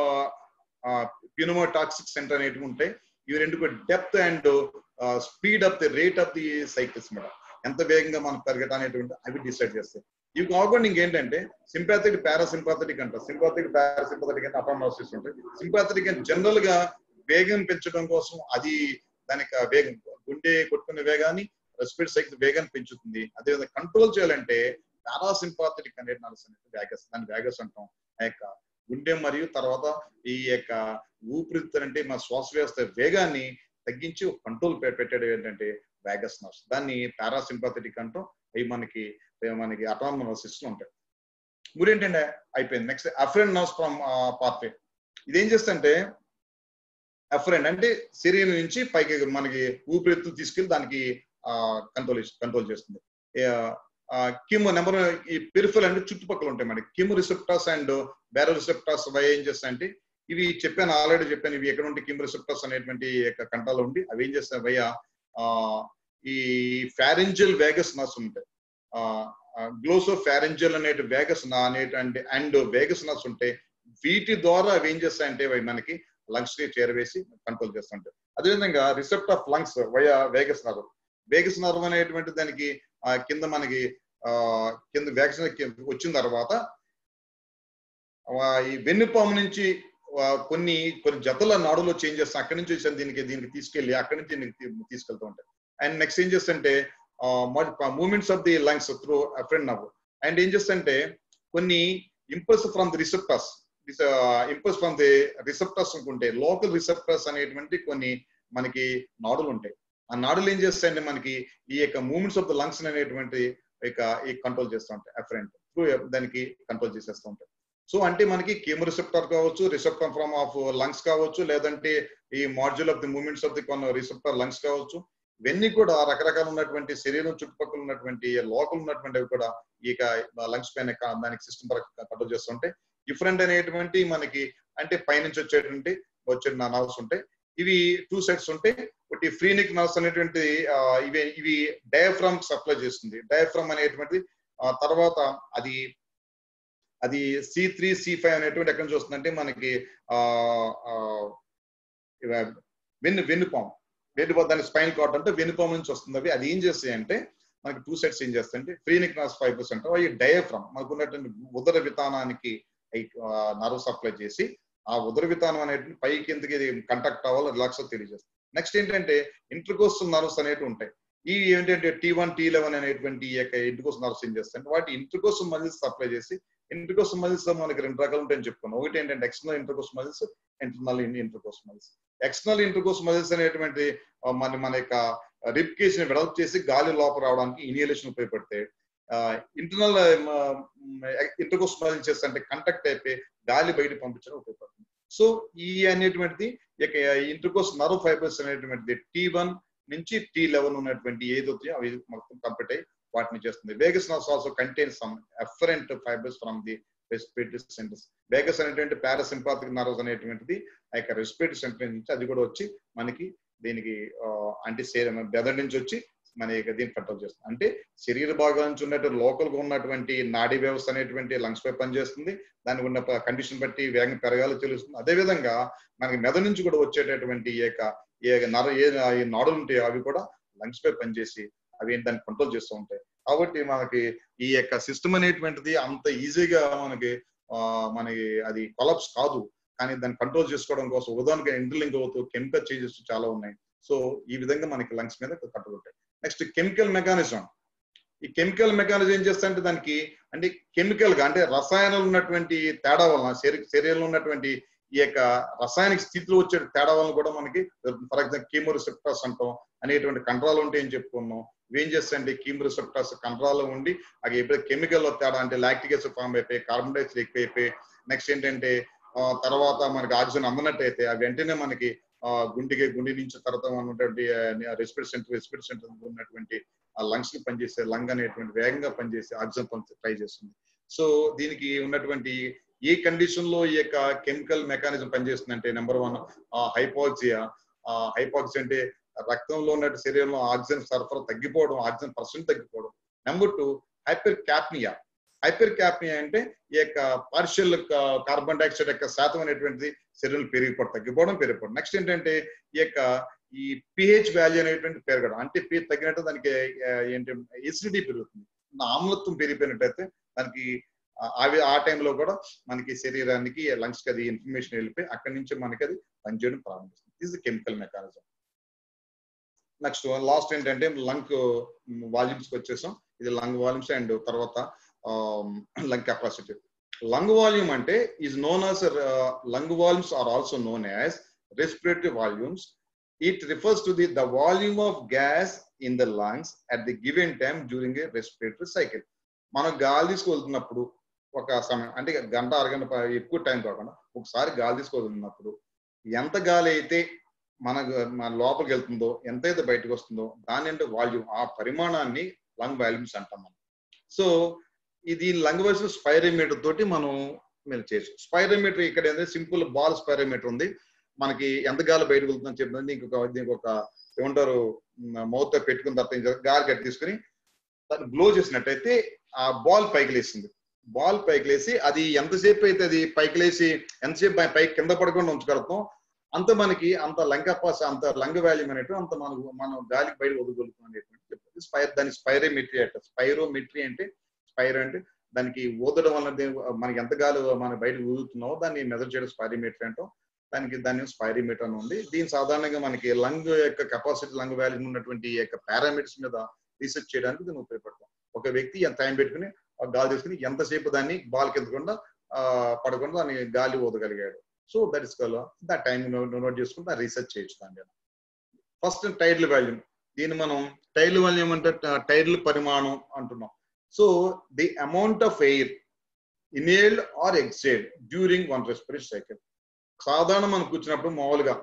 [SPEAKER 1] pneumotaxic centre అనేటివి ఉంటాయి ఇవి రెండు కూడా depth and speed of the rate of the cycles madam ఎంత వేగంగా మనం పెరగటం అనేటువంటి అవి డిసైడ్ చేస్తాయి ఇవి కాకుండా ఇంకేంటంటే సింపాథిక్ పారాసింపాథటిక్ అంటారు సింపాథిక్ పారాసింపాథటిక్ అంటే అపానోసిస్ ఉంటాయి సింపాథటిక్ అంటే జనరల్ గా వేగం పెంచడం కోసం అది దానికి వేగం గుండె కొట్టుకునే వేగాన్ని రెస్పిరేట్ సైకిల్ వేగాన్ని పెంచుతుంది అదేవిధంగా కంట్రోల్ చేయాలంటే పారాసింపాథటిక్ అనే నర్స్ అనేది వ్యాగస్ దాన్ని వ్యాగస్ అంటాం ఆ యొక్క గుండె మరియు తర్వాత ఈ యొక్క ఊపిరితిత్తులు అంటే మన శ్వాస వ్యవస్థ వేగాన్ని తగ్గించి కంట్రోల్ పెట్టేది ఏంటంటే వ్యాగస్ నర్వ్స్ దాన్ని పారాసింపాథటిక్ అంటాం అవి మనకి మనకి అటానమస్ సిస్టమ్ ఉంటాయి మూడు ఏంటంటే అయిపోయింది next afferent nerves from part ఇదేం చేస్తుంటే అఫరెంట్ అంటే శరీరం నుంచి పైకి మనకి ఊపిరితిత్తులు తీసుకెళ్లి దానికి కంట్రోల్ కంట్రోల్ చేస్తుంది కిమ్ నెంబర్ ఈ పెరిఫల్ అంటే చుట్టుపక్కల ఉంటాయి మనకి chemoreceptors and baroreceptors why ఏం చేస్తాయంటే ఇవి చెప్పాను ఆల్రెడీ చెప్పాను ఇవి ఎక్కడ ఉంటే కిమ్ రిసెప్టాస్ అనేటువంటి యొక్క కంటాలు ఉండి అవి ఏం చేస్తాయి భయ్య ఈ ఫ్యారెంజల్ వేగస్ నర్స్ ఉంటాయి గ్లోసో ఫ్యారెంజల్ అనే వేగస్ అనేటువంటి అండ్ వేగస్ నర్స్ ఉంటాయి వీటి ద్వారా అవి ఏం చేస్తాయంటే అవి మనకి లంగ్స్ ని చేరవేసి కంట్రోల్ చేస్తుంటాయి అదేవిధంగా receptor of lungs via vagus nerve vagus nerve అనేటువంటి దానికి కింద మనకి కింద వ్యాక్సిన్ వచ్చిన తర్వాత ఈ వెన్నుపాము నుంచి కొన్ని కొన్ని జతల నాడులో చేంజ్ చేస్తాం అక్కడి నుంచి వచ్చాను దీనికి దీనికి తీసుకెళ్లి అక్కడి నుంచి దీనికి తీసుకెళ్తూ ఉంటాయి అండ్ నెక్స్ట్ ఏం చేస్తుంటే movements of the lungs through friend నవ్వు అండ్ ఏం చేస్తుంటే కొన్ని impulse from the receptors impulse from the receptors అనుకుంటే లోకల్ రిసెప్టర్స్ అనేటువంటి కొన్ని మనకి నాడులు ఉంటాయి ఆ నాడులు ఏం చేస్తాయంటే మనకి ఈ యొక్క మూమెంట్స్ ఆఫ్ ద లంగ్స్ అనేటువంటి ఇక ఈ కంట్రోల్ చేస్తూ ఉంటాయి అఫరెంట్ త్రూ దానికి కంట్రోల్ చేసేస్తూ ఉంటాయి సో అంటే మనకి కేమో రిసెప్టర్ కావచ్చు రిసెప్టర్ ఫ్రమ్ ఆఫ్ లంగ్స్ కావచ్చు లేదంటే ఈ module of the movements of the కొన్ని రిసెప్టర్ లంగ్స్ కావచ్చు ఇవన్నీ కూడా రకరకాల ఉన్నటువంటి శరీరం చుట్టుపక్కల ఉన్నటువంటి లోకల్ ఉన్నటువంటివి కూడా ఈ లంగ్స్ పైన దానికి సిస్టమ్ పరంగా కంట్రోల్ చేస్తుంటే డిఫరెంట్ అనేటువంటి మనకి అంటే పైనుంచి వచ్చేటువంటి వచ్చే నర్వ్స్ ఉంటాయి ఇవి టూ సెట్స్ ఉంటాయి ఒకటి ఫ్రీనిక్ నర్వ్స్ అనేటువంటి ఇవి ఇవి డయాఫ్రమ్ సప్లై చేస్తుంది డయాఫ్రమ్ అనేటువంటిది తర్వాత అది అది సి త్రీ సి ఫైవ్ అనేటువంటి ఎక్కడి నుంచి వస్తుందంటే మనకి వెన్ను వెన్నుపాం వెన్నుపాం దాని స్పైన్ కార్డ్ అంటే వెన్నుపాం నుంచి వస్తుంది అవి అది ఏం చేస్తాయి అంటే మనకి టూ సెట్స్ ఏం చేస్తాయంటే ఫ్రీనిక్ నర్వ్స్ ఫైవ్ పర్సెంట్ అవి డయాఫ్రమ్ మనకు ఉన్నటువంటి ఉదర విధానానికి నర్వ్ సప్లై చేసి ఆ ఉదర విధానం అనేటువంటి పై కిందకి కంటాక్ట్ అవ్వాలి రిలాక్స్ తెలియజేస్తుంది నెక్స్ట్ ఏంటంటే ఇంటర్కోస్టల్ నర్వ్స్ అనేవి ఉంటాయి ఇవి ఏంటంటే టీ వన్ టీ లెవెన్ అనేటువంటి ఈ యొక్క ఇంటర్కోస్ నర్వ్స్ ఏం చేస్తాయి వాటి ఇంటర్కోస్ మజిల్స్ సప్లై చేసి ఇంటర్కోస్ మజిల్స్ లో మనకి రెండు రకాలు ఉంటాయని చెప్పుకున్నాం ఒకటి ఏంటంటే external intercostal muscles internal intercostal muscles external intercostal muscles అనేటువంటి మన మన యొక్క రిప్ కేస్ ని వెడల్ప్ చేసి గాలి లోపల రావడానికి ఇనియలేషన్ ఉపయోగపడతాయి ఇంటర్నల్ ఇంటర్కోస్ మజిల్స్ చేస్తే కంటక్ట్ అయిపోయి గాలి బయట పంపించడం ఉపయోగపడుతుంది సో ఈ అనేటువంటిది ఇక ఇంటర్కోస్ నర్వ్ ఫైబర్స్ అనేటువంటిది టీ వన్ నుంచి టీ లెవెన్ ఉన్నటువంటి ఏదైతే అవి మొత్తం కంప్లీట్ అయ్యి వాటిని చేస్తుంది vagus nerves also contain some efferent fibres from the respiratory centres vagus అనేటువంటి పారాసింపాథిక్ నర్వ్స్ అనేటువంటిది ఆ యొక్క రెస్పిరేటరీ సెంటర్ నుంచి అది కూడా వచ్చి మనకి దీనికి అంటే బెదర్ నుంచి వచ్చి మన దీన్ని కంట్రోల్ చేస్తుంది అంటే శరీర భాగం నుంచి ఉన్నటువంటి లోకల్ గా ఉన్నటువంటి నాడీ వ్యవస్థ అనేటువంటి లంగ్స్ పై పనిచేస్తుంది దానికి ఉన్న కండిషన్ బట్టి వేగం పెరగాలో తెలుస్తుంది అదేవిధంగా మనకి మెద నుంచి కూడా వచ్చేటటువంటి ఈ యొక్క ఏ నర ఏ నాడులు ఉంటాయో అవి కూడా లంగ్స్ పై పనిచేసి అవి దాన్ని కంట్రోల్ చేస్తూ ఉంటాయి కాబట్టి మనకి ఈ యొక్క సిస్టమ్ అనేటువంటిది అంత ఈజీగా మనకి మనకి అది కొలప్స్ కాదు కానీ దాన్ని కంట్రోల్ చేసుకోవడం కోసం ఉదాహరణకి ఇంటర్లింక్ అవుతూ కెమికల్ చేంజెస్ చాలా ఉన్నాయి సో ఈ విధంగా మనకి లంగ్స్ మీద కంట్రోల్ ఉంటాయి నెక్స్ట్ కెమికల్ మెకానిజం ఈ కెమికల్ మెకానిజం ఏం చేస్తాయంటే దానికి అంటే కెమికల్ గా అంటే రసాయనాలు ఉన్నటువంటి తేడా వలన శరీరంలో ఉన్నటువంటి ఈ యొక్క రసాయనిక స్థితిలో వచ్చే తేడా వలన కూడా మనకి ఫర్ ఎగ్జాంపుల్ కీమో రిసెప్టార్స్ అంటాం అనేటువంటి కంట్రాలు ఉంటాయని చెప్పుకున్నాం ఇవేం చేస్తాయంటే కీమో రిసెప్టార్స్ కంట్రాల్లో ఉండి అది ఎప్పుడైతే కెమికల్ లో తేడా అంటే లాక్టిక్ యాసిడ్ ఫామ్ అయిపోయి కార్బన్ డైఆక్సైడ్ ఎక్కువ అయిపోయి నెక్స్ట్ ఏంటంటే తర్వాత మనకి ఆక్సిజన్ అందనట్టు అయితే అవి వెంటనే మనకి గుండెకి గుండె నుంచి తర్వాత ఉన్నటువంటి రెస్పిరేట్ సెంటర్ రెస్పిరేట్ సెంటర్ ఉన్నటువంటి ఆ లంగ్స్ కి పనిచేసే లంగ్ అనేటువంటి వేగంగా పనిచేసే ఆక్సిజన్ పంప్ ట్రై చేస్తుంది సో దీనికి ఉన్నటువంటి ఏ కండిషన్ లో ఈ యొక్క కెమికల్ మెకానిజం పనిచేస్తుందంటే నెంబర్ వన్ హైపాక్సియా హైపాక్సియా అంటే రక్తంలో ఉన్న శరీరంలో ఆక్సిజన్ సరఫరా తగ్గిపోవడం ఆక్సిజన్ పర్సెంట్ తగ్గిపోవడం number two hypercapnia hypercapnia అంటే ఈ యొక్క పార్షియల్ కార్బన్ డైఆక్సైడ్ యొక్క శాతం అనేటువంటిది శరీరం పెరిగిపోవడం తగ్గిపోవడం పెరిగిపోవడం నెక్స్ట్ ఏంటంటే ఈ యొక్క ఈ పిహెచ్ వాల్యూ అనేటువంటి పెరగడం అంటే పిహెచ్ తగ్గినట్టు దానికి ఏంటి ఎసిడిటీ పెరుగుతుంది ఆమ్లత్వం పెరిగిపోయినట్టయితే దానికి అవి ఆ టైంలో కూడా మనకి శరీరానికి లంగ్స్ కి అది ఇన్ఫర్మేషన్ వెళ్ళిపోయి అక్కడి నుంచి మనకి అది పనిచేయడం ప్రారంభిస్తుంది ఇది కెమికల్ మెకానిజం నెక్స్ట్ లాస్ట్ ఏంటంటే లంగ్ వాల్యూమ్స్ కి వచ్చేసాం ఇది లంగ్ వాల్యూమ్స్ అండ్ తర్వాత లంగ్ కెపాసిటీ లంగ్ వాల్యూమ్ అంటే is known as lung volumes are also known as respiratory volumes it refers to the the volume of gas in the lungs at the given time during a respiratory cycle మనం గాలి తీసుకువెళ్తున్నప్పుడు ఒక సమయం అంటే గంట అరగంట ప- ఎక్కువ టైం కాకుండా ఒకసారి గాలి తీసుకోగలిగినప్పుడు ఎంత గాలి అయితే మన మన లోపలికి వెళ్తుందో ఎంతైతే బయటకు వస్తుందో దాని అంటే వాల్యూమ్ ఆ పరిమాణాన్ని లంగ్ వాల్యూమ్స్ అంటాం మనం సో ఇది లంగ్ వాల్యూమ్ స్పైరోమీటర్ తోటి మనం మీరు చేయొచ్చు స్పైరోమీటర్ ఇక్కడ ఏంటంటే సింపుల్ బాల్ స్పైరోమీటర్ ఉంది మనకి ఎంత గాలి బయటకు వెళ్తుందని చెప్పిన దీనికి ఒక దీనికి ఒక ఏమంటారు మౌత్ పెట్టుకున్న తర్వాత ఇంకా గాలి కట్టి తీసుకుని దాన్ని బ్లో చేసినట్టయితే ఆ బాల్ పైకి లేస్తుంది బాల్ పైకి లేసి అది ఎంతసేపు అయితే అది పైకి లేసి ఎంతసేపు పై- పైకి కింద పడకుండా ఉంచగలుగుతాం అంత మనకి అంత లంక పాస్ అంత లంగ వాల్యూమ్ అనేటువంటి అంత మనకు మనం గాలికి బయట వదలగలుగుతాం అనేటువంటి చెప్తుంది స్పైర్ దాని స్పైరోమెట్రీ అంటే స్పైరోమెట్రీ అంటే స్పైర్ అంటే దానికి ఊదడం వల్ల దే- మనకి ఎంత గాలి మన బయట ఊదుతున్నావో దాన్ని మెజర్ చేయడం స్పైరోమెట్రీ అంటాం దానికి దాని స్పైరోమీటర్ అని ఉంది దీని సాధారణంగా మనకి లంగ్ యొక్క కెపాసిటీ లంగ్ వాల్యూమ్ ఉన్నటువంటి ఈ యొక్క పారామీటర్స్ మీద రీసెర్చ్ చేయడానికి దీన్ని ఉపయోగపడతాం ఒక వ్యక్తి ఎంత టైం పెట్టుకుని ఆ గాలి తీసుకుని ఎంతసేపు దాన్ని బాల్ కిందకుండా ఆ, పడకుండా దాన్ని గాలి ఊదగలిగాడు సో దట్ ఇస్ కల్ దా టైం నోట్ చేసుకుని దాన్ని రీసెర్చ్ చేయొచ్చు దాని మీద ఫస్ట్ టైర్ల వాల్యూమ్ దీన్ని మనం టైర్ల వాల్యూమ్ అంటే టైర్ల పరిమాణం అంటున్నాం so the amount of air inhaled or exhaled during one respiration cycle సాధారణ మనం కూర్చున్నప్పుడు మామూలుగా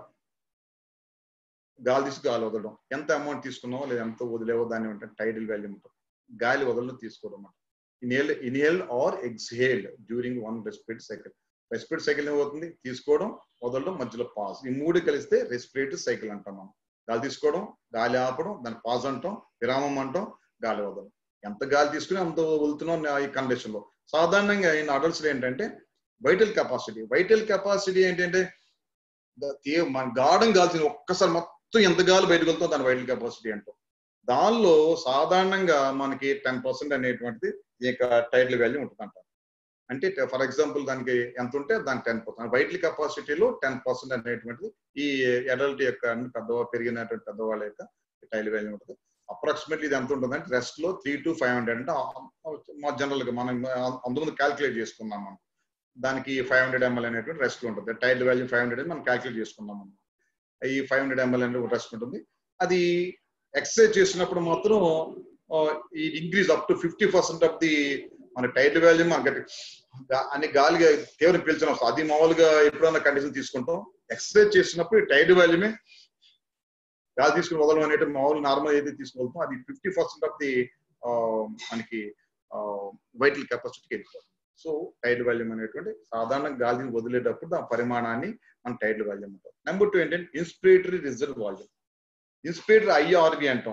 [SPEAKER 1] గాలి తీసి గాలి వదలడం ఎంత అమౌంట్ తీసుకున్నావో లేదా ఎంత వదిలేవో దాన్ని ఉంటుంది టైటిల్ వాల్యూమ్ ఉంటుంది గాలి వదలడం తీసుకోవడం అన్నమాట inhale inhale or exhaled during one respiratory cycle respiratory cycle ఏమవుతుంది తీసుకోవడం వదలడం మధ్యలో పాజ్ ఈ మూడు కలిస్తే రెస్పిరేటరీ సైకిల్ అంటాం మనం గాలి తీసుకోవడం గాలి ఆపడం దాన్ని పాజ్ అంటాం విరామం అంటాం గాలి వదలడం ఎంత గాలి తీసుకుని అంత వదులుతున్నాం ఈ కండిషన్ లో సాధారణంగా ఇన్ అడల్ట్స్ ఏంటంటే వైటల్ కెపాసిటీ వైటల్ కెపాసిటీ ఏంటంటే ద- తే- మన గాఢం గాల్సింది ఒక్కసారి మొత్తం ఎంత గాలి బయటకు వెళ్తుందో దాని వైటల్ కెపాసిటీ అంటాం దానిలో సాధారణంగా మనకి టెన్ పర్సెంట్ అనేటువంటిది ఈ యొక్క టైటిల్ వాల్యూ ఉంటుందంట అంటే ఫర్ ఎగ్జాంపుల్ దానికి ఎంత ఉంటే దాని టెన్ పర్సెంట్ వైటల్ కెపాసిటీలో టెన్ పర్సెంట్ అనేటువంటిది ఈ అడల్ట్ యొక్క అన్ని పెద్దవా పెరిగినటువంటి పెద్దవాళ్ళ యొక్క టైల్ వాల్యూ ఉంటుంది అప్రాక్సిమేట్లీ ఇది ఎంత ఉంటుంది అంటే రెస్ట్ లో త్రీ టు ఫైవ్ హండ్రెడ్ అంటే మా జనరల్ గా మనం అందుముందు క్యాల్కులేట్ చేసుకున్నాం మనం దానికి ఫైవ్ హండ్రెడ్ ఎంఎల్ అనేటువంటి రెస్ట్ ఉంటుంది టైల్ వాల్యూ ఫైవ్ హండ్రెడ్ మనం క్యాల్కులేట్ చేసుకున్నాం మనం ఈ ఫైవ్ హండ్రెడ్ ఎంఎల్ అనేది రెస్ట్ ఉంటుంది అది ఎక్సర్సైజ్ చేసినప్పుడు మాత్రం ఈ increase up to fifty percent of the మన టైట్ వాల్యూ మనకి అన్ని గాలిగా తీవ్రం పీల్చడం వస్తుంది అది మామూలుగా ఎప్పుడన్నా కండిషన్ తీసుకుంటాం ఎక్సర్సైజ్ చేసినప్పుడు టైట్ వాల్యూమే గాలి తీసుకుని వదలడం అనేది మామూలు నార్మల్ ఏదైతే తీసుకువెళ్తాం అది ఫిఫ్టీ పర్సెంట్ ఆఫ్ ది మనకి వైటల్ కెపాసిటీకి వెళ్ళిపోతుంది సో టైడ్ వాల్యూమ్ అనేటువంటి సాధారణ గాలిని వదిలేటప్పుడు ఆ పరిమాణాన్ని మనం టైడ్ వాల్యూమ్ అంటాం నెంబర్ టూ ఏంటంటే inspiratory reserve volume inspiratory IRV అంటాం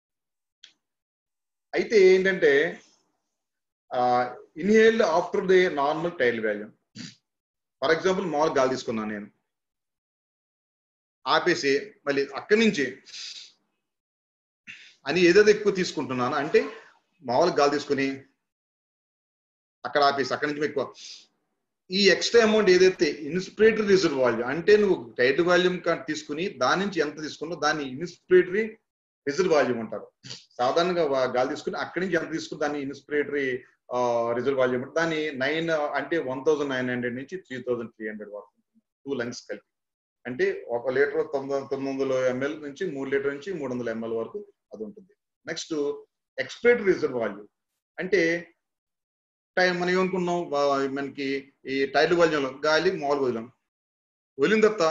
[SPEAKER 1] అయితే ఏంటంటే inhaled after the normal tidal volume for example మామూలు గాలి తీసుకున్నాను నేను ఆపేసి మళ్ళీ అక్కడి నుంచి అని ఏదైతే ఎక్కువ తీసుకుంటున్నాను అంటే మామూలు గాలి తీసుకుని అక్కడ ఆపేసి అక్కడి నుంచి ఎక్కువ ఈ ఎక్స్ట్రా అమౌంట్ ఏదైతే ఇన్స్పిరేటరీ రిజర్వ్ వాల్యూమ్ అంటే నువ్వు టైట్ వాల్యూమ్ తీసుకుని దాని నుంచి ఎంత తీసుకున్నావు దాన్ని ఇన్స్పిరేటరీ రిజర్వ్ వాల్యూమ్ అంటారు సాధారణంగా గాలి తీసుకుని అక్కడి నుంచి ఎంత తీసుకుని దాన్ని ఇన్స్పిరేటరీ రిజర్వ్ వాల్యూమ్ దాన్ని నైన్ అంటే వన్ థౌసండ్ నైన్ హండ్రెడ్ నుంచి త్రీ థౌసండ్ త్రీ హండ్రెడ్ వరకు టూ లంగ్స్ కలిపి అంటే ఒక లీటర్ తొమ్మిది తొమ్మిది వందల ఎంఎల్ నుంచి మూడు లీటర్ నుంచి మూడు వందల ఎంఎల్ వరకు అది ఉంటుంది నెక్స్ట్ ఎక్స్పిరేటరీ రిజర్వ్ వాల్యూమ్ అంటే టైం మనం ఏమనుకున్నాం మనకి ఈ టైర్ వాల్యూమ్ గాలి మామూలుగా వదిలాం వదిలిన తర్వాత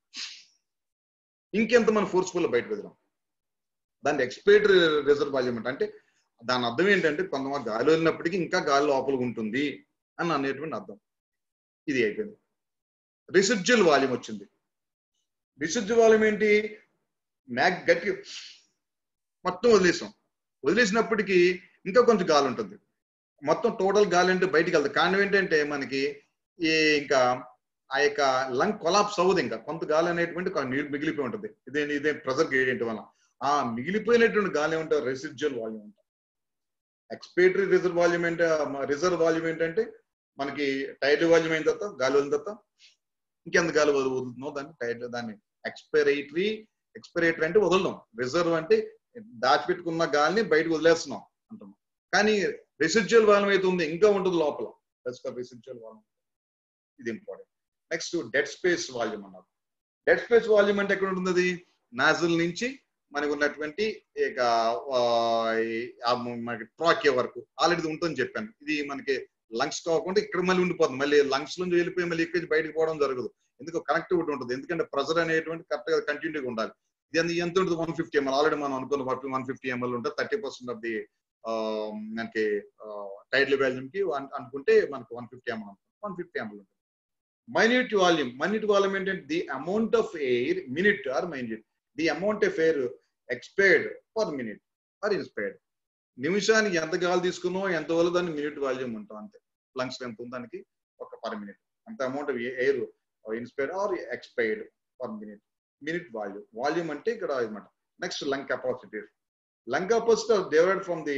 [SPEAKER 1] ఇంకెంత మనం ఫోర్స్ఫుల్ బయటకు వదిలాం దాన్ని ఎక్స్పిరేటరీ రిజర్వ్ వాల్యూమ్ అంటే దాని అర్థం ఏంటంటే కొంతమంది గాలి వదిలినప్పటికీ ఇంకా గాలి లోపలికి ఉంటుంది అని అనేటువంటి అర్థం ఇది అయిపోయింది రిసిడ్జువల్ వాల్యూమ్ వచ్చింది రిసిడ్జువల్ వాల్యూమ్ ఏంటి మ్యాగ్ గట్టి మొత్తం వదిలేసాం వదిలేసినప్పటికీ ఇంకా కొంచెం గాలి ఉంటుంది మొత్తం టోటల్ గాలి అంటే బయటికి వెళ్తుంది కారణం ఏంటంటే మనకి ఈ ఇంకా ఆ యొక్క లంగ్ కొలాప్స్ అవ్వదు ఇంకా కొంత గాలి అనేటువంటి నీరు మిగిలిపోయి ఉంటుంది ఇదే ఇదే ప్రెజర్ గ్రేడియంట్ వల్ల ఆ మిగిలిపోయినటువంటి గాలి ఏమంటారు రెసిడ్యువల్ వాల్యూమ్ అంటారు ఎక్స్పేటరీ రిజర్వ్ వాల్యూమ్ ఏంటి రిజర్వ్ వాల్యూమ్ ఏంటంటే మనకి టైర్ వాల్యూమ్ అయిన తర్వాత గాలి వదిలిన తర్వాత ఇంకెంత గాలి వదులుతున్నావు దాన్ని టైర్ దాన్ని ఎక్స్పైరేటరీ ఎక్స్పైరేటరీ అంటే వదలడం రిజర్వ్ అంటే దాచిపెట్టుకున్న గాలిని బయటకు వదిలేస్తున్నాం అంటున్నాం కానీ రెసిడ్యువల్ వాల్యూమ్ అయితే ఉంది ఇంకా ఉంటుంది లోపల రెసిడ్యువల్ వాల్యూమ్ ఇది important next dead space volume అన్నారు డెడ్ స్పేస్ వాల్యూమ్ అంటే ఎక్కడ ఉంటుంది అది నాజల్ నుంచి మనకు ఉన్నటువంటి ఇక మనకి ట్రాకే వరకు ఆల్రెడీ ఉంటుందని చెప్పాను ఇది మనకి లంగ్స్ కాకుండా ఇక్కడ మళ్ళీ ఉండిపోతుంది మళ్ళీ లంగ్స్ నుంచి వెళ్ళిపోయి మళ్ళీ ఇక్కడ బయటకు పోవడం జరగదు ఎందుకు కనెక్టివిటీ ఉంటుంది ఎందుకంటే ప్రెజర్ అనేటువంటి కరెక్ట్ గా కంటిన్యూగా ఉండాలి ఇది ఎంత ఉంటుంది వన్ ఫిఫ్టీ ఎంఎల్ ఆల్రెడీ మనం అనుకున్న వన్ ఫిఫ్టీ ఎంఎల్ ఉంటే థర్టీ పర్సెంట్ ఆఫ్ ది మనకి టైడ్ల వాల్యూమ్ కి అనుకుంటే మనకు one fifty ML one fifty ML ఉంటుంది మైన్యూట్ వాల్యూమ్ మైన్యూట్ వాల్యూమ్ ఏంటంటే the amount of air minute or minute the amount of air expired per minute or inspired నిమిషానికి ఎంత గాలి తీసుకున్నామో ఎంత వల్ల దాన్ని మినిట్ వాల్యూమ్ ఉంటాం అంతే లంగ్స్ ఎంత ఉంది దానికి ఒక పర్ మినిట్ అంత amount of air inspired or expired per minute minute volume volume అంటే ఇక్కడ అనమాట next lung capacity lung capacity are developed from the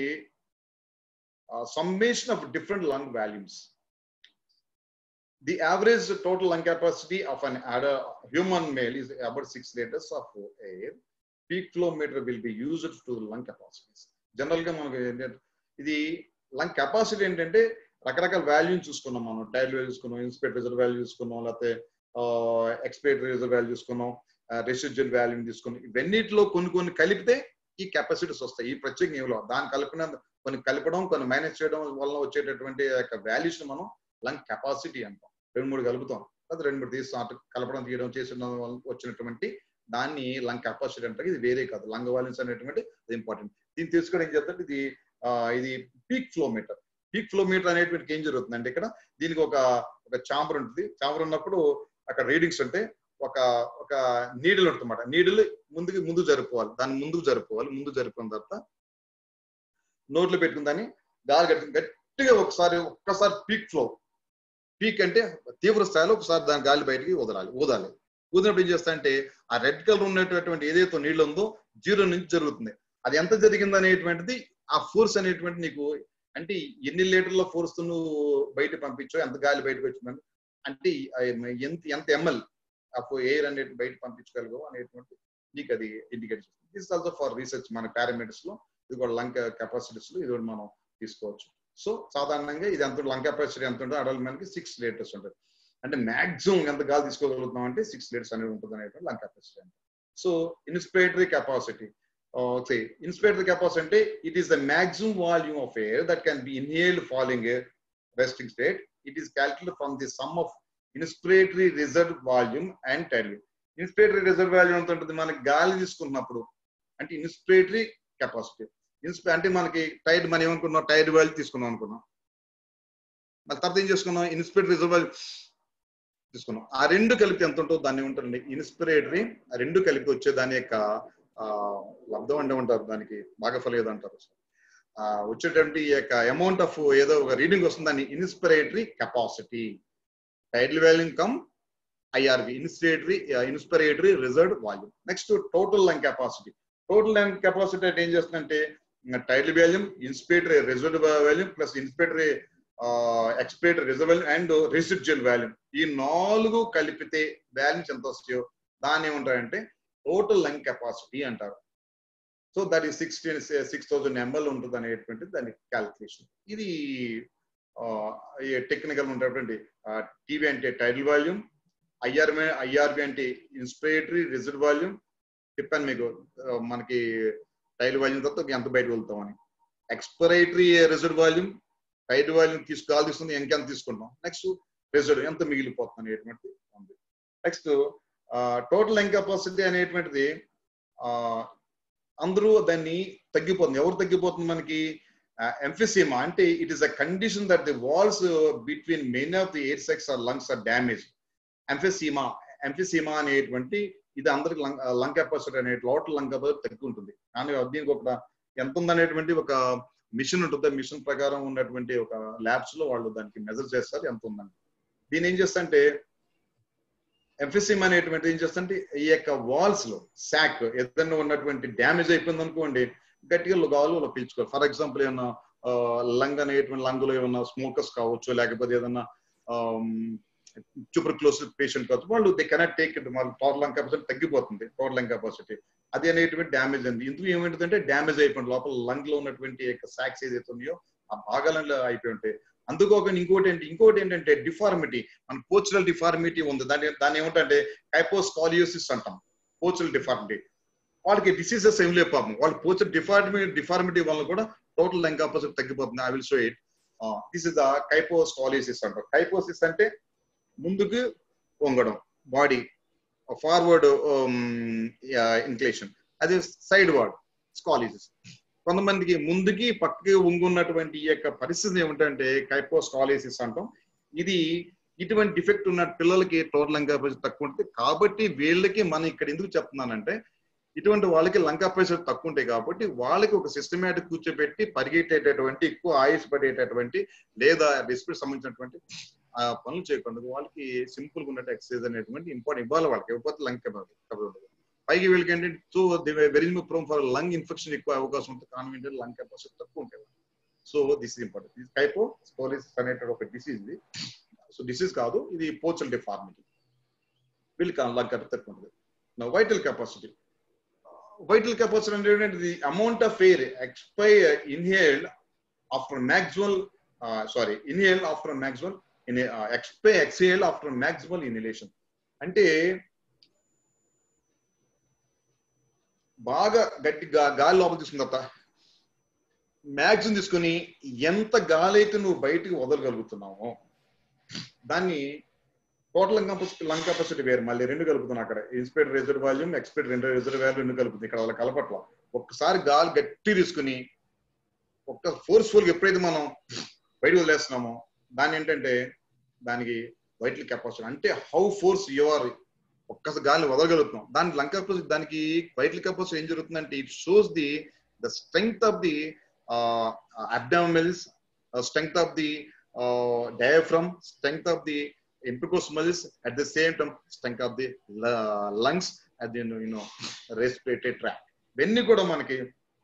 [SPEAKER 1] summation of different lung volumes the average total lung capacity of an human male is about six litres of air peak flow meter will be used to lung capacities general గా మనకు ఏంటంటే ఇది lung capacity ఏంటంటే రకరకాల వాల్యూని చూసుకున్నాం మనం tidal value చూసుకున్నాం ఇన్స్పెక్ట్ రిజర్వ్ వాల్యూ చూసుకున్నాం లేకపోతే ఎక్స్పైర్డ్ రిజర్వ్ వాల్యూ చూసుకున్నాం రెసిడ్యువల్ వాల్యూ తీసుకున్నాం ఇవన్నిటిలో కొన్ని కొన్ని కలిపితే ఈ కెపాసిటీస్ వస్తాయి ఈ ప్రత్యేక ఏమిలో దాన్ని కలిపిన కొన్ని కలపడం కొన్ని మైనస్ చేయడం వల్ల వచ్చేటటువంటి యొక్క వాల్యూస్ మనం లంగ్ కెపాసిటీ అంటాం రెండు మూడు కలుపుతాం అది రెండు మూడు తీస్తాం అటు కలపడం తీయడం చేసిన వల్ల వచ్చినటువంటి దాన్ని లంగ్ కెపాసిటీ అంటారు ఇది వేరే కాదు లంగ్ వాల్యూస్ అనేటువంటి అది ఇంపార్టెంట్ దీన్ని తీసుకోవడం ఏం చేద్దాం ఇది ఇది peak flow meter peak flow meter అనేటువంటి ఏం జరుగుతుంది అంటే ఇక్కడ దీనికి ఒక ఒక చాంబర్ ఉంటుంది చాంబర్ ఉన్నప్పుడు అక్కడ రీడింగ్స్ ఉంటే ఒక ఒక నీడిల్ ఉంటుందన్నమాట నీడిల్ ముందుకు ముందు జరుపుకోవాలి దాన్ని ముందుకు జరుపుకోవాలి ముందు జరుపుకున్న తర్వాత నోట్లో పెట్టుకుని దాన్ని గాలి గట్టి గట్టిగా ఒకసారి ఒక్కసారి పీక్ ఫ్లో పీక్ అంటే తీవ్ర స్థాయిలో ఒకసారి దాని గాలి బయటికి వదలాలి ఊదాలి ఊదినప్పుడు ఏం చేస్తా అంటే ఆ రెడ్ కలర్ ఉన్నటువంటి ఏదైతే నీళ్ళు ఉందో జీరో నుంచి జరుగుతుంది అది ఎంత జరిగింది అనేటువంటిది ఆ ఫోర్స్ అనేటువంటి నీకు అంటే ఎన్ని లీటర్ల ఫోర్స్ నువ్వు బయట పంపించో ఎంత గాలి బయటకు వచ్చిందని అంటే ఎంత ఎంత ఎంఎల్ ఆ ఎయిర్ అనేది బయట పంపించగలగో అనేటువంటి నీకు అది ఇండికేట్ చేస్తుంది దిస్ ఆల్సో ఫర్ రీసెర్చ్ మన పారామీటర్స్ లో ఇది కూడా లంగ్ కెపాసిటీస్ లో ఇది కూడా మనం తీసుకోవచ్చు సో సాధారణంగా ఇది ఎంత లంగ్ కెపాసిటీ ఎంత ఉంటుంది అడల్ట్ మనకి సిక్స్ లీటర్స్ ఉంటుంది అంటే మాక్సిమం ఎంత గాలి తీసుకోగలుగుతున్నాం అంటే సిక్స్ లీటర్స్ అనేది ఉంటుంది అనేటువంటి లంగ్ కెపాసిటీ అంటే so inspiratory capacity say inspiratory capacity అంటే it is the maximum volume of air that can be inhaled following a resting state. It is calculated from the sum of inspiratory reserve volume and tidal. Inspiratory reserve value ఎంత ఉంటుంది మనకి గాలి తీసుకున్నప్పుడు అంటే inspiratory capacity ఇన్స్పి అంటే మనకి Tide మనం ఏమనుకున్నాం టైడ్ వాల్యూ తీసుకున్నాం అనుకున్నాం మళ్ళీ తర్వాత ఏం చేసుకున్నాం ఇన్స్పిరేటరీ రిజర్వ్ వాల్యూ తీసుకున్నాం ఆ రెండు కలిపి ఎంత ఉంటుందో దాన్ని ఉంటుంది ఇన్స్పిరేటరీ ఆ రెండు కలిపి వచ్చే దాని యొక్క లబ్ధం అంటే ఉంటారు దానికి భాగఫలేదు అంటారు వచ్చేటువంటి ఈ యొక్క అమౌంట్ ఆఫ్ ఏదో ఒక రీడింగ్ వస్తుంది దాన్ని inspiratory capacity tidal volume come IRV inspiratory inspiratory reserve volume next total lung capacity total lung capacity అంటే ఏం చేస్తుందంటే tidal volume inspiratory reserve volume plus inspiratory expiratory reserve volume and residual volume ఈ నాలుగు కలిపితే volumes ఎంత వస్తాయో దాన్ని ఏమంటారంటే టోటల్ లంగ్ కెపాసిటీ అంటారు సో దట్ ఈ సిక్స్టీన్ సిక్స్ థౌసండ్ ఎంఎల్ ఉంటుంది అనేటువంటిది దాని క్యాల్కులేషన్ ఇది టెక్నికల్ ఉన్నటువంటి టీవీ అంటే టైటిల్ వాల్యూమ్ ఐఆర్బి ఐఆర్బి అంటే ఇన్స్పిరేటరీ రిజర్వ్ వాల్యూమ్ చెప్పాను మీకు మనకి టైల్ వాల్యూమ్ తర్వాత ఎంత బయట వెళ్తామని expiratory reserve volume tidal volume తీసుకు గాలి తీసుకుంది ఇంకెంత తీసుకుంటాం నెక్స్ట్ రిజర్వ్ ఎంత మిగిలిపోతుంది అనేటువంటి ఉంది నెక్స్ట్ టోటల్ లంగ్ కెపాసిటీ అనేటువంటిది అందరూ దాన్ని తగ్గిపోతుంది ఎవరు తగ్గిపోతుంది మనకి ఎంఫిసీమా అంటే it is a condition that the walls between many of the air sacs or lungs are damage emphysema emphysema అనేటువంటి ఇది అందరికి లంగ్ లంగ్ కెపాసిటీ అనే టోటల్ లంగ్ కెపాసిటీ తగ్గి ఉంటుంది కానీ దీనికి ఒక ఎంత ఉందనేటువంటి ఒక మిషన్ ఉంటుంది మిషన్ ప్రకారం ఉన్నటువంటి ఒక ల్యాబ్స్ లో వాళ్ళు దానికి మెజర్ చేస్తారు ఎంత ఉందని దీని ఏం చేస్తంటే ఎంఫిసిమ్ అనేటువంటి ఏం చేస్తుంటే ఈ యొక్క వాల్స్ లో శాక్ ఏదైనా ఉన్నటువంటి డ్యామేజ్ అయిపోయింది అనుకోండి గట్టిగా గాలు పీల్చుకోవాలి ఫర్ ఎగ్జాంపుల్ ఏమన్నా లంగ్ అనేటువంటి లంగ్ లో ఏమన్నా స్మోకర్స్ కావచ్చు లేకపోతే ఏదన్నా ట్యూబర్ క్లోజ్ పేషెంట్ కావచ్చు వాళ్ళు దే కెనాట్ టేక్ ఇట్ వాళ్ళు టోటల్ లంగ్ కెపాసిటీ తగ్గిపోతుంది టోటల్ లంగ్ కెపాసిటీ అది అనేటువంటి డ్యామేజ్ అండి ఇందుకు ఏమిటంటే డ్యామేజ్ అయిపోయింది లోపల లంగ్ లో ఉన్నటువంటి యొక్క సాక్స్ ఏదైతే ఉన్నాయో ఆ భాగాలలో అయిపోయి ఉంటాయి అందుకోక ఇంకోటి ఏంటి ఇంకోటి ఏంటంటే డిఫార్మిటీ మన పోచురల్ డిఫార్మిటీ ఉంది దాని దాన్ని ఏమిటంటే కైపోస్కాలియోసిస్ అంటాం పోచురల్ డిఫార్మిటీ వాళ్ళకి డిసీజెస్ ఏం లేవు పాపం వాళ్ళు పోచురల్ డిఫార్మిటీ డిఫార్మిటీ వల్ల కూడా టోటల్ లంగ్ కెపాసిటీ తగ్గిపోతుంది I will show it this is the kyphoscoliosis అంటారు కైపోసిస్ అంటే ముందుకు వంగడం బాడీ ఫార్వర్డ్ ఇన్క్లేషన్ అది సైడ్ వార్డ్ స్కాలిసిస్ కొంతమందికి ముందుకి పక్కకి వంగున్నటువంటి ఈ యొక్క పరిస్థితి ఏమిటంటే కైపోస్కాలిసిస్ అంటాం ఇది ఇటువంటి డిఫెక్ట్ ఉన్న పిల్లలకి టోటల్ లంకా ప్రెషర్ తక్కువ ఉంటుంది కాబట్టి వీళ్ళకి మనం ఇక్కడ ఎందుకు చెప్తున్నానంటే ఇటువంటి వాళ్ళకి లంకా ప్రెషర్ తక్కువ ఉంటాయి కాబట్టి వాళ్ళకి ఒక సిస్టమేటిక్ కూర్చోబెట్టి పరిగెట్టేటటువంటి ఎక్కువ ఆయుష్ పడేటటువంటి లేదా రెస్పిరేట్ సంబంధించినటువంటి ఆ పనులు చేయకుండా వాళ్ళకి సింపుల్ గా ఉన్నట్టు ఎక్సర్సైజ్ అనేటువంటి ఇంపార్టెంట్ ఇవ్వాలి వాళ్ళకి ఇవ్వకపోతే లంగ్ ఉండదు పైకి వీళ్ళకి ఏంటంటే so very prone for lung infection ఎక్కువ అవకాశం ఉంటుంది కాన్వెంట్ లంగ్ కెపాసిటీ తక్కువ ఉంటాయి సో దిస్ ఇస్ ఇంపార్టెంట్ ఇది కైపో స్కోలిస్ అనేటువంటి ఒక డిసీజ్ ఇది సో డిసీజ్ కాదు ఇది పోచల్ డిఫార్మిటీ వీళ్ళకి లంగ్ కెపాసిటీ తక్కువ ఉంటుంది వైటల్ కెపాసిటీ వైటల్ కెపాసిటీ అంటే the amount of air expire inhaled after maximal sorry inhale after maximal ఎక్స్పై ఎక్స్హేల్ ఆఫ్టర్ మ్యాక్సిమల్ ఇన్హలేషన్ అంటే బాగా గట్టి గాలి లోపల తీసుకున్న తర్వాత మ్యాక్సిమం తీసుకుని ఎంత గాలి అయితే నువ్వు బయటికి వదలగలుగుతున్నావో దాన్ని టోటల్ కెపాసిటీ లంగ్ కెపాసిటీ వేరు మళ్ళీ రెండు కలుపుతున్నా అక్కడ ఇన్స్పైర్ రిజర్వ్ వాల్యూమ్ ఎక్స్పైర్ రెండు రిజర్వ్ వాల్యూమ్ రెండు కలుపుతుంది ఇక్కడ వాళ్ళ కలపట్ల ఒక్కసారి గాలి గట్టి తీసుకుని ఒక్క ఫోర్స్ఫుల్ ఎప్పుడైతే మనం బయటకు వదిలేస్తున్నామో దాని ఏంటంటే దానికి వైటల్ కెపాసిటీ అంటే హౌ ఫోర్స్ యువర్ ఒక్కసారి గాలిని వదలగలుగుతున్నాం దాని లంగ్ కెపాసిటీ దానికి వైటల్ కెపాసిటీ ఏం జరుగుతుందంటే it shows the the strength of the abdominals strength of the diaphragm strength of the intercosmals at the same time strength of the uh, lungs at the you know respiratory tract ఇవన్నీ కూడా మనకి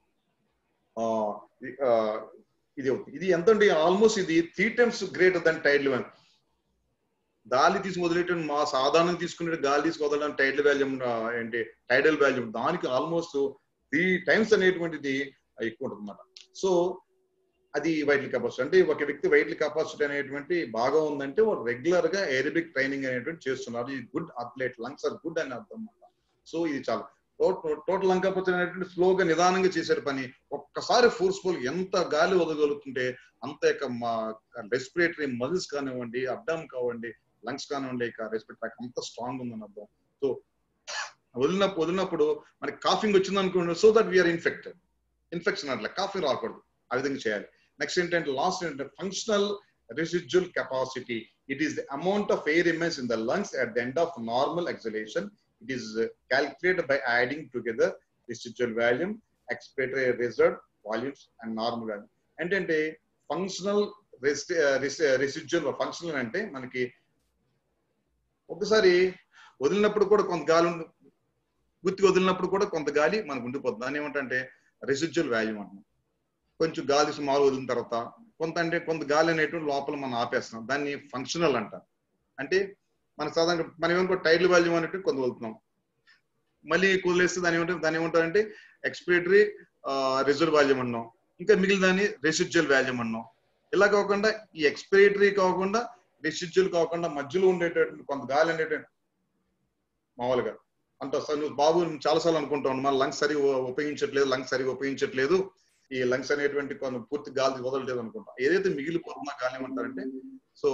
[SPEAKER 1] ఇది ఇది ఎంత అండి almost ఇది three times greater than tide level గాలి తీసి వదిలేట మా సాధారణం తీసుకునే గాలి తీసి వదలడం టైడల్ వాల్యూమ్ ఏంటి టైడల్ వాల్యూమ్ దానికి ఆల్మోస్ట్ త్రీ టైమ్స్ అనేటువంటిది ఎక్కువ ఉంటుంది అన్నమాట సో అది వైటల్ కెపాసిటీ అంటే ఒక వ్యక్తి వైటల్ కెపాసిటీ అనేటువంటి బాగా ఉందంటే రెగ్యులర్ గా ఏరోబిక్ ట్రైనింగ్ అనేటువంటి చేస్తున్నారు ఇది good athlete lungs are good అని అర్థం అన్నమాట సో ఇది చాలా టోటల్ లంగ్ కెపాసిటీ అనేటువంటి స్లోగా నిదానంగా చేసే పని ఒక్కసారి ఫోర్స్ఫుల్ ఎంత గాలి వదలగలుగుతుంటే అంత యొక్క మా రెస్పిరేటరీ మజిల్స్ కానివ్వండి అబ్డమ్ కావండి లంగ్స్ కానివ్వండి ఇక రెస్పిరేటరీ అంత స్ట్రాంగ్ ఉందని అర్థం సో వదిలినప్పుడు వదిలినప్పుడు మనకి కాఫింగ్ వచ్చింది అనుకోండి so that we are infected infection అట్లా కాఫింగ్ రాకూడదు ఆ విధంగా చేయాలి నెక్స్ట్ ఏంటంటే లాస్ట్ ఏంటంటే functional residual capacity. It is the amount of air remains in the lungs at the end of normal exhalation. It is uh, calculated by adding together residual volume, expiratory reserve volumes, and normal volume. ఏంటంటే functional residual functional అంటే మనకి ఒకసారి వదిలినప్పుడు కూడా కొంత గాలి ఉంది గుర్తి వదిలినప్పుడు కూడా కొంత గాలి మనకు ఉండిపోతుంది దాని ఏమంటే రెసిడ్యువల్ వాల్యూమ్ అంటున్నాం కొంచెం గాలి సుమారు వదిలిన తర్వాత కొంత అంటే కొంత గాలి అనేటువంటి లోపల మనం ఆపేస్తున్నాం దాన్ని ఫంక్షనల్ అంటారు అంటే మన సాధారణ మనం ఏమనుకో టైర్లు వాల్యూమ్ అనేటువంటి కొంత వదులుతున్నాం మళ్ళీ కుదిలేస్తే దాని ఏమంటారు దాని ఏమంటారంటే ఎక్స్పిరేటరీ రిజర్వ్ వాల్యూమ్ అన్నాం ఇంకా మిగిలిన దాన్ని రెసిడ్యువల్ వాల్యూమ్ అన్నాం ఇలా కాకుండా ఈ ఎక్స్పిరేటరీ కాకుండా రెసిడ్యువల్ కాకుండా మధ్యలో ఉండేటటువంటి కొంత గాలి అనేటువంటి మామూలుగా అంత నువ్వు బాబు చాలాసార్లు అనుకుంటావు మన లంగ్స్ సరిగా ఉపయోగించట్లేదు లంగ్స్ సరిగా ఉపయోగించట్లేదు ఈ లంగ్స్ అనేటువంటి కొంత పూర్తి గాలి వదలలేదు అనుకుంటా ఏదైతే మిగిలిపోతున్న గాలి ఏమంటారంటే సో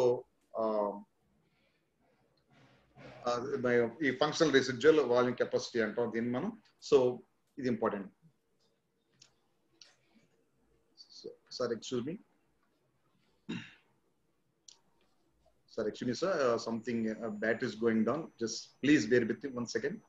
[SPEAKER 1] ఈ ఫంక్షనల్ రెసిడ్యువల్ వాల్యూమ్ కెపాసిటీ అంటాం దీన్ని మనం సో ఇది important sir excuse me sir excuse me sir something bat is going down just please bear with one second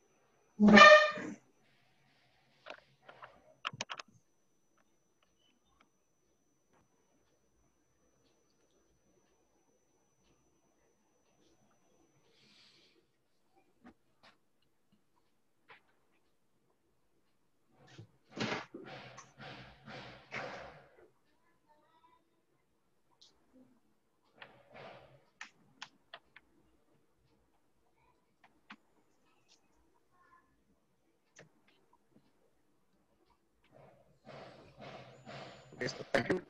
[SPEAKER 1] Okay, so thank you.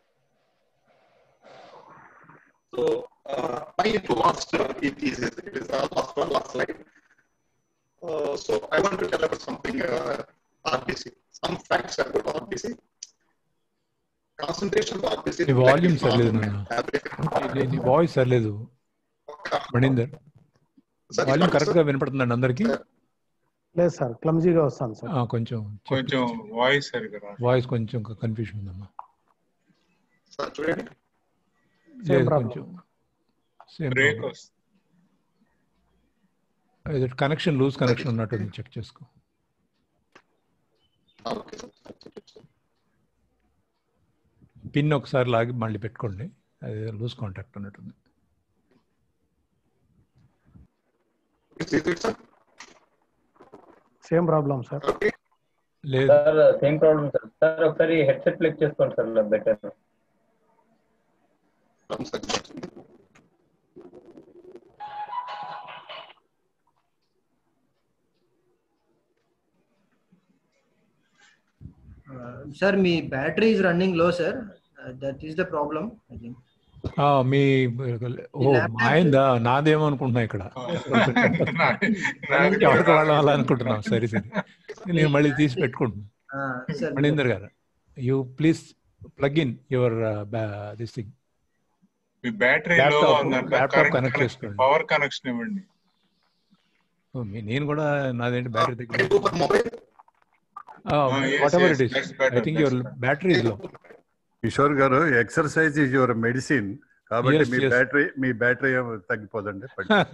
[SPEAKER 1] So, uh, my last uh, it is it is the last one, last slide. Uh, so, I want to tell about something uh, RBC, some facts about RBC. Concentration
[SPEAKER 3] నీ volume సర్లేదు నాన్న నీ voice సర్లేదు Maninder volume correct గా వినపడుతుందండి అందరికి
[SPEAKER 4] లేదు sir క్లమ్జీగా వస్తాను సార్
[SPEAKER 3] కొంచెం
[SPEAKER 5] కొంచెం వాయిస్ సరిగా రా
[SPEAKER 3] వాయిస్ కొంచెం కన్ఫ్యూషన్ ఉందమ్మా
[SPEAKER 1] సార్ చూడండి
[SPEAKER 3] లేదు
[SPEAKER 4] problem.
[SPEAKER 3] కొంచెం సేమ్
[SPEAKER 5] బ్రేక్ వస్తుంది
[SPEAKER 3] కనెక్షన్ లూజ్ కనెక్షన్ ఉన్నట్టుంది చెక్ చేసుకో
[SPEAKER 1] ఓకే సార్
[SPEAKER 3] పిన్ ఒకసారి లాగి మళ్ళీ పెట్టుకోండి అది లూజ్ కాంటాక్ట్ ఉన్నట్టుంది
[SPEAKER 1] sir
[SPEAKER 4] same problem sir
[SPEAKER 1] okay
[SPEAKER 3] లేదు
[SPEAKER 2] sir same problem sir sir ఒకసారి హెడ్సెట్ ప్లెక్ చేసుకోండి సార్ బెటర్
[SPEAKER 6] సార్ మీ battery is running low sir that is the problem I think
[SPEAKER 3] ఆ, మీ ఓ మాయిందా నాదేమో అనుకుంటున్నా ఇక్కడ ఎవరికి వాళ్ళం అలా అనుకుంటున్నాం సరే సరే నేను మళ్ళీ తీసి పెట్టుకుంటున్నాను
[SPEAKER 6] sir
[SPEAKER 3] Maninder garu you please plug in your this thing
[SPEAKER 5] మీ బ్యాటరీ లో
[SPEAKER 3] Laptop- laptop connect చేసుకోండి.
[SPEAKER 5] పవర్ కనెక్షన్ ఇవ్వండి
[SPEAKER 3] నేను కూడా నాదేంటి బ్యాటరీ దగ్గర
[SPEAKER 1] mobile
[SPEAKER 5] yes,
[SPEAKER 3] whatever
[SPEAKER 5] yes,
[SPEAKER 3] it is
[SPEAKER 5] that's better,
[SPEAKER 3] I think your
[SPEAKER 5] that's
[SPEAKER 3] battery is low
[SPEAKER 7] Kishore garu exercise is your medicine కాబట్టి
[SPEAKER 3] Yes,
[SPEAKER 7] మీ
[SPEAKER 3] yes.
[SPEAKER 7] బ్యాటరీ మీ బ్యాటరీ ఏమో తగ్గిపోదండి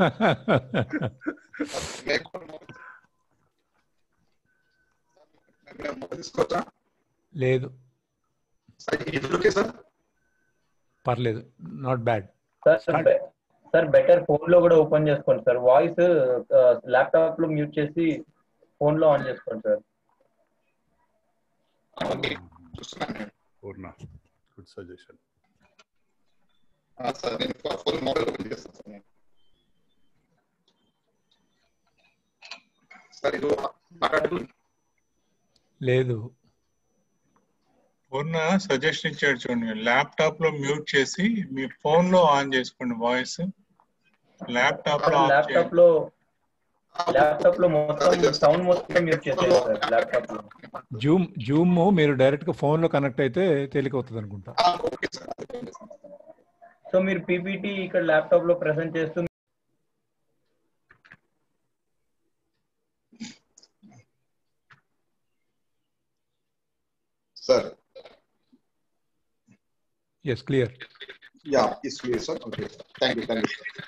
[SPEAKER 1] తీసుకోవచ్చా
[SPEAKER 3] లేదు
[SPEAKER 1] సార్ ఇది ఓకే సార్
[SPEAKER 3] పర్లేదు not bad
[SPEAKER 2] sir
[SPEAKER 3] Start.
[SPEAKER 2] Sir better phone లో కూడా ఓపెన్ చేసుకోండి సార్ వాయిస్ ల్యాప్టాప్ లో మ్యూట్ చేసి ఫోన్ లో ఆన్ చేసుకోండి సార్
[SPEAKER 1] ఓకే చూస్తున్నాను నేను.
[SPEAKER 7] పూర్ణ గుడ్ సజెషన్
[SPEAKER 1] ఆ, సార్ నేను ఫోన్ మొబైల్ ఓపెన్ చేస్తాను సార్ నేను. సార్ ఇది మాట్లాడుతూ
[SPEAKER 3] లేదు
[SPEAKER 5] పూర్ణ సజెషన్ ఇచ్చాడు చూడండి ల్యాప్టాప్ లో మ్యూట్ చేసి మీ ఫోన్ లో ఆన్ చేసుకోండి వాయిస్ ల్యాప్టాప్ లో ఆఫ్
[SPEAKER 2] ల్యాప్టాప్
[SPEAKER 5] చేయండి
[SPEAKER 2] లో ల్యాప్టాప్ లో మొత్తం సౌండ్ మొత్తం మ్యూట్ చేసేయండి సార్ ల్యాప్టాప్ లో
[SPEAKER 3] జూమ్ జూమ్ మీరు డైరెక్ట్ గా ఫోన్ లో కనెక్ట్ అయితే తేలిక అవుతుంది అనుకుంటా
[SPEAKER 1] ఆ, ఓకే సార్
[SPEAKER 2] సో మీరు పీపీటీ ఇక్కడ ల్యాప్టాప్ లో ప్రెసెంట్ చేస్తూ
[SPEAKER 1] sir
[SPEAKER 3] yes clear
[SPEAKER 1] yeah is clear sir okay thank you thank you sir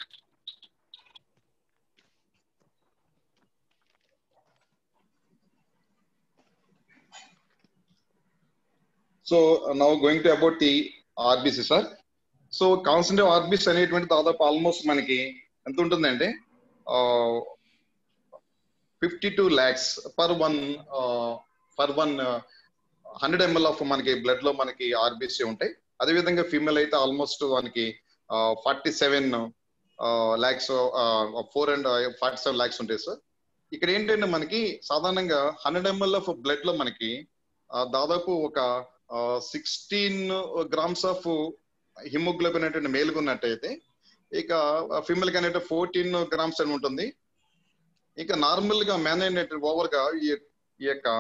[SPEAKER 1] so now going to about the RBC sir so concentrate RBC అనేటువంటి దాదాపు ఆల్మోస్ట్ మనకి ఎంత ఉంటుందంటే fifty two lakhs per one per one hundred ML of మనకి blood లో మనకి RBC ఉంటాయి అదేవిధంగా ఫీమేల్ అయితే ఆల్మోస్ట్ మనకి forty seven lakhs four and forty seven lakhs ఉంటాయి సార్ ఇక్కడ ఏంటంటే మనకి సాధారణంగా హండ్రెడ్ ఎంఎల్ ఆఫ్ బ్లడ్ లో మనకి ఆ, దాదాపు ఒక సిక్స్టీన్ గ్రామ్స్ ఆఫ్ హిమోగ్లోబిన్ అనేటువంటి మేలుగా ఉన్నట్టయితే ఇక ఫీమేల్ కి అనేది ఫోర్టీన్ గ్రామ్స్ అని ఉంటుంది ఇక నార్మల్ గా మ్యాన్ అయినటువంటి ఓవర్ గా ఈ ఈ యొక్క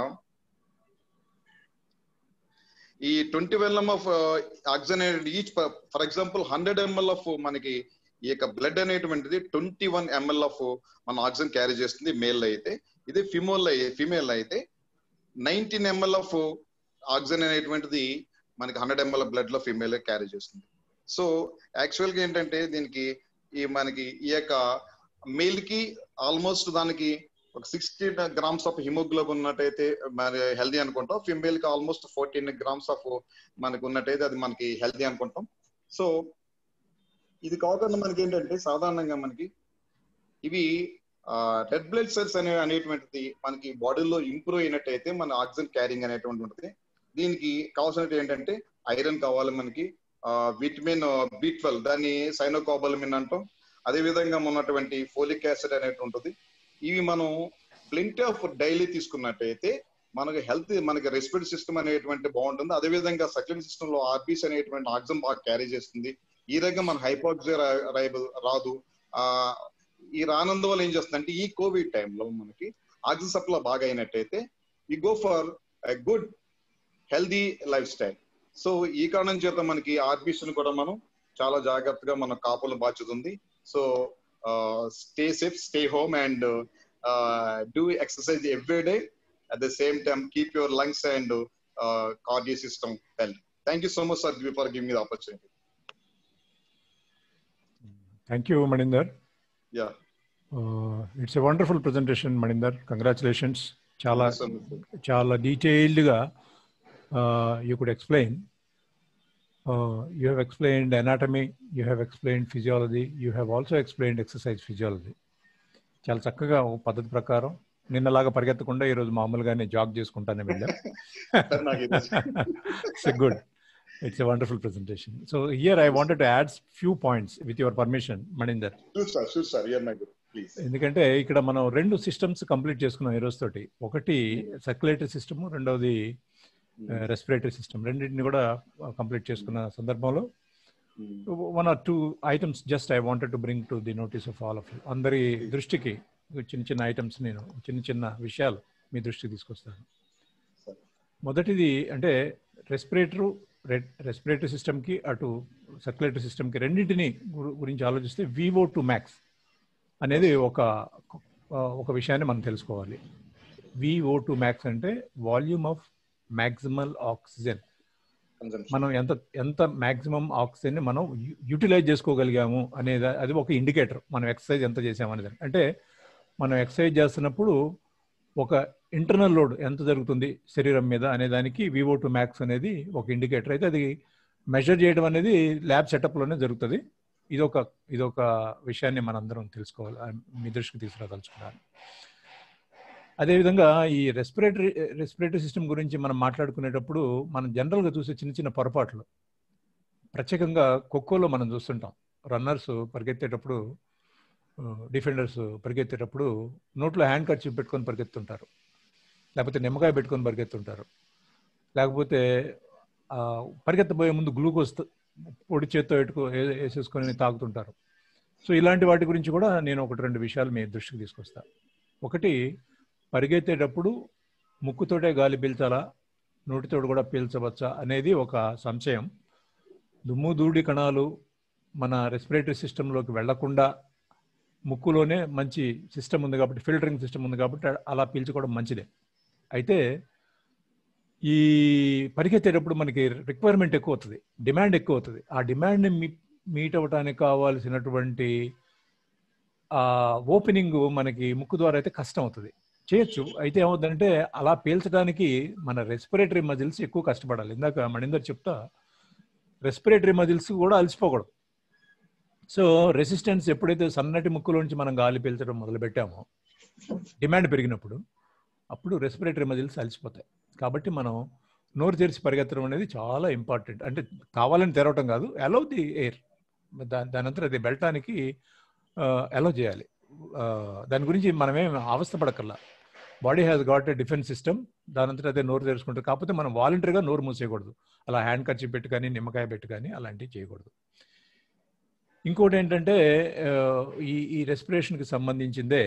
[SPEAKER 1] ఈ ట్వంటీ వెల్ఎం of oxygen each for example hundred ML of మనకి ఈ యొక్క బ్లడ్ అనేటువంటిది ట్వంటీ వన్ ఎంఎల్ ఆఫ్ మన ఆక్సిజన్ క్యారీ చేస్తుంది మేల్ అయితే ఇది ఫిమోల్ ఫిమేల్ అయితే నైన్టీన్ ఎంఎల్ ఆఫ్ ఆక్సిజన్ అనేటువంటిది మనకి హండ్రెడ్ ఎంఎల్ బ్లడ్ లో ఫిమేల్ క్యారీ చేస్తుంది సో యాక్చువల్ గా ఏంటంటే దీనికి ఈ మనకి ఈ యొక్క మేల్ కి ఆల్మోస్ట్ దానికి ఒక సిక్స్టీన్ గ్రామ్స్ ఆఫ్ హిమోగ్లోబిన్ ఉన్నట్టయితే మరి హెల్దీ అనుకుంటాం ఫిమేల్ కి ఆల్మోస్ట్ ఫోర్టీన్ గ్రామ్స్ ఆఫ్ మనకు ఉన్నట్టయితే అది మనకి హెల్దీ అనుకుంటాం సో ఇది కాకుండా మనకి ఏంటంటే సాధారణంగా మనకి ఇవి రెడ్ బ్లడ్ సెల్స్ అనే అనేటువంటిది మనకి బాడీలో ఇంప్రూవ్ అయినట్టయితే మన ఆక్సిజన్ క్యారింగ్ అనేటువంటి ఉంటుంది దీనికి కావాల్సినవి ఏంటంటే ఐరన్ కావాలి మనకి విటమిన్ బి ట్వెల్వ్ దాన్ని సైనోకాబలమిన్ అంటాం అదే విధంగా ఉన్నటువంటి ఫోలిక్ యాసిడ్ అనేది ఉంటుంది ఇవి మనం ప్లెంటీ ఆఫ్ డైలీ తీసుకున్నట్టయితే మనకి హెల్త్ మనకి రెస్పిరేటరీ సిస్టమ్ అనేటువంటి బాగుంటుంది అదే విధంగా సక్లెంట్ సిస్టమ్ లో ఆర్బీస్ అనేటువంటి ఆక్సిజన్ బాగా క్యారీ చేస్తుంది ఈ రకంగా మన హైపాక్సీ రాదు ఆ ఈ రానందు వల్ల ఏం చేస్తుందంటే ఈ కోవిడ్ టైంలో మనకి ఆక్సిజన్ సప్లై బాగా అయినట్టయితే ఈ go for good healthy lifestyle so ఈ కారణం చేత మనకి ఆర్బీస్ ని కూడా మనం చాలా జాగ్రత్తగా మన కాపుల బాధ్యత ఉంది so stay safe stay home and do exercise every day at the same time keep your lungs and cardio system health thank you so much sir for give me the opportunity
[SPEAKER 3] thank you Maninder
[SPEAKER 1] yeah
[SPEAKER 3] it's a wonderful presentation Maninder congratulations చాలా చాలా డీటెయిల్డ్గా you could explain you have explained anatomy you have explained physiology you have also explained exercise physiology చాలా చక్కగా ఒక పద్ధతి ప్రకారం నిన్నలాగా పరిగెత్తకుండా ఈరోజు మామూలుగానే జాగ్ చేసుకుంటానే వెళ్ళాం it's good it's a wonderful presentation so here I wanted to add few points with your permission Maninder ఎందుకంటే ఇక్కడ మనం రెండు సిస్టమ్స్ కంప్లీట్ చేసుకున్నాం ఈ రోజు తోటి ఒకటి సర్క్యులేటరీ సిస్టమ్ రెండవది రెస్పిరేటరీ సిస్టమ్ రెండింటిని కూడా కంప్లీట్ చేసుకున్న సందర్భంలో one or two items just I wanted to bring to the notice of all of you అందరి దృష్టికి చిన్న చిన్న ఐటమ్స్ నేను చిన్న చిన్న విషయాలు మీ దృష్టికి తీసుకొస్తాను మొదటిది అంటే రెస్పిరేటరు రెస్పిరేటరీ సిస్టమ్కి అటు సర్క్యులేటరీ సిస్టమ్కి రెండింటిని గురించి ఆలోచిస్తే వివో టు మ్యాక్స్ అనేది ఒక ఒక విషయాన్ని మనం తెలుసుకోవాలి విఓ టు మ్యాక్స్ అంటే వాల్యూమ్ ఆఫ్ మ్యాక్సిమల్ ఆక్సిజన్ మనం ఎంత ఎంత మ్యాక్సిమం ఆక్సిజన్ మనం యూటిలైజ్ చేసుకోగలిగాము అనేది అది ఒక ఇండికేటర్ మనం ఎక్సర్సైజ్ ఎంత చేసాము అనేది అంటే మనం ఎక్సర్సైజ్ చేస్తున్నప్పుడు ఒక ఇంటర్నల్ లోడ్ ఎంత జరుగుతుంది శరీరం మీద అనే దానికి వివో టు మ్యాక్స్ అనేది ఒక ఇండికేటర్ అయితే అది మెజర్ చేయడం అనేది ల్యాబ్ సెటప్లోనే జరుగుతుంది ఇదొక ఇదొక విషయాన్ని మనందరం తెలుసుకోవాలి మీ దృష్టికి తీసుకురాదలుచుకున్నాను అదేవిధంగా ఈ రెస్పిరేటరీ రెస్పిరేటరీ సిస్టమ్ గురించి మనం మాట్లాడుకునేటప్పుడు మనం జనరల్గా చూసే చిన్న చిన్న పొరపాట్లు ప్రత్యేకంగా ఖోఖోలో మనం చూస్తుంటాం రన్నర్స్ పరిగెత్తేటప్పుడు డిఫెండర్స్ పరిగెత్తేటప్పుడు నోట్లో హ్యాండ్ కర్చీఫ్ పెట్టుకొని పరిగెత్తుంటారు లేకపోతే నిమ్మకాయ పెట్టుకొని పరిగెత్తుంటారు లేకపోతే పరిగెత్తబోయే ముందు గ్లూకోజ్ పొడి చేత్తో పెట్టుకో వేసేసుకొని తాగుతుంటారు సో ఇలాంటి వాటి గురించి కూడా నేను ఒకటి రెండు విషయాలు మీ దృష్టికి తీసుకొస్తా ఒకటి పరిగెత్తేటప్పుడు ముక్కుతోటే గాలి పీల్చాలా నోటితోటి కూడా పీల్చవచ్చా అనేది ఒక సంశయం దుమ్ము దూడి కణాలు మన రెస్పిరేటరీ సిస్టంలోకి వెళ్లకుండా ముక్కులోనే మంచి సిస్టమ్ ఉంది కాబట్టి ఫిల్టరింగ్ సిస్టమ్ ఉంది కాబట్టి అలా పీల్చుకోవడం మంచిదే అయితే ఈ పరిగెత్తేటప్పుడు మనకి రిక్వైర్మెంట్ ఎక్కువ అవుతుంది డిమాండ్ ఎక్కువ అవుతుంది ఆ డిమాండ్ని మీ మీట్ అవ్వటానికి కావాల్సినటువంటి ఆ ఓపెనింగ్ మనకి ముక్కు ద్వారా అయితే కష్టం అవుతుంది చేయొచ్చు అయితే ఏమవుతుందంటే అలా పీల్చడానికి మన రెస్పిరేటరీ మజిల్స్ ఎక్కువ కష్టపడాలి ఇందాక మణిందర్ చెప్తా రెస్పిరేటరీ మజిల్స్ కూడా అలసిపోకూడదు సో రెసిస్టెన్స్ ఎప్పుడైతే సన్నటి ముక్కులోంచి మనం గాలి పీల్చడం మొదలు పెట్టామో డిమాండ్ పెరిగినప్పుడు అప్పుడు రెస్పిరేటరీ మజిల్స్ అలసిపోతాయి కాబట్టి మనం నోరు తెరిచి పరిగెత్తడం అనేది చాలా ఇంపార్టెంట్ అంటే కావాలని తెరవటం కాదు అలౌ ది ఎయిర్ దాని దాని అంతా అది వెళ్ళటానికి అలౌ చేయాలి దాని గురించి మనమేం అవస్థపడకల్లా body has got a defence system దాని అంతటా అదే నోరు తెరుచుకుంటారు కాకపోతే మనం వాలంటరీగా నోరు మూసేయకూడదు అలా హ్యాండ్ ఖర్చు పెట్టి కానీ నిమ్మకాయ పెట్టి కానీ అలాంటివి చేయకూడదు ఇంకోటి ఏంటంటే ఈ ఈ రెస్పిరేషన్కి సంబంధించిందే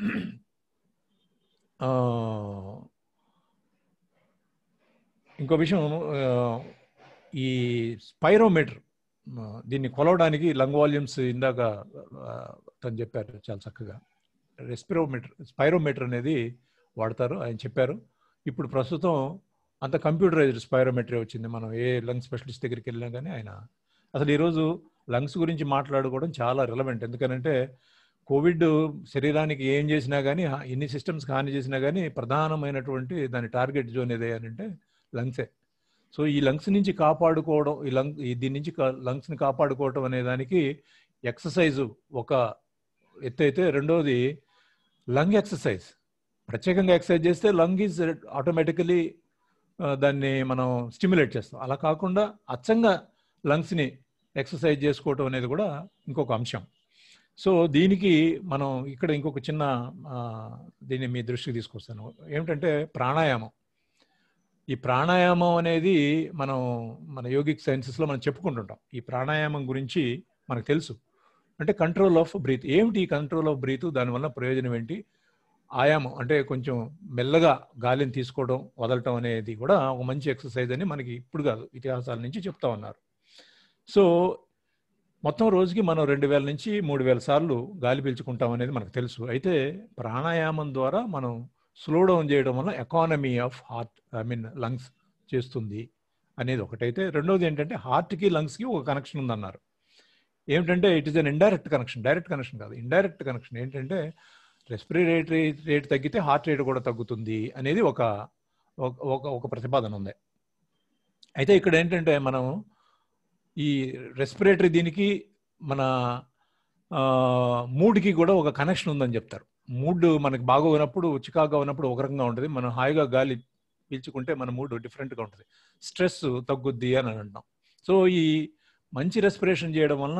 [SPEAKER 3] ఇంకో విషయం ఈ స్పైరోమీటర్ దీన్ని కొలవడానికి లంగ్ వాల్యూమ్స్ ఇందాక తను చెప్పారు చాలా చక్కగా రెస్పిరోమీటర్ స్పైరోమీటర్ అనేది వాడతారు ఆయన చెప్పారు ఇప్పుడు ప్రస్తుతం అంత కంప్యూటరైజ్డ్ స్పైరోమెట్రీ వచ్చింది మనం ఏ లంగ్ స్పెషలిస్ట్ దగ్గరికి వెళ్ళినా కానీ ఆయన అసలు ఈరోజు లంగ్స్ గురించి మాట్లాడుకోవడం చాలా రిలవెంట్ ఎందుకనంటే కోవిడ్ శరీరానికి ఏం చేసినా కానీ ఎన్ని సిస్టమ్స్కి హాని చేసినా కానీ ప్రధానమైనటువంటి దాని టార్గెట్ జోన్ ఏదే అని అంటే లంగ్సే సో ఈ లంగ్స్ నుంచి కాపాడుకోవడం ఈ లంగ్ దీని నుంచి లంగ్స్ని కాపాడుకోవడం అనే దానికి ఎక్సర్సైజ్ ఒక ఎత్తు అయితే రెండోది లంగ్ ఎక్సర్సైజ్ ప్రత్యేకంగా ఎక్సర్సైజ్ చేస్తే లంగ్ ఈజ్ ఆటోమేటికలీ దాన్ని మనం స్టిమ్యులేట్ చేస్తాం అలా కాకుండా అచ్చంగా లంగ్స్ని ఎక్సర్సైజ్ చేసుకోవటం అనేది కూడా ఇంకొక అంశం సో దీనికి మనం ఇక్కడ ఇంకొక చిన్న దీన్ని మీ దృష్టికి తీసుకొస్తాను ఏమిటంటే ప్రాణాయామం ఈ ప్రాణాయామం అనేది మనం మన యోగిక్ సైన్సెస్లో మనం చెప్పుకుంటుంటాం ఈ ప్రాణాయామం గురించి మనకు తెలుసు అంటే కంట్రోల్ ఆఫ్ బ్రీత్ ఏమిటి ఈ కంట్రోల్ ఆఫ్ బ్రీత్ దానివల్ల ప్రయోజనం ఏంటి ఆయామం అంటే కొంచెం మెల్లగా గాలిని తీసుకోవడం వదలటం అనేది కూడా ఒక మంచి ఎక్సర్సైజ్ అని మనకి ఇప్పుడు కాదు ఇతిహాసాల నుంచి చెప్తా ఉన్నారు సో మొత్తం రోజుకి మనం రెండు వేల నుంచి మూడు వేల సార్లు గాలి పీల్చుకుంటాం అనేది మనకు తెలుసు అయితే ప్రాణాయామం ద్వారా మనం స్లో డౌన్ చేయడం వల్ల economy of heart I mean lungs చేస్తుంది అనేది ఒకటైతే రెండోది ఏంటంటే హార్ట్కి లంగ్స్కి ఒక కనెక్షన్ ఉందన్నారు ఏమిటంటే it is an indirect connection direct connection కాదు ఇండైరెక్ట్ కనెక్షన్ ఏంటంటే రెస్పిరేటరీ రేట్ తగ్గితే హార్ట్ రేట్ కూడా తగ్గుతుంది అనేది ఒక ఒక ఒక ప్రతిపాదన ఉంది అయితే ఇక్కడ ఏంటంటే మనం ఈ రెస్పిరేటరీ దీనికి మన మూడ్కి కూడా ఒక కనెక్షన్ ఉందని చెప్తారు మూడ్ మనకి బాగా ఉన్నప్పుడు చికాగా ఉన్నప్పుడు ఒక రకంగా ఉంటుంది మనం హాయిగా గాలి పీల్చుకుంటే మన మూడ్ డిఫరెంట్గా ఉంటుంది స్ట్రెస్ తగ్గుద్ది అని అంటాం సో ఈ మంచి రెస్పిరేషన్ చేయడం వలన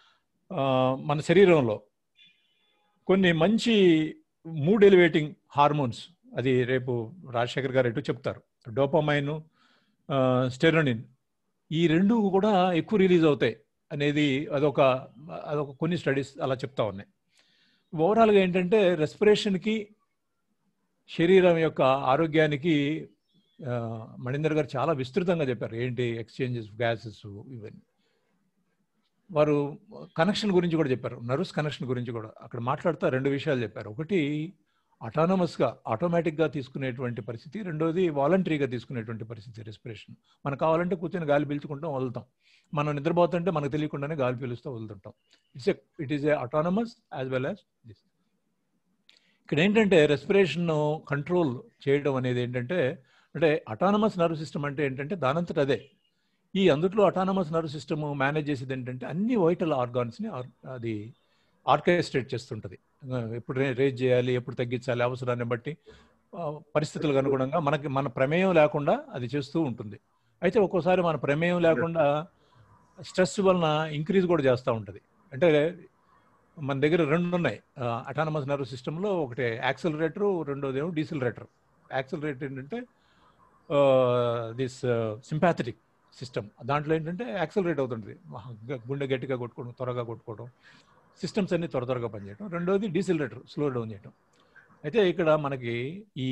[SPEAKER 3] మన శరీరంలో కొన్ని మంచి మూడ్ ఎలివేటింగ్ హార్మోన్స్ అది రేపు రాజశేఖర్ గారు ఎటు చెప్తారు డోపమైన్ స్టెరోనిన్ ఈ రెండు కూడా ఎక్కువ రిలీజ్ అవుతాయి అనేది అదొక అదొక కొన్ని స్టడీస్ అలా చెప్తా ఉన్నాయి ఓవరాల్గా ఏంటంటే రెస్పిరేషన్కి శరీరం యొక్క ఆరోగ్యానికి మణిందర్ గారు చాలా విస్తృతంగా చెప్పారు ఏంటి ఎక్స్చేంజెస్ గ్యాసెస్ ఇవన్నీ వారు కనెక్షన్ గురించి కూడా చెప్పారు నర్వస్ కనెక్షన్ గురించి కూడా అక్కడ మాట్లాడుతూ రెండు విషయాలు చెప్పారు ఒకటి అటానమస్గా ఆటోమేటిక్గా తీసుకునేటువంటి పరిస్థితి రెండోది వాలంటరీగా తీసుకునేటువంటి పరిస్థితి రెస్పిరేషన్ మనకు కావాలంటే కూర్చొని గాలి పీల్చుకుంటాం వదులుతాం మనం నిద్రపోతుంటే మనకు తెలియకుండానే గాలి పీలుస్తూ వదులుతుంటాం it's a it is a autonomous as well as this ఇక్కడ ఏంటంటే రెస్పిరేషన్ కంట్రోల్ చేయడం అనేది ఏంటంటే అంటే అటానమస్ నర్వ్ సిస్టమ్ అంటే ఏంటంటే దానంతట అదే ఈ అందుట్లో అటానమస్ నర్వ్ సిస్టమ్ మేనేజ్ చేసేది ఏంటంటే అన్ని వైటల్ ఆర్గాన్స్ని అది ఆర్కెస్ట్రేట్ చేస్తుంటుంది ఎప్పుడు రేజ్ చేయాలి ఎప్పుడు తగ్గించాలి అవసరాన్ని బట్టి పరిస్థితులకు అనుగుణంగా మనకి మన ప్రమేయం లేకుండా అది చేస్తూ ఉంటుంది అయితే ఒక్కోసారి మన ప్రమేయం లేకుండా స్ట్రెస్ వలన ఇంక్రీజ్ కూడా చేస్తూ ఉంటుంది అంటే మన దగ్గర రెండు ఉన్నాయి అటానమస్ నర్వ్ సిస్టంలో ఒకటి యాక్సిలరేటర్ రెండోది ఏమో డీసిలరేటర్ యాక్సిలరేటర్ ఏంటంటే దిస్ సింపాథటిక్ సిస్టమ్ దాంట్లో ఏంటంటే యాక్సిలరేట్ అవుతుంటుంది గుండె గట్టిగా కొట్టుకోవడం త్వరగా కొట్టుకోవడం సిస్టమ్స్ అన్ని త్వర త్వరగా పనిచేయడం రెండోది డీసిలరేటర్ స్లో డౌన్ చేయడం అయితే ఇక్కడ మనకి ఈ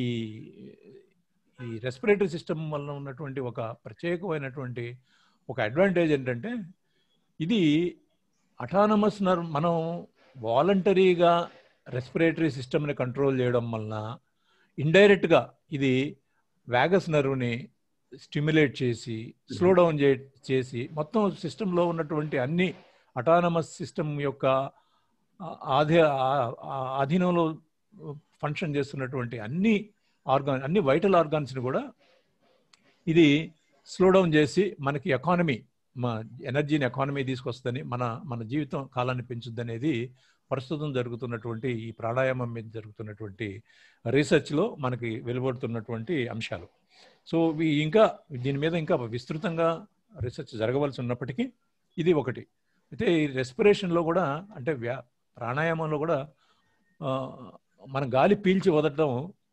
[SPEAKER 3] ఈ రెస్పిరేటరీ సిస్టమ్ వల్ల ఉన్నటువంటి ఒక ప్రత్యేకమైనటువంటి ఒక అడ్వాంటేజ్ ఏంటంటే ఇది అటానమస్ నర్వ్ మనం వాలంటరీగా రెస్పిరేటరీ సిస్టమ్ని కంట్రోల్ చేయడం వలన ఇండైరెక్ట్గా ఇది వ్యాగస్ నర్వ్ని స్టిమ్యులేట్ చేసి స్లో డౌన్ చేసి మొత్తం సిస్టంలో ఉన్నటువంటి అన్ని అటానమస్ సిస్టమ్ యొక్క ఆధి ఆధీనంలో ఫంక్షన్ చేస్తున్నటువంటి అన్ని ఆర్గాన్ అన్ని వైటల్ ఆర్గాన్స్ని కూడా ఇది స్లో డౌన్ చేసి మనకి ఎకానమీ మా ఎనర్జీని ఎకానమీ తీసుకొస్తుందని మన మన జీవితం కాలాన్ని పెంచుద్ది అనేది ప్రస్తుతం జరుగుతున్నటువంటి ఈ ప్రాణాయామం మీద జరుగుతున్నటువంటి రీసెర్చ్లో మనకి వెలువడుతున్నటువంటి అంశాలు సో ఇంకా దీని మీద ఇంకా విస్తృతంగా రీసెర్చ్ జరగవలసి ఉన్నప్పటికీ ఇది ఒకటి అయితే ఈ రెస్పిరేషన్లో కూడా అంటే వ్యా ప్రాణాయామంలో కూడా మన గాలి పీల్చి వదలడం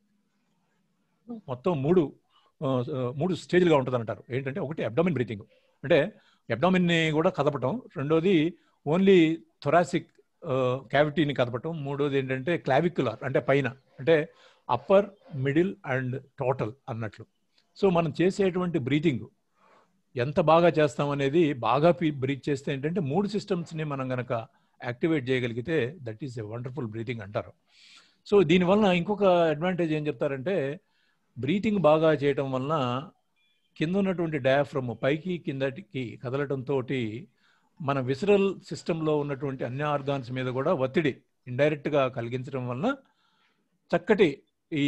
[SPEAKER 3] మొత్తం మూడు మూడు స్టేజ్లుగా ఉంటుంది అంటారు ఏంటంటే ఒకటి అబ్డామిన్ బ్రీతింగ్ అంటే అబ్డామిన్ని కూడా కదపటం రెండోది ఓన్లీ థొరాసిక్ క్యావిటీని కదపటం మూడోది ఏంటంటే క్లావిక్యులర్ అంటే పైన అంటే అప్పర్ మిడిల్ అండ్ టోటల్ అన్నట్లు సో మనం చేసేటువంటి బ్రీతింగ్ ఎంత బాగా చేస్తాం అనేది బాగా బ్రీత్ చేస్తే ఏంటంటే మూడు సిస్టమ్స్ని మనం కనుక యాక్టివేట్ చేయగలిగితే that is a wonderful breathing అంటారు సో దీనివల్ల ఇంకొక అడ్వాంటేజ్ ఏం చెప్తారంటే బ్రీతింగ్ బాగా చేయటం వలన కింద ఉన్నటువంటి డయాఫ్రమ్ పైకి కిందటికి కదలటంతో మన విసరల్ సిస్టంలో ఉన్నటువంటి అన్ని ఆర్గాన్స్ మీద కూడా ఒత్తిడి ఇండైరెక్ట్గా కలిగించడం వలన చక్కటి ఈ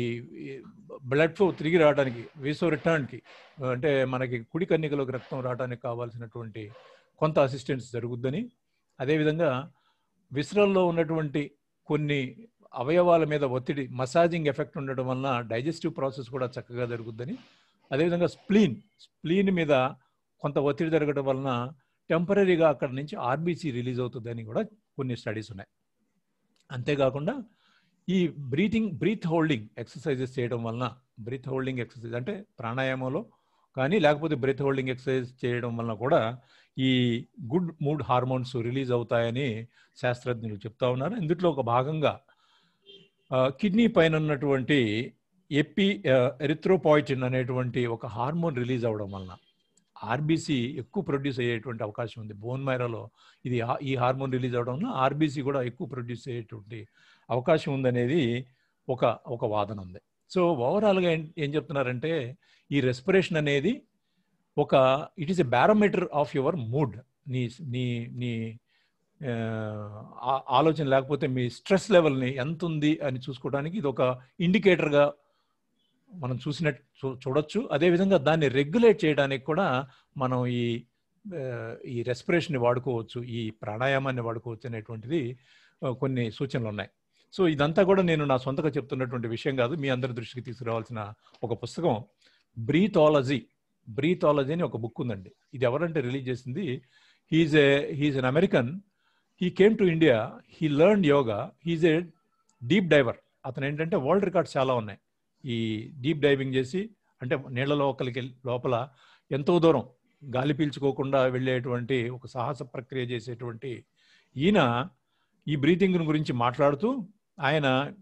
[SPEAKER 3] బ్లడ్ ఫ్లో తిరిగి రావడానికి వీసో రిటర్న్కి అంటే మనకి కుడి కన్నికలోకి రక్తం రావడానికి కావాల్సినటువంటి కొంత అసిస్టెన్స్ జరుగుద్దని అదేవిధంగా విసరల్లో ఉన్నటువంటి కొన్ని అవయవాల మీద ఒత్తిడి మసాజింగ్ ఎఫెక్ట్ ఉండడం వలన డైజెస్టివ్ ప్రాసెస్ కూడా చక్కగా జరుగుద్దని అదేవిధంగా స్ప్లీన్ స్ప్లీన్ మీద కొంత ఒత్తిడి జరగడం వలన టెంపరీగా అక్కడ నుంచి ఆర్బీసీ రిలీజ్ అవుతుందని కూడా కొన్ని స్టడీస్ ఉన్నాయి అంతేకాకుండా ఈ బ్రీతింగ్ బ్రీత్ హోల్డింగ్ ఎక్సర్సైజెస్ చేయడం వలన బ్రీత్ హోల్డింగ్ ఎక్సర్సైజ్ అంటే ప్రాణాయామంలో కానీ లేకపోతే బ్రీత్ హోల్డింగ్ ఎక్సర్సైజ్ చేయడం వలన కూడా ఈ గుడ్ మూడ్ హార్మోన్స్ రిలీజ్ అవుతాయని శాస్త్రజ్ఞులు చెప్తా ఉన్నారు ఇందులో ఒక భాగంగా కిడ్నీ పైన ఉన్నటువంటి ఎపి ఎరిథ్రోపాయిటిన్ అనేటువంటి ఒక హార్మోన్ రిలీజ్ అవ్వడం వలన ఆర్బీసీ ఎక్కువ ప్రొడ్యూస్ అయ్యేటువంటి అవకాశం ఉంది బోన్ మైరాలో ఇది ఆ- ఈ హార్మోన్ రిలీజ్ అవడం వలన ఆర్బీసీ కూడా ఎక్కువ ప్రొడ్యూస్ అయ్యేటువంటి అవకాశం ఉందనేది ఒక ఒక వాదన ఉంది సో ఓవరాల్గా ఏం ఏం చెప్తున్నారంటే ఈ రెస్పిరేషన్ అనేది ఒక it is a barometer of your mood నీ నీ నీ ఆ, ఆ- ఆలోచన లేకపోతే మీ స్ట్రెస్ లెవెల్ని ఎంత ఉంది అని చూసుకోవడానికి ఇది ఒక ఇండికేటర్గా మనం చూసినట్టు చూ చూడొచ్చు అదేవిధంగా దాన్ని రెగ్యులేట్ చేయడానికి కూడా మనం ఈ ఆ, ఈ రెస్పిరేషన్ని వాడుకోవచ్చు ఈ ప్రాణాయామాన్ని వాడుకోవచ్చు అనేటువంటిది ఆ, కొన్ని సూచనలు ఉన్నాయి సో ఇదంతా కూడా నేను నా సొంతగా చెప్తున్నటువంటి విషయం కాదు మీ అందరి దృష్టికి తీసుకురావాల్సిన ఒక పుస్తకం బ్రీథాలజీ బ్రీథాలజీ అని ఒక బుక్ ఉందండి ఇది ఎవరంటే రిలీజ్ చేసింది he's a he's an American he came to India he learn yoga he's a deep diver అతను ఏంటంటే వరల్డ్ రికార్డ్స్ చాలా ఉన్నాయి ఈ డీప్ డైవింగ్ చేసి అంటే నీళ్ళ లోపలికి వెళ్ళి- లోపల ఎంతో దూరం గాలి పీల్చుకోకుండా వెళ్ళేటువంటి ఒక సాహస ప్రక్రియ చేసేటువంటి ఈయన ఈ బ్రీతింగ్ గురించి మాట్లాడుతూ ఆయన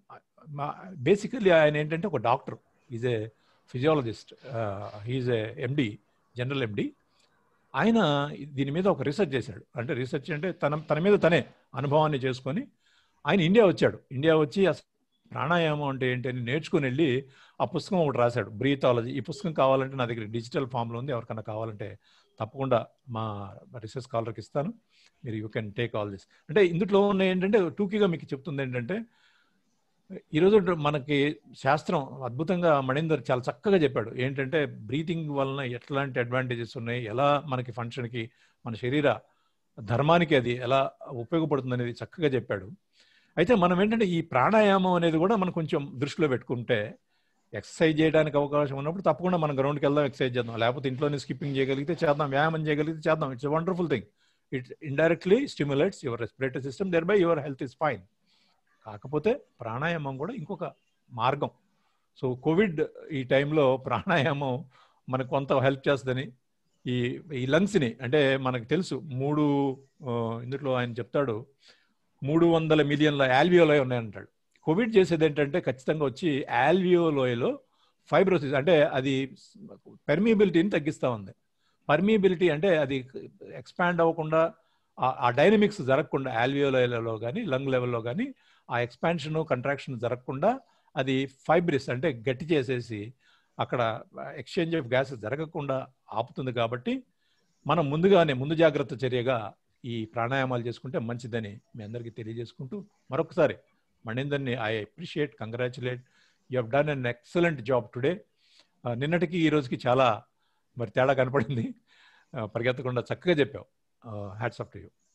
[SPEAKER 3] బేసికలీ ఆయన ఏంటంటే ఒక doctor is a physiologist he's a MD general MD ఆయన దీని మీద ఒక రీసెర్చ్ చేశాడు అంటే రీసెర్చ్ అంటే తన తన మీద తనే అనుభవాన్ని చేసుకొని ఆయన ఇండియా వచ్చాడు ఇండియా వచ్చి అసలు ప్రాణాయామం అంటే ఏంటి అని నేర్చుకుని వెళ్ళి ఆ పుస్తకం ఒకటి రాశాడు బ్రీథాలజీ ఈ పుస్తకం కావాలంటే నా దగ్గర డిజిటల్ ఫామ్లో ఉంది ఎవరికైనా కావాలంటే తప్పకుండా మా రీసెర్చ్ స్కాలర్కి ఇస్తాను మీరు you can take all this అంటే ఇందులో ఉన్న ఏంటంటే టూకీగా మీకు చెప్తుంది ఏంటంటే ఈరోజు మనకి శాస్త్రం అద్భుతంగా మణీందర్ చాలా చక్కగా చెప్పాడు ఏంటంటే బ్రీతింగ్ వలన ఎట్లాంటి అడ్వాంటేజెస్ ఉన్నాయి ఎలా మనకి ఫంక్షన్కి మన శరీర ధర్మానికి అది ఎలా ఉపయోగపడుతుంది అనేది చక్కగా చెప్పాడు అయితే మనం ఏంటంటే ఈ ప్రాణాయామం అనేది కూడా మనం కొంచెం దృష్టిలో పెట్టుకుంటే ఎక్సర్సైజ్ చేయడానికి అవకాశం ఉన్నప్పుడు తప్పకుండా మనం గ్రౌండ్కి వెళ్దాం ఎక్సర్సైజ్ చేద్దాం లేకపోతే ఇంట్లోనే స్కిప్పింగ్ చేయగలిగితే చేద్దాం వ్యాయామం చేయగలిగితే చేద్దాం it's wonderful thing it indirectly stimulates your respiratory system thereby your health is fine కాకపోతే ప్రాణాయామం కూడా ఇంకొక మార్గం సో కోవిడ్ ఈ టైంలో ప్రాణాయామం మనకు కొంత హెల్ప్ చేస్తుందని ఈ ఈ లంగ్స్ని అంటే మనకు తెలుసు మూడు ఆ, ఇందులో ఆయన చెప్తాడు మూడు వందల మిలియన్ల ఆల్వియోలోయ ఉన్నాయంటాడు కోవిడ్ చేసేది ఏంటంటే ఖచ్చితంగా వచ్చి ఆల్వియోలోయలో ఫైబ్రోసిస్ అంటే అది పెర్మియబిలిటీని తగ్గిస్తూ ఉంది పర్మియబిలిటీ అంటే అది ఎక్స్పాండ్ అవ్వకుండా ఆ- ఆ డైనమిక్స్ జరగకుండా ఆల్వియోలోయలలో కానీ లంగ్ లెవెల్లో కానీ ఆ ఎక్స్పాన్షన్ కంట్రాక్షన్ జరగకుండా అది ఫైబ్రిస్ అంటే గట్టి చేసేసి అక్కడ ఎక్స్చేంజ్ ఆఫ్ గ్యాస్ జరగకుండా ఆపుతుంది కాబట్టి మనం ముందుగానే ముందు జాగ్రత్త చర్యగా ఈ ప్రాణాయామాలు చేసుకుంటే మంచిదని మీ అందరికీ తెలియజేసుకుంటూ మరొకసారి మణిందర్ని I appreciate congratulate you have done an excellent job today నిన్నటికి ఈ రోజుకి చాలా మరి తేడా కనపడింది ఆ, పరిగెత్తకుండా చక్కగా చెప్పావు హ్యాట్స్ ఆఫ్ టు యూ